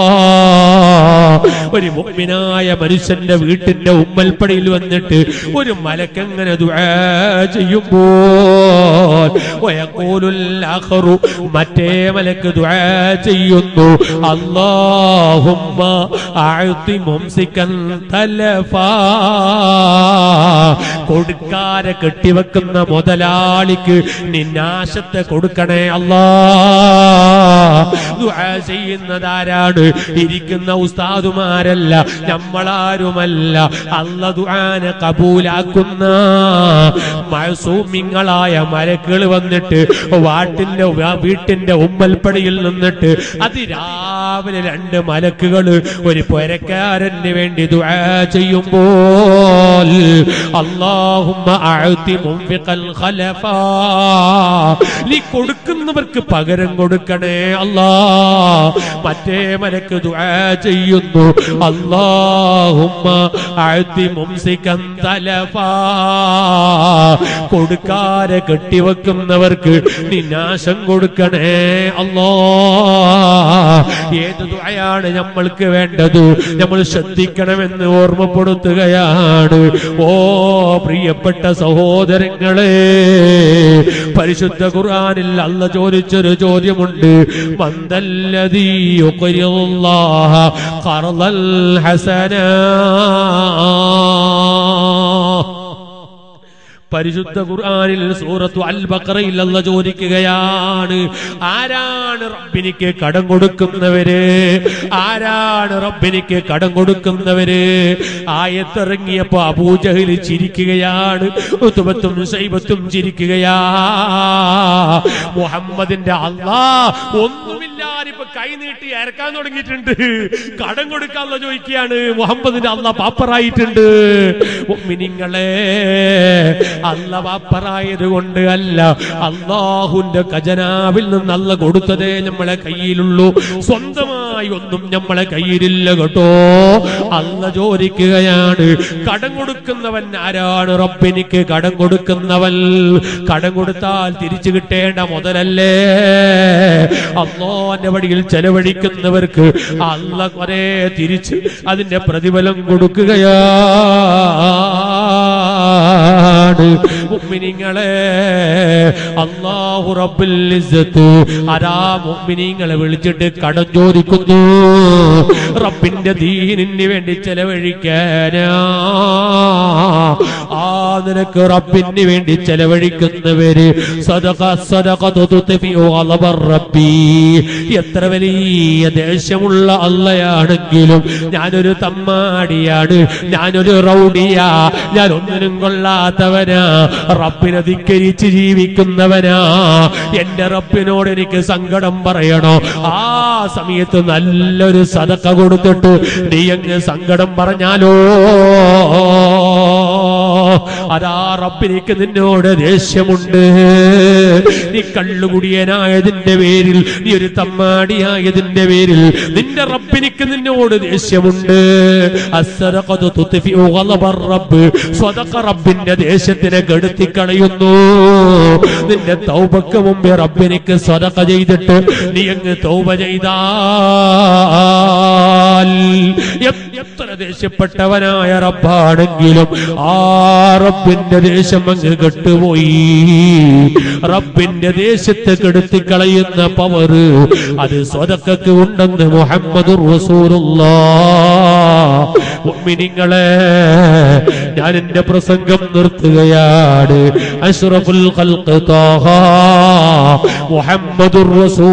ഒരു മുഗ്മിനായ മനുഷ്യന്റെ വീട്ടിന്റെ ഉമ്മൽപ്പടിയിൽ വന്നിട്ട് ഒരു മലക്കെങ്ങനെ ദുആ ചെയ്യുമ്പോൾ വയഖൂലുൽ ആഖറു മറ്റേ മലക്ക് ദുആ ചെയ്യുന്നു അല്ലാഹുമ്മ അഅതി മുംസിക്കൻ തലഫാ കൊടുക്കാരെ കെട്ടിവെക്കുന്ന മുതലാളിക്ക് നിന്നാശത്തെ കൊടുക്കണേ അല്ലാ ദുആ ചെയ്യുന്നതാരാണ് ഇരിക്കുന്ന ഉസ്താദുമാരല്ല നമ്മളാരുമല്ല അല്ല ദുആനെ കബൂലാക്കുന്ന മഴസൂമിങ്ങളായ മലക്കുകൾ വന്നിട്ട് വാട്ടിന്റെ വീട്ടിന്റെ ഉമ്മൽപ്പടിയിൽ നിന്നിട്ട് അതിരാവിലെ രണ്ട് മലക്കുകൾ ഒരു പുരക്കാരന് വേണ്ടി ദുആ ചെയ്യുമ്പോൾ അല്ലാഹുമ്മ അഅതി മുൻഫിഖൽ ഖലഫാ നീ കൊടുക്കുന്നവർക്ക് പകരം കൊടുക്കണേ അല്ലാ മറ്റേ മലക്ക് ദുആ ചെയ്യുന്നു അല്ലാഹുമ്മ അഅതി മുംസികൻ തലഫാ കൊടുക്കാരെ കെട്ടിവെക്കുന്നവർക്ക് നീ നാശം കൊടുക്കണേ അല്ലാ ഏത് ദുആയാണ് നമ്മൾക്ക് വേണ്ടത് നമ്മൾ ശ്രദ്ധിക്കണമെന്ന് ഓർമ്മപ്പെടുത്തുകയാണ് ഓ പ്രിയപ്പെട്ട സഹോദരങ്ങളെ പരിശുദ്ധ ഖുർആനിൽ അല്ല ചോദിച്ചൊരു ചോദ്യമുണ്ട് മന്ദല്ലദീ യുഖ്രിദുല്ലാഹ ഖർദൽ ഹസനാ പരിശുദ്ധ ഖുർആനിൽ സൂറത്തു അൽ ബഖറയിൽ അല്ല ചോദിക്കുകയാണ് ആരാണ് റബ്ബിനിക്ക് കടം കൊടുക്കുന്നവര് ആരാണ് റബ്ബിനിക്ക് കടം കൊടുക്കുന്നവര് ആയത്തിറങ്ങിയപ്പോ അബൂജഹിൽ ചിരിക്കുകയാണ് ഉത്തുബത്തും സൈബത്തും ചിരിക്കുകയാ മുഹമ്മദിന്റെ അള്ളാ ഒന്നുമില്ലാതെ ഇപ്പൊ കൈ നീട്ടി ഇറക്കാൻ തുടങ്ങിയിട്ടുണ്ട് കടം കൊടുക്കാനുള്ള ചോദിക്കുകയാണ് മുഹമ്മദിന്റെ അള്ളാ പാപ്പറായിട്ടുണ്ട് മിനിങ്ങളെ അല്ല വാപ്പറായത് കൊണ്ട് അല്ല അള്ളാഹുന്റെ ഖജനാവിൽ നിന്ന് അല്ല കൊടുത്തതേ നമ്മളെ കയ്യിലുള്ളൂ സ്വന്തമായി ഒന്നും നമ്മളെ കയ്യിലില്ല കേട്ടോ അല്ല ചോദിക്കുകയാണ് കടം കൊടുക്കുന്നവൻ ആരാണ് റബ്ബിനിക്ക് കടം കൊടുക്കുന്നവൻ കടം കൊടുത്താൽ തിരിച്ചു കിട്ടേണ്ട മുതലല്ലേ അള്ളാന്റെ വഴിയിൽ ചെലവഴിക്കുന്നവർക്ക് അല്ല കുറെ തിരിച്ച് അതിന്റെ പ്രതിഫലം കൊടുക്കുകയാ ആണ് മുഅ്മിനീങ്ങളെ അല്ലാഹു റബ്ബുൽ ഇസ്സത്ത് അരാ മുഅ്മിനീങ്ങളെ വിളിച്ചിട്ട് കടം ചോദിക്കുന്നു റബ്ബിന്റെ ദീനിന് വേണ്ടി ചെലവഴിക്കാനാ ആ നിനക്ക് റബ്ബിന് വേണ്ടി ചെലവഴിക്കുന്നവര് സദഖ സദഖ തുത്ഫിഉ ഗളബർ റബ്ബി എത്ര വലിയ ദേഷ്യമുള്ള അള്ളയാണെങ്കിലും ഞാനൊരു തമ്മാടിയാണ് ഞാനൊരു റൗഡിയാ ഞാൻ ഒന്നിനും കൊള്ളാത്തവനാ റബ്ബിനെ ധിക്കരിച്ച് ജീവിക്കുന്നവനാ എന്റെ റബ്ബിനോട് എനിക്ക് സങ്കടം പറയണോ ആ സമയത്ത് നല്ലൊരു സദക്ക കൊടുത്തിട്ട് നീ അങ്ങ് സങ്കടം പറഞ്ഞാലോ അതാ റബ്ബിനിക്ക് നിന്നോട് ദേഷ്യമുണ്ട് നീ കള്ളുകുടിയനായതിന്റെ പേരിൽ നീ ഒരു തമ്മാടിയായതിന്റെ പേരിൽ നിന്റെ റബ്ബിനിക്ക് നിന്നോട് ദേഷ്യമുണ്ട് അസ്സദഖതു തുത്ഫിഉ ഗളബർ റബ്ബ് സ്വതക്ക റബ്ബിന്റെ ദേഷ്യത്തിനെ കെടുത്തിക്കളയുന്നു നിന്റെ തൗബക്ക് മുമ്പേ റബ്ബിനിക്ക് സ്വതക്ക ചെയ്തിട്ട് നീ അങ്ങ് തൗബ ചെയ്താൽ എത്ര ദേഷ്യപ്പെട്ടവനായ റബ്ബാണെങ്കിലും ആ റബ്ബിന്റെ ദേഷ്യം അങ്ങ് കെട്ടുപോയി റബ്ബിന്റെ ദേശത്തെ കെടുത്തിക്കളയുന്ന പവറ് അത് സ്വതക്കക്ക് ഉണ്ടെന്ന് മുഹമ്മദ് മുഅ്മിനീങ്ങളെ ഞാൻ എന്റെ പ്രസംഗം നിർത്തുകയാണ് അഷ്റഫുൽ ഖൽഖ് താഹ മുഹമ്മദുർ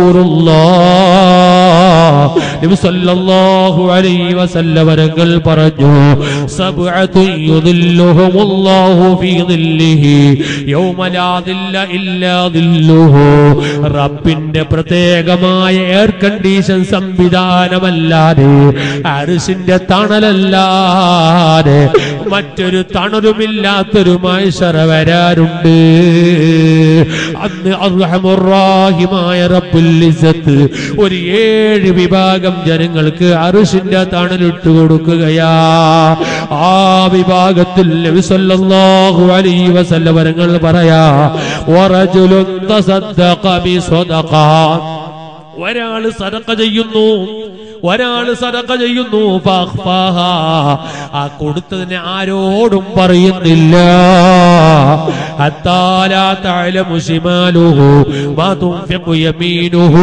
റസൂലുള്ളാഹ് നബി സല്ലല്ലാഹു അലൈഹി വസല്ലം വരങ്ങൾ പറഞ്ഞു സബ്അത്തു യുദില്ലുഹുമുല്ലാഹു ഫീ ദില്ലിഹി യൗമ ലാ ദില്ല ഇല്ലാ ദില്ലുഹു റബ്ബിന്റെ പ്രത്യേകമായ എയർ കണ്ടീഷൻ സംവിധാനമല്ലാതെ അരിശിന്റെ തണലല്ലാതെ മറ്റൊരു തണലുമില്ലാത്തൊരു മൈശറ വരാറുണ്ട് അന്ന് അർഹമുറാഹിമായ റബ്ബുൽ ഇസ്സത്ത് ഒരു ഏഴ് ഏഴ് വിഭാഗം ജനങ്ങൾക്ക് അറുഷിന്റെ തണലിട്ട് കൊടുക്കുകയാ ആ വിഭാഗത്തിൽ നബി സല്ലല്ലാഹു അലൈഹി വസല്ലം വരങ്ങൾ പറയാ വറജുലുൻ തസദ്ദഖ ബിസദഖ ഒരാള് സദഖ ചെയ്യുന്നു ഒരാള് സദഖ ചെയ്യുന്നു ഫഅഖ്ഫാഹ. ആ കൊടുത്തതിനെ ആരോടും പറയുന്നില്ല ഹത്താ ലാ തഅലമു ശിമാലുഹു മാ തുൻഫിഖു യമീനുഹു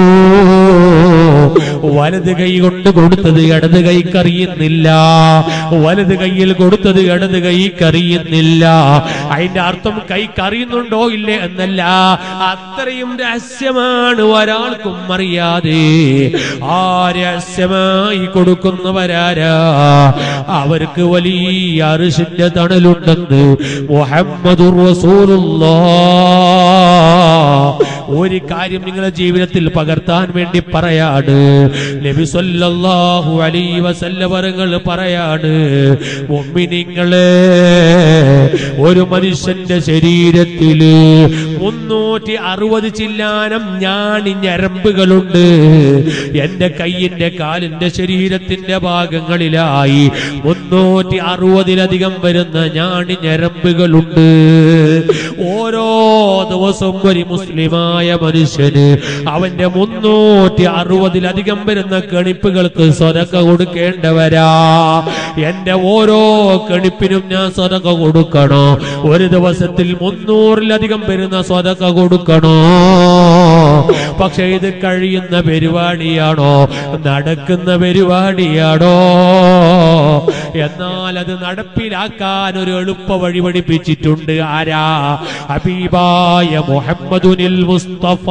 വലത് കൈ കൊണ്ട് കൊടുത്തത് ഇടത് കൈക്കറിയുന്നില്ല വലത് കൈയിൽ കൊടുത്തത് ഇടത് കൈക്കറിയുന്നില്ല അതിന്റെ അർത്ഥം കൈക്കറിയുന്നുണ്ടോ ഇല്ലേ എന്നല്ല അത്രയും രഹസ്യമാണ് ഒരാൾക്കും അറിയാതെ ആ രഹസ്യമായി കൊടുക്കുന്നവരാരാ അവർക്ക് വലിയ അറിഷിന്റെ തണലുണ്ടെന്ന് മുഹമ്മദുർ റസൂലുള്ളാഹ് ഒരു കാര്യം നിങ്ങളുടെ ജീവിതത്തിൽ പകർത്താൻ വേണ്ടി പറയാണ് നബി സല്ലല്ലാഹു അലൈഹി വസല്ലമകൾ പറയാണ് മുഅ്മിനീങ്ങളെ ഒരു മനുഷ്യന്റെ ശരീരത്തില് മുന്നൂറ്റി അറുപത് ചില്ലാനം ഞാണി ഞരമ്പുകളുണ്ട് എന്റെ കയ്യിന്റെ കാലിന്റെ ശരീരത്തിന്റെ ഭാഗങ്ങളിലായി മുന്നൂറ്റി അറുപതിലധികം വരുന്ന ഞാണി ഞരമ്പുകളുണ്ട് ഓരോ ദിവസവും ഒരു മുസ്ലിമായ മനുഷ്യന് അവന്റെ മുന്നൂറ്റി അറുപതിലധികം വരുന്ന കണിപ്പുകൾക്ക് സ്വതക്ക കൊടുക്കേണ്ടവരാ എന്റെ ഓരോ കണിപ്പിനും ഞാൻ സ്വതക്ക കൊടുക്കണോ ഒരു ദിവസത്തിൽ മുന്നൂറിലധികം വരുന്ന സ്വതക്ക കൊടുക്കണോ പക്ഷെ ഇത് കഴിയുന്ന പരിപാടിയാണോ നടക്കുന്ന പരിപാടിയാണോ എന്നാൽ അത് നടപ്പിലാക്കാൻ ഒരു എളുപ്പ വഴി പഠിപ്പിച്ചിട്ടുണ്ട് ആരാ ഹബീബായ മുഹമ്മദുനിൽ മുസ്തഫ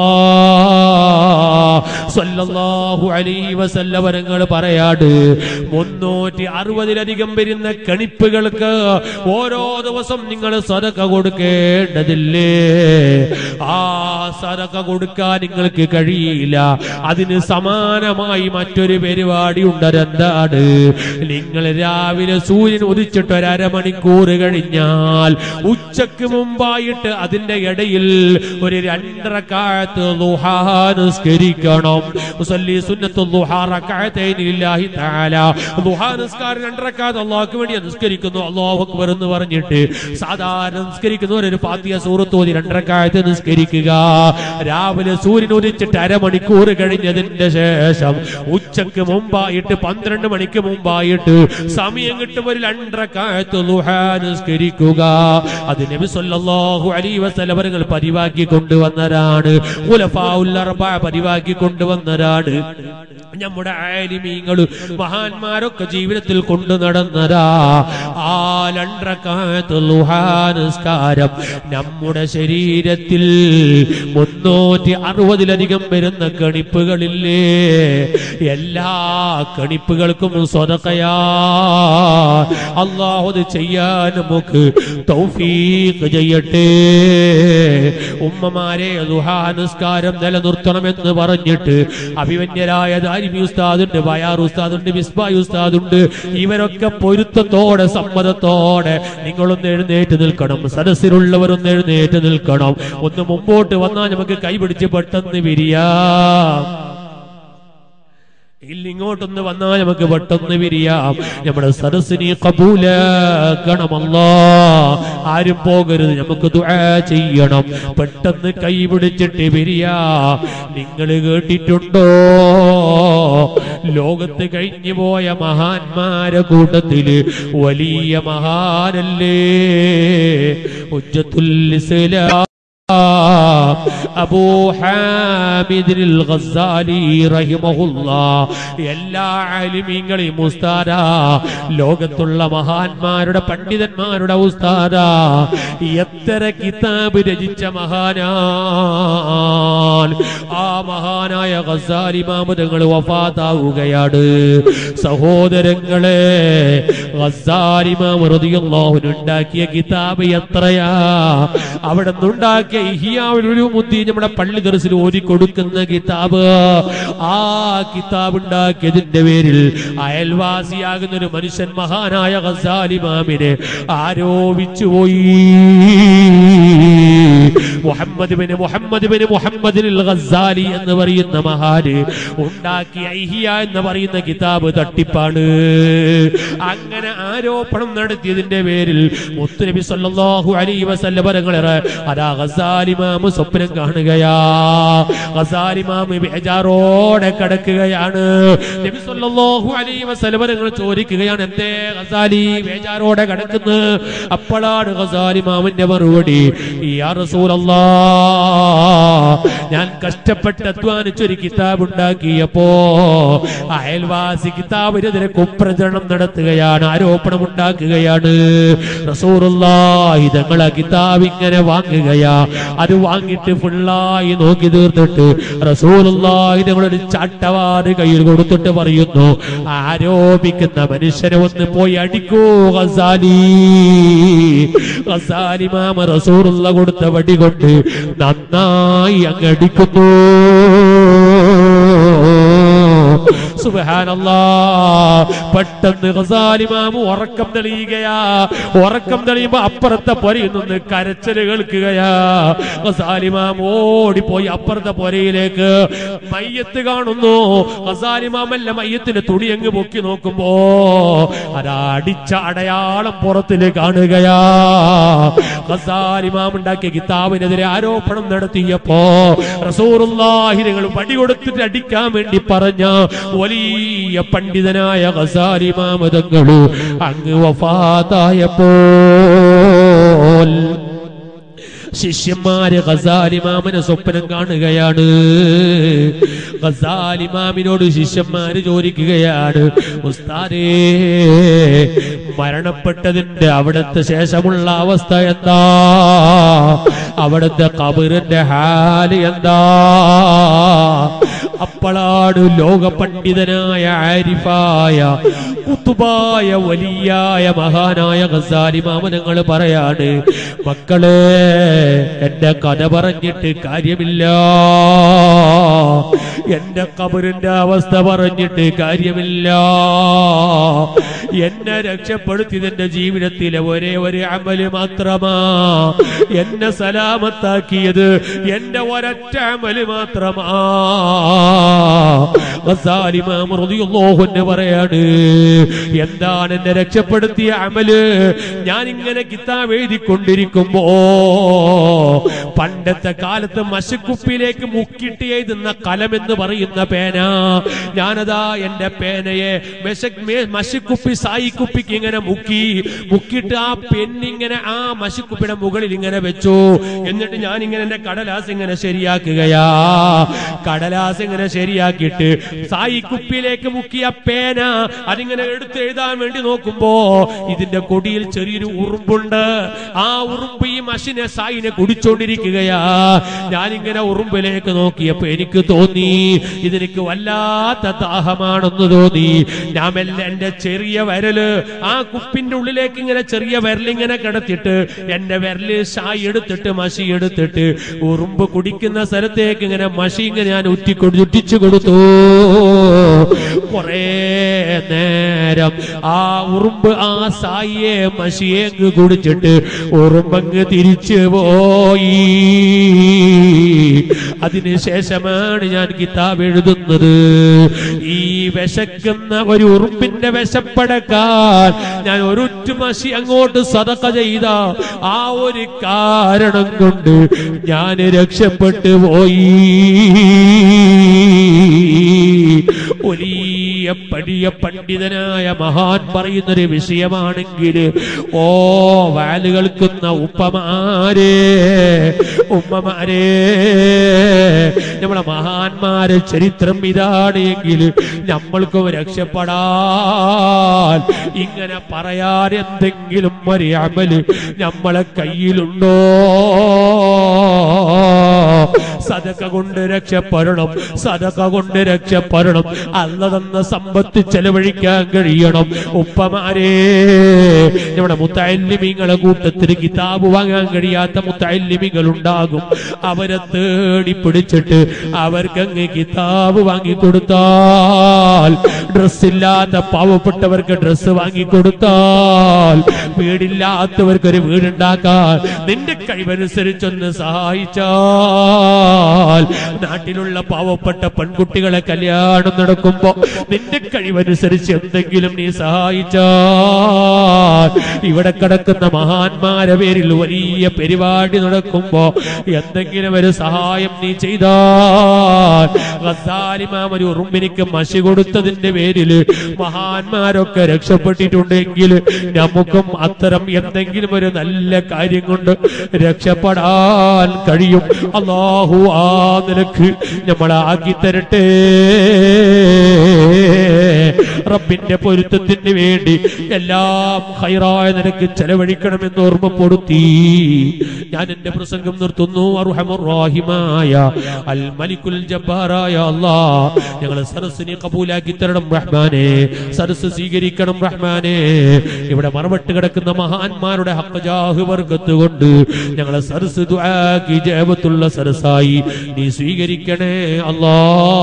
സല്ലല്ലാഹു അലൈഹി വസല്ലവരങ്ങൾ പറയാട് മുന്നൂറ്റി അറുപതിലധികം വരുന്ന കണിപ്പുകൾക്ക് ഓരോ ദിവസം നിങ്ങൾ സദക്ക കൊടുക്കേണ്ടതില്ലേ ആ സദക്ക കൊടുക്കാൻ നിങ്ങൾക്ക് കഴിയില്ല അതിന് സമാനമായി മറ്റൊരു പരിപാടി ഉണ്ട് അതെന്താണ് നിങ്ങൾ രാവിലെ സൂര്യൻ ഉദിച്ചിട്ട് ഒരു അരമണിക്കൂർ കഴിഞ്ഞാൽ ഉച്ചക്ക് മുമ്പായിട്ട് അതിന്റെ ഇടയിൽ ഒരു രണ്ടര കാലത്ത് നിസ്കരിക്കണം മുസല്ലി സുന്നത്തു ദുഹാ റകഅത്തൈനി ലില്ലാഹി തആല ദുഹാ നിസ്കാരം രണ്ടര കാലത്ത് അല്ലാഹുവിന് വേണ്ടി നിസ്കരിക്കുന്നു അല്ലാഹു അക്ബർ എന്ന് പറഞ്ഞിട്ട് സാധാരണ നിസ്കരിക്കുന്നവർ ഒരു ഫാത്തിഹ സൂറത്ത് ഓതി രണ്ടര കാലത്ത് നിസ്കരിക്കുക രാവിലെ സൂര്യൻ ഉദിച്ചിട്ട് അരമണിക്കൂർ കഴിഞ്ഞതിന്റെ ശേഷം ഉച്ചക്ക് മുമ്പായിട്ട് പന്ത്രണ്ട് മണിക്ക് മുമ്പായിട്ട് സമയം കിട്ടും ഒരു രണ്ടര കാലത്ത് ദുഹാ നിസ്കരിക്കുക അത് നബി സല്ലല്ലാഹു അലൈഹി വസല്ലം അവர்கள் പതിവാക്കി കൊണ്ടുവന്നതാണ് ഖുലഫാഉൽ അർബഅ പതിവാക്കി കൊണ്ടുവന്നതാണ് നമ്മുടെ ആലിമീങ്ങൾ മഹാന്മാരൊക്കെ ജീവിതത്തിൽ കൊണ്ടു നടന്നതാ ആ രണ്ടരക്കാലത്ത് ലുഹാനസ്കാരം നമ്മുടെ ശരീരത്തിൽ മുന്നൂറ്റി അറുപതിലധികം വരുന്ന കണിപ്പുകളില്ലേ എല്ലാ കണിപ്പുകൾക്കും സ്വതക്കയാ അള്ളാഹു അത് ചെയ്യാൻ നമുക്ക് തൗഫീഖ് ചെയ്യട്ടെ ഉമ്മമാരെ ലുഹാനസ്കാരം നിലനിർത്തണമെന്ന് പറഞ്ഞിട്ട് അഭിമന്യരായ ദാരിമി ഉസ്താദുണ്ട് ബയാർ ഉസ്താദുണ്ട് മിസ്ബായ് ഉസ്താദുണ്ട് ഇവരൊക്കെ പൊരുത്തത്തോടെ സമ്മതത്തോടെ നിങ്ങളൊന്ന് എഴുന്നേറ്റ് നിൽക്കണം സദസ്സിലുള്ളവരൊന്ന് എഴുന്നേറ്റ് നിൽക്കണം ഒന്ന് മുമ്പോട്ട് വന്നാൽ നമുക്ക് കൈപിടിച്ച് പെട്ടെന്ന് വിരിയാം ഇല്ല ഇങ്ങോട്ടൊന്ന് വന്നാൽ നമുക്ക് പെട്ടെന്ന് വിരിയാം നമ്മുടെ സദസ്സിനെ കബൂലാക്കണമല്ലോ ആരും പോകരുത് നമുക്ക് ദുആ ചെയ്യണം പെട്ടെന്ന് കൈ പിടിച്ചിട്ട് വിരിയാ നിങ്ങൾ കേട്ടിട്ടുണ്ടോ ലോകത്ത് കഴിഞ്ഞു പോയ മഹാന്മാരെ കൂട്ടത്തില് വലിയ മഹാനല്ലേ ഉജ്ജത്തുൽ ഇസ്ലാം അബൂ ഹാമിദിൽ ഗസാലി റഹിമഹുല്ല എല്ലാ ആലിമീങ്ങളെയും ഉസ്താദ ലോകത്തുള്ള മഹാന്മാരുടെ പണ്ഡിതന്മാരുടെ ഉസ്താദ എത്ര കിതാബ് രചിച്ച മഹാനാൻ ആ മഹാനായ ഗസാലി മാമുദങ്ങൾ വഫാത്താവുകയാണ് സഹോദരങ്ങളെ ഗസാലി മാമുറിയാഹുനുണ്ടാക്കിയ കിതാബ് എത്രയാ അവിടെ നിന്നുണ്ടാക്കിയ ഇഹിയാവിലൊരു മുദ്ദി നമ്മുടെ പള്ളി ദർസിൽ ഓതി കൊടുക്കുന്ന കിതാബ് ആ കിതാബ് ഉണ്ടാക്കിയതിന്റെ പേരിൽ അയൽവാസിയാകുന്ന ഒരു മനുഷ്യൻ മഹാനായ ഗസാലി മാമിനെ ആരോപിച്ചു പോയി Muhammad bin Muhammad bin Muhammad Ghazali എന്ന് പറയുന്ന മഹാന് ഉണ്ടാക്കിയ ഐഹിയ എന്ന് പറയുന്ന കിതാബ് തട്ടിപ്പാണ് അങ്ങനെ ആരോപണം നടത്തിയതിന്റെ പേരിൽ മുത്തുനബി സല്ലല്ലാഹു അലൈഹി വസല്ലം പറങ്ങളെ അതാ ഗസാലിമാമ് സ്വപ്നം കാണുകയാ ഗസാലിമാമ് ബേജാറോടെ കിടക്കുകയാണ് നബി സല്ലല്ലാഹു അലൈഹി വസല്ലം പറങ്ങൾ ചോദിക്കുകയാണ് എന്തേ ഗസാലി ബേജാറോടെ കിടക്കുന്നു അപ്പോഴാണ് ഗസാലി മാമന്റെ മറുപടി യാ റസൂലല്ലാ ഞാൻ കഷ്ടപ്പെട്ട് അധ്വാനിച്ചൊരു കിതാബ് ഉണ്ടാക്കിയപ്പോ അയൽവാസി കിതാബിനെതിരെ കുപ്രചരണം നടത്തുകയാണ് ആരോപണം ഉണ്ടാക്കുകയാണ് റസൂറുല്ലാഹി തങ്ങൾ ആ കിതാബ് ഇങ്ങനെ വാങ്ങുകയാ അത് വാങ്ങിയിട്ട് ഫുള്ളായി നോക്കി തീർത്തിട്ട് റസൂലുള്ളാഹി തങ്ങളൊരു ചാട്ടവാറ് കയ്യിൽ കൊടുത്തിട്ട് പറയുന്നു ആരോപിക്കുന്ന മനുഷ്യനെ ഒന്ന് പോയി അടിക്കൂ ഗസാലി ഗസാലി മാമ റസൂറുള്ള കൊടുത്ത വടി കൊണ്ട് നന്നായി അങ്ങ് അടിക്കുന്നു സുബ്ഹാനല്ലാ പെട്ടെന്ന് ഗസാലി മാമ ഉറക്കം തെളിയുകയാ ഉറക്കം തെളിയുമ്പോ അപ്പുറത്തെ പൊരയിൽ നിന്ന് കരച്ചൽ കേൾക്കുകയാ ഗസാലി മാമ ഓടിപ്പോയി അപ്പുറത്തെ പൊരയിലേക്ക് മയ്യത്ത് കാണുന്നു ഗസാലി മാമല്ല മയ്യത്തിന്റെ തുണി അങ്ങ് പൊക്കി നോക്കുമ്പോ അതാ അടിച്ച അടയാളം പുറത്തിൽ കാണുകയാ ഗസാലി മാമ ഉണ്ടാക്കിയ കിതാബിനെതിരെ ആരോപണം നടത്തിയപ്പോ റസൂറുല്ലാഹി നിങ്ങൾ വടി കൊടുത്തിട്ട് അടിക്കാൻ വേണ്ടി പറഞ്ഞ വലിയ പണ്ഡിതനായ ഗസാലി മാമതങ്ങള് അങ്ങ് വഫാത്തായപ്പോൾ ശിഷ്യന്മാര് ഖസാലിമാമനെ സ്വപ്നം കാണുകയാണ് ഖസാലിമാമിനോട് ശിഷ്യന്മാര് ചോദിക്കുകയാണ് ഉസ്താദേ മരണപ്പെട്ടതിന്റെ അവിടത്തെ ശേഷമുള്ള അവസ്ഥ എന്താ അവിടുത്തെ കബറിന്റെ ഹാല് എന്താ അപ്പോഴാണ് ലോക പണ്ഡിതനായ ആരിഫായ കുത്തുബായ വലിയായ മഹാനായ ഖസാലിമാമനങ്ങൾ പറയാണ് മക്കളെ എന്റെ കഥ പറഞ്ഞിട്ട് കാര്യമില്ല എന്റെ കബറിന്റെ അവസ്ഥ പറഞ്ഞിട്ട് കാര്യമില്ല എന്നെ രക്ഷപ്പെടുത്തിയത് എന്റെ ജീവിതത്തിലെ ഒരേ ഒരു അമല് മാത്രമാ എന്നെ സലാമത്താക്കിയത് എന്റെ ഒരൊറ്റ അമല് മാത്രമാ ഗസാലിമാം റളിയല്ലാഹു അൻഹു പറയാണ് എന്താണ് എന്നെ രക്ഷപ്പെടുത്തിയ അമല് ഞാൻ ഇങ്ങനെ കിതാബ് എഴുതിക്കൊണ്ടിരിക്കുമ്പോ പണ്ടത്തെ കാലത്ത് മശക്കുപ്പിയിലേക്ക് മുക്കിട്ട് എഴുതുന്ന കലം എന്ന് പറയുന്ന പേന ഞാനതാ എന്റെ പേനയെ മെശക്- മേ- മഷിക്കുപ്പി സായിക്കുപ്പിക്ക് ഇങ്ങനെ മുക്കി മുക്കിയിട്ട് ആ പെണ്ണിങ്ങനെ ആ മഷിക്കുപ്പിയുടെ മുകളിൽ ഇങ്ങനെ വെച്ചു എന്നിട്ട് ഞാൻ ഇങ്ങനെ എന്റെ കടലാസ് ഇങ്ങനെ ശരിയാക്കുകയാ കടലാസ് ഇങ്ങനെ ശരിയാക്കിയിട്ട് സായിക്കുപ്പിയിലേക്ക് മുക്കിയ പേന അതിങ്ങനെ എടുത്ത് എഴുതാൻ വേണ്ടി നോക്കുമ്പോ ഇതിന്റെ കൊടിയിൽ ചെറിയൊരു ഉറുമ്പുണ്ട് ആ ഉറുമ്പ് ഈ മഷിനെ സായിനെ കുടിച്ചോണ്ടിരിക്കുകയാ ഞാനിങ്ങനെ ഉറുമ്പിലേക്ക് നോക്കിയപ്പോ എനിക്ക് തോന്നി ഇതെനിക്ക് വല്ലാത്ത ദാഹമാണെന്ന് തോന്നി ഞാൻ മെല്ലെ എന്റെ ചെറിയ വിരല് ആ കുപ്പിന്റെ ഉള്ളിലേക്ക് ഇങ്ങനെ ചെറിയ വിരലിങ്ങനെ കിടത്തിട്ട് എന്റെ വിരല് ഷായി എടുത്തിട്ട് മഷി എടുത്തിട്ട് ഉറുമ്പ് കുടിക്കുന്ന സ്ഥലത്തേക്ക് ഇങ്ങനെ മഷി ഇങ്ങനെ ഞാൻ ഉറ്റിക്കൊടു ചുറ്റിച്ചു കൊടുത്തു കുറേ നേരം ആ ഉറുമ്പ് ആ സായിയെ മഷിയെ അങ്ങ് കുടിച്ചിട്ട് ഉറുമ്പങ്ങ് തിരിച്ചു പോയി അതിനുശേഷമാണ് ഞാൻ കിതാബ് എഴുതുന്നത് ഈ വിശക്കുന്ന ഒരു ഉറുമ്പിന്റെ വിശപ്പടക്കാൻ ഞാൻ ഒരുറ്റ മഷി അങ്ങോട്ട് സതക്ക ചെയ്ത ആ ഒരു കാരണം കൊണ്ട് ഞാൻ രക്ഷപ്പെട്ടു പോയി വലിയ പടിയ പണ്ഡിതനായ മഹാൻ പറയുന്നൊരു വിഷയമാണെങ്കിൽ ഓ വാല് കേൾക്കുന്ന ഉപ്പമാരെ ഉമ്മമാരെ നമ്മളെ മഹാന്മാരെ ചരിത്രം ഇതാണ് എങ്കിൽ നമ്മൾക്കും രക്ഷപ്പെടാൻ ഇങ്ങനെ പറയാൻ എന്തെങ്കിലും ഒരു അമല് നമ്മളെ കയ്യിലുണ്ടോ സദക്ക കൊണ്ട് രക്ഷപ്പെടണം സദക്ക കൊണ്ട് രക്ഷപ്പെടണം അല്ല തന്ന സമ്പത്ത് ചെലവഴിക്കാൻ കഴിയണം ഉപ്പമാരെ നമ്മുടെ മുത്തല്ലിമിങ്ങളെ കൂട്ടത്തിൽ കിതാബ് വാങ്ങാൻ കഴിയാത്ത മുത്തല്ലിമികൾ ഉണ്ടാകും അവരെ തേടി പിടിച്ചിട്ട് അവർക്കങ്ങ് കിതാബ് വാങ്ങിക്കൊടുത്താൽ ഡ്രസ്സില്ലാത്ത പാവപ്പെട്ടവർക്ക് ഡ്രസ്സ് വാങ്ങിക്കൊടുത്താൽ വീടില്ലാത്തവർക്ക് ഒരു വീടുണ്ടാക്കാൻ നിന്റെ കഴിവനുസരിച്ചൊന്ന് സഹായിച്ചാൽ നാട്ടിലുള്ള പാവപ്പെട്ട പെൺകുട്ടികളെ കല്യാണം നടക്കുമ്പോ നിന്റെ കഴിവനുസരിച്ച് എന്തെങ്കിലും നീ സഹായിച്ചാൽ ഇവിടെ കിടക്കുന്ന മഹാന്മാരെ പേരിൽ വലിയ പരിപാടി നടക്കുമ്പോ എന്തെങ്കിലും ഒരു സഹായം നീ ചെയ്താൽ ഗസാലിമാം ഒരു ഉറുമ്പിനിക്ക് മഷി കൊടുത്തതിന്റെ പേരിൽ മഹാന്മാരൊക്കെ രക്ഷപ്പെട്ടിട്ടുണ്ടെങ്കിൽ നമുക്കും അത്തരം എന്തെങ്കിലും ഒരു നല്ല കാര്യം കൊണ്ട് രക്ഷപ്പെടാൻ കഴിയും അള്ളാഹു ആ നിലക്ക് നമ്മളെ ആക്കി തരട്ടെ റബ്ബിന്റെ പൊരുത്തത്തിന് വേണ്ടി എല്ലാം ഹൈറായ നിനക്ക് ചെലവഴിക്കണമെന്ന് ഓർമ്മപ്പെടുത്തി ഞാൻ എന്റെ പ്രസംഗം നിർത്തുന്നു അർഹമുറാഹിമായ അൽ മലിക്കുൽ ജബ്ബാറായ അല്ലാ ഞങ്ങളെ സരസിനെ കബൂലാക്കി തരണം റഹ്മാനെ സരസ് സ്വീകരിക്കണം റഹ്മാനെ ഇവിടെ മറവട്ട് കിടക്കുന്ന മഹാന്മാരുടെ ഹക്കജാഹ് വർഗത്ത് കൊണ്ട് ഞങ്ങളെ സരസ് ദുആക്കി ജയബത്തുള്ള സരസായി നീ സ്വീകരിക്കണേ അല്ലാ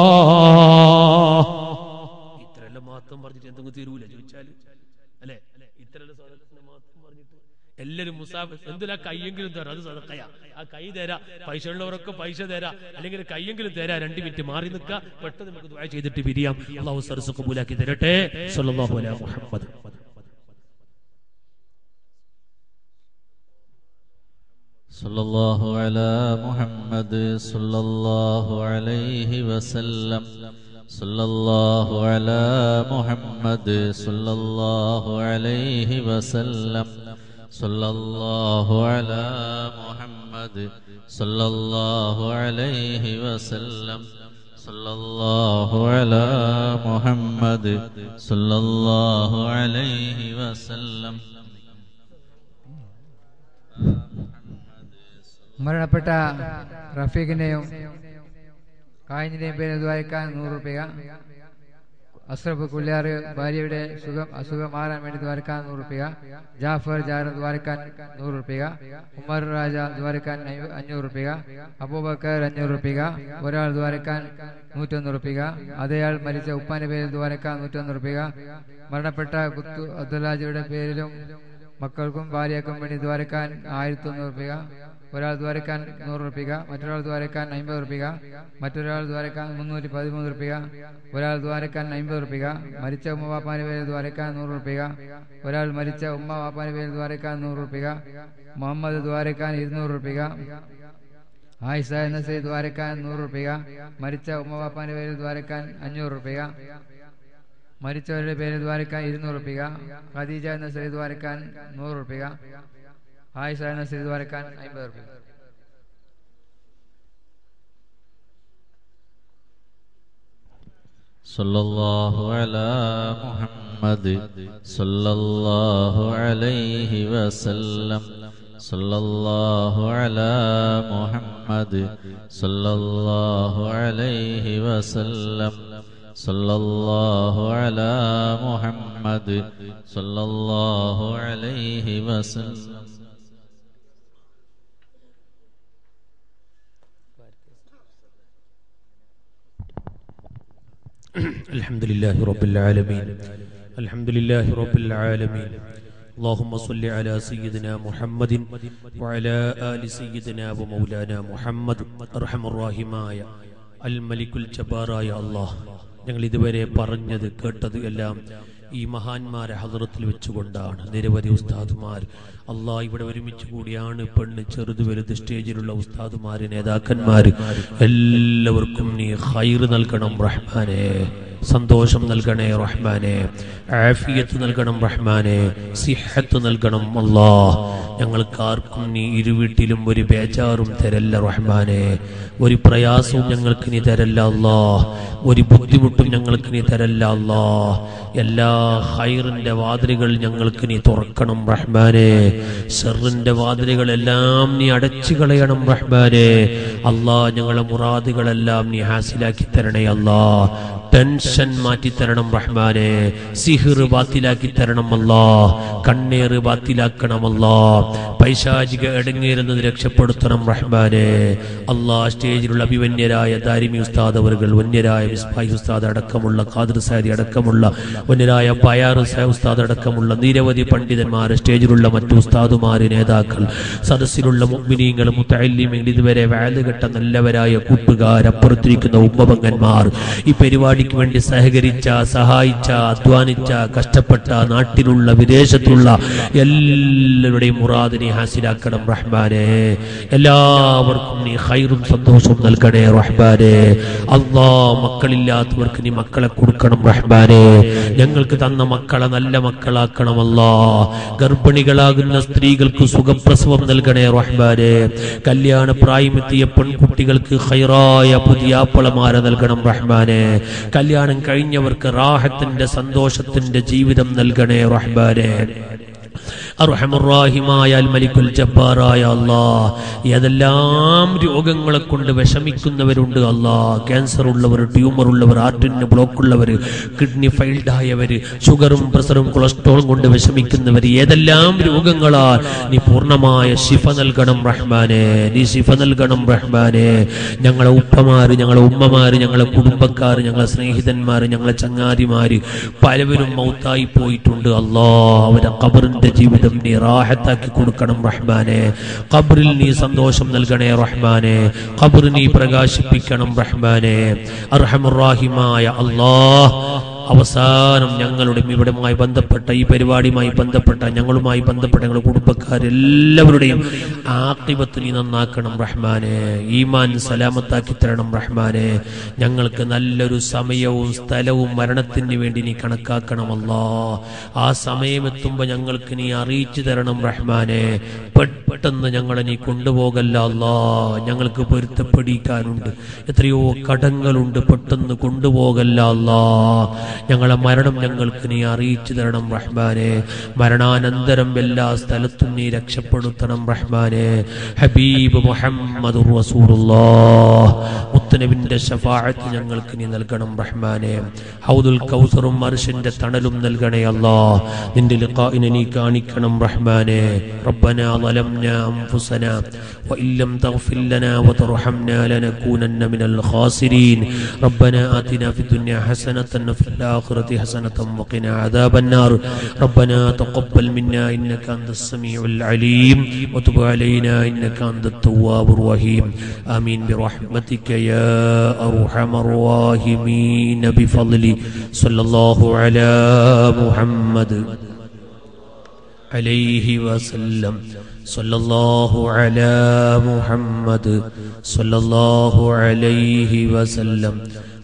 ഇത്രയെല്ലാം മാത്രം പറഞ്ഞിട്ട് എന്തെങ്കിലും തീരൂല ചോദിച്ചാല് അല്ലെ ഇത്രയെല്ലാം സാധനത്തിന് മാത്രം പറഞ്ഞിട്ട് എല്ലാരും മുസാഫ് എന്തിനാ കയ്യെങ്കിലും തരാം അത് സദക്കയാ ആ കൈ തരാ പൈസ ഉള്ളവരൊക്കെ പൈസ തരാ അല്ലെങ്കിൽ കയ്യെങ്കിലും തരാ രണ്ട് മിനിറ്റ് മാറി നിൽക്കുക പെട്ടെന്ന് നമുക്ക് ദുആ ചെയ്തിട്ട് പിരിയാം അള്ളാഹു സർസ് കബൂലാക്കി തരട്ടെ സല്ലല്ലാഹു അലൈഹി മുഹമ്മദ് صلى الله على محمد صلى الله عليه وسلم صلى الله على محمد صلى الله عليه وسلم صلى الله على محمد صلى الله عليه وسلم صلى الله على محمد صلى الله عليه وسلم മരണപ്പെട്ട റഫീഖിന്റെയും കായഞ്ഞിന്റെയും പേരിൽ ദ്വാരക്കാൻ നൂറ് രൂപ അസ്രഫ് കുല്യാറ് ഭാര്യയുടെ സുഖം അസുഖം മാറാൻ വേണ്ടി ദ്വാരക്കാൻ നൂറ് രൂപ ജാഫർ ജാർ ദ്വാരക്കാൻ നൂറ് രൂപ ഉമർ രാജ ദ്വാരക്കാൻ അയ്യ- അഞ്ഞൂറ് രൂപ അബൂബക്കർ അഞ്ഞൂറ് രൂപ ഒരാൾ ദ്വാരക്കാൻ നൂറ്റൊന്ന് രൂപ അതേയാൾ മരിച്ച ഉപ്പാന്റെ പേരിൽ ദ്വാരക്കാൻ നൂറ്റൊന്ന് രൂപ മരണപ്പെട്ട കുത്തു അബ്ദുല്ലാജിയുടെ പേരിലും മക്കൾക്കും ഭാര്യക്കും വേണ്ടി ദ്വാരക്കാൻ ആയിരത്തി ഒന്നൂറ് രൂപ ഒരാൾ ദ്വാരക്കാൻ നൂറ് റുപ്യ മറ്റൊരാൾ ദ്വാരക്കാൻ അമ്പത് റുപ്യ മറ്റൊരാൾ ദ്വാരക്കാൻ മുന്നൂറ്റി പതിമൂന്ന് റുപ്യ ഒരാൾ ദ്വാരക്കാൻ അമ്പത് റുപ്യ മരിച്ച ഉമ്മ വാപ്പാന്റെ പേര് ദ്വാരക്കാൻ നൂറ് റുപ്യ ഒരാൾ മരിച്ച ഉമ്മ വാപ്പാന്റെ പേര് ദ്വാരക്കാൻ നൂറ് റുപ്യ മുഹമ്മദ് ദ്വാരക്കാൻ ഇരുന്നൂറ് റുപ്യ ആയിഷ എന്ന സ്ത്രീ ദ്വാരക്കാൻ നൂറ് റുപ്യ മരിച്ച ഉമ്മ വാപ്പാന്റെ പേര് ദ്വാരക്കാൻ അഞ്ഞൂറ് റുപ്യ മരിച്ചവരുടെ പേര് ദ്വാരക്കാൻ ഇരുന്നൂറ് റുപ്യ ഖദീജ എന്ന സ്ത്രീ ദ്വാരക്കാൻ നൂറ് റുപ്യ ആയിഷ എന്ന സ്ത്രീ ദ്വാരക്കാൻ അമ്പത് റുപ്യ صلى الله على محمد صلى الله عليه وسلم صلى الله على محمد صلى الله عليه وسلم صلى الله على محمد صلى الله عليه وسلم الحمد لله رب العالمين الحمد لله رب العالمين اللهم صل على سيدنا محمد وعلى آل سيدنا ومولانا محمد أرحم الراحماയ അൽ മലിക്കുൽ ജബ്ബാറായ അള്ളാഹ് ഞങ്ങൾ ഇതുവരെ പറഞ്ഞത് കേട്ടത് എല്ലാം ഈ മഹാന്മാരെ ഹദറത്തിൽ വെച്ചുകൊണ്ടാണ് നിരവധി ഉസ്താദുമാർ അള്ളാഹ് ഇവിടെ ഒരുമിച്ച് കൂടിയാണ് പെണ്ണ് ചെറുത് വലുത് സ്റ്റേജിലുള്ള ഉസ്താദുമാര് നേതാക്കന്മാര് എല്ലാവർക്കും നീ ഹൈറ് നൽകണം റഹ്മാനെ സന്തോഷം നൽകണേ റഹ്മാനെ ആഫിയത്ത് നൽകണം റഹ്മാനെ സിഹത്ത് നൽകണം അല്ലാ ഞങ്ങൾക്ക് ആർക്കും നീ ഇരുവീട്ടിലും ഒരു ബേജാറും തരല്ല റഹ്മാനെ ഒരു പ്രയാസവും ഞങ്ങൾക്ക് നീ തരല്ല അല്ലാ ഒരു ബുദ്ധിമുട്ടും ഞങ്ങൾക്ക് നീ തരല്ല അല്ലാ എല്ലാ ഹൈറിന്റെ വാതിലുകൾ ഞങ്ങൾക്ക് നീ തുറക്കണം റഹ്മാനെ ഷെറിന്റെ വാതിലുകളെല്ലാം നീ അടച്ചു കളയണം റഹ്മാനെ അല്ലാ ഞങ്ങളെ മുറാദുകളെല്ലാം നീ ഹാസിലാക്കി തരണേ അല്ലാ ടെൻഷൻ മാറ്റി തരണം റഹ്മാനെ സിഹിർ ബാത്തിലാക്കി തരണം അല്ലാ കണ്ണേറ് ബാത്തിലാക്കണമല്ലാ പൈശാചിക ഇടങ്ങേരുന്നത് രക്ഷപ്പെടുത്തണം റഹ്മാനെ അല്ലാ സ്റ്റേജിലുള്ള അഭിവന്യരായ ദാരിമി ഉസ്താദ് അവர்கள் വന്യരായ മിസ്ബായി ഉസ്താദ് അടക്കമുള്ള ഖാദർ സാരി അടക്കമുള്ള വന്യരായ പയാർ സാ- ഉസ്താദ് അടക്കമുള്ള നിരവധി പണ്ഡിതന്മാർ സ്റ്റേജിലുള്ള മറ്റു ഉസ്താദുമാര് നേതാക്കൾ സദസ്സിലുള്ള മുഗ്മിനീങ്ങൾ മുത്തല്ലിമീങ്ങൾ ഇതുവരെ വാലുകെട്ട നല്ലവരായ കൂട്ടുകാർ അപ്പുറത്തിരിക്കുന്ന ഉമ്മപങ്ങന്മാർ ഈ പരിപാടിക്ക് വേണ്ടി സഹകരിച്ച സഹായിച്ച അധ്വാനിച്ച കഷ്ടപ്പെട്ട നാട്ടിലുള്ള വിദേശത്തുള്ള എല്ലാവരുടെയും മുറാദിനെ ഹാസിലാക്കണം റഹ്മാനെ എല്ലാവർക്കും നീ ഹൈറും സന്തോഷവും നൽകണേ റഹ്മാനെ അള്ളാ മക്കളില്ലാത്തവർക്ക് നീ മക്കളെ കൊടുക്കണം റഹ്മാനെ ഞങ്ങൾക്ക് തന്ന മക്കളെ നല്ല മക്കളാക്കണമല്ലാ ഗർഭിണികളാകുന്ന സ്ത്രീകൾക്ക് സുഖപ്രസവം നൽകണേ റഹ്മാനെ കല്യാണ പ്രായമെത്തിയ പെൺകുട്ടികൾക്ക് ഹൈറായ പുതിയാപ്പളമാരെ നൽകണം റഹ്മാനെ കല്യാണം കഴിഞ്ഞവർക്ക് റാഹത്തിന്റെ സന്തോഷത്തിന്റെ ജീവിതം നൽകണേ റഹ്മാനെ അർഹമുറാഹിമായ അൽ മലിക്കുൽ ജബ്ബാറായ അല്ലാ ഏതെല്ലാം രോഗങ്ങളെ കൊണ്ട് വിഷമിക്കുന്നവരുണ്ട് അല്ലാ ക്യാൻസർ ഉള്ളവർ ട്യൂമർ ഉള്ളവർ ഹാർട്ടിന് ബ്ലോക്ക് ഉള്ളവർ കിഡ്നി ഫൈൽഡ് ആയവർ ഷുഗറും പ്രഷറും കൊളസ്ട്രോളും കൊണ്ട് വിഷമിക്കുന്നവർ ഏതെല്ലാം രോഗങ്ങളാൽ നീ പൂർണ്ണമായ ശിഫ നൽകണം റഹ്മാനെ നീ ശിഫ നൽകണം റഹ്മാനെ ഞങ്ങളെ ഉപ്പമാര് ഞങ്ങളെ ഉമ്മമാര് ഞങ്ങളെ കുടുംബക്കാർ ഞങ്ങളെ സ്നേഹിതന്മാര് ഞങ്ങളെ ചങ്ങാതിമാര് പലവരും മൗത്തായി പോയിട്ടുണ്ട് അല്ലാ അവരെ ഖബറിന്റെ ജീവിതം നീ റാഹത്താക്കി കൊടുക്കണം റഹ്മാനെ ഖബറിൽ നീ സന്തോഷം നൽകണേ റഹ്മാനെ ഖബർ നീ പ്രകാശിപ്പിക്കണം റഹ്മാനെ അർഹമുറാഹിമായ അല്ലാഹ് അവസാനം ഞങ്ങളുടെ ഇവിടെയുമായി ബന്ധപ്പെട്ട ഈ പരിപാടിയുമായി ബന്ധപ്പെട്ട ഞങ്ങളുമായി ബന്ധപ്പെട്ട ഞങ്ങളുടെ കുടുംബക്കാരെല്ലാവരുടെയും ആക്കിബത്ത് നീ നന്നാക്കണം റഹ്മാനെ ഈമാൻ സലാമത്താക്കി തരണം റഹ്മാനെ ഞങ്ങൾക്ക് നല്ലൊരു സമയവും സ്ഥലവും മരണത്തിന് വേണ്ടി നീ കണക്കാക്കണമല്ലോ ആ സമയമെത്തുമ്പോൾ ഞങ്ങൾക്ക് നീ അറിയിച്ചു തരണം റഹ്മാനെ പെട്ടെന്ന് ഞങ്ങളെ നീ കൊണ്ടുപോകല്ല അല്ലാ ഞങ്ങൾക്ക് പൊരുത്തപ്പെടിക്കാനുണ്ട് എത്രയോ കടങ്ങളുണ്ട് പെട്ടെന്ന് കൊണ്ടുപോകല്ല അല്ലാ ഞങ്ങളെ മരണം ഞങ്ങൾക്ക് നീ അറിയിച്ചു തരണം റഹ്മാനെ മരണാനന്തരം എല്ലാ സ്ഥലത്തും നീ രക്ഷപ്പെടുത്തണം റഹ്മാനെ ഹബീബ് മുഹമ്മദ് മുത്തനബിന്റെ ഷഫാഅത്ത് ഞങ്ങൾക്ക് നീ നൽകണം റഹ്മാനെ ഹൗദുൽ കൗസറും മർഷിന്റെ തണലും നൽകണേ അല്ലാ നിന്റെ ലിഖാഇനെ നീ കാണിക്കണം റഹ്മാനെ ربنا ظلمنا أنفسنا وإن لم تغفر لنا وترحمنا لنكونن من الخاسرين ربنا آتنا في الدنيا حسنة وفي الآخرة حسنة وقنا عذاب النار ربنا تقبل منا إنك أنت السميع العليم وتب علينا إنك أنت التواب الرحيم آمين برحمتك يا أرحم الراحمين بفضل صلى الله على محمد عليه وسلم صلى الله على محمد صلى الله عليه وسلم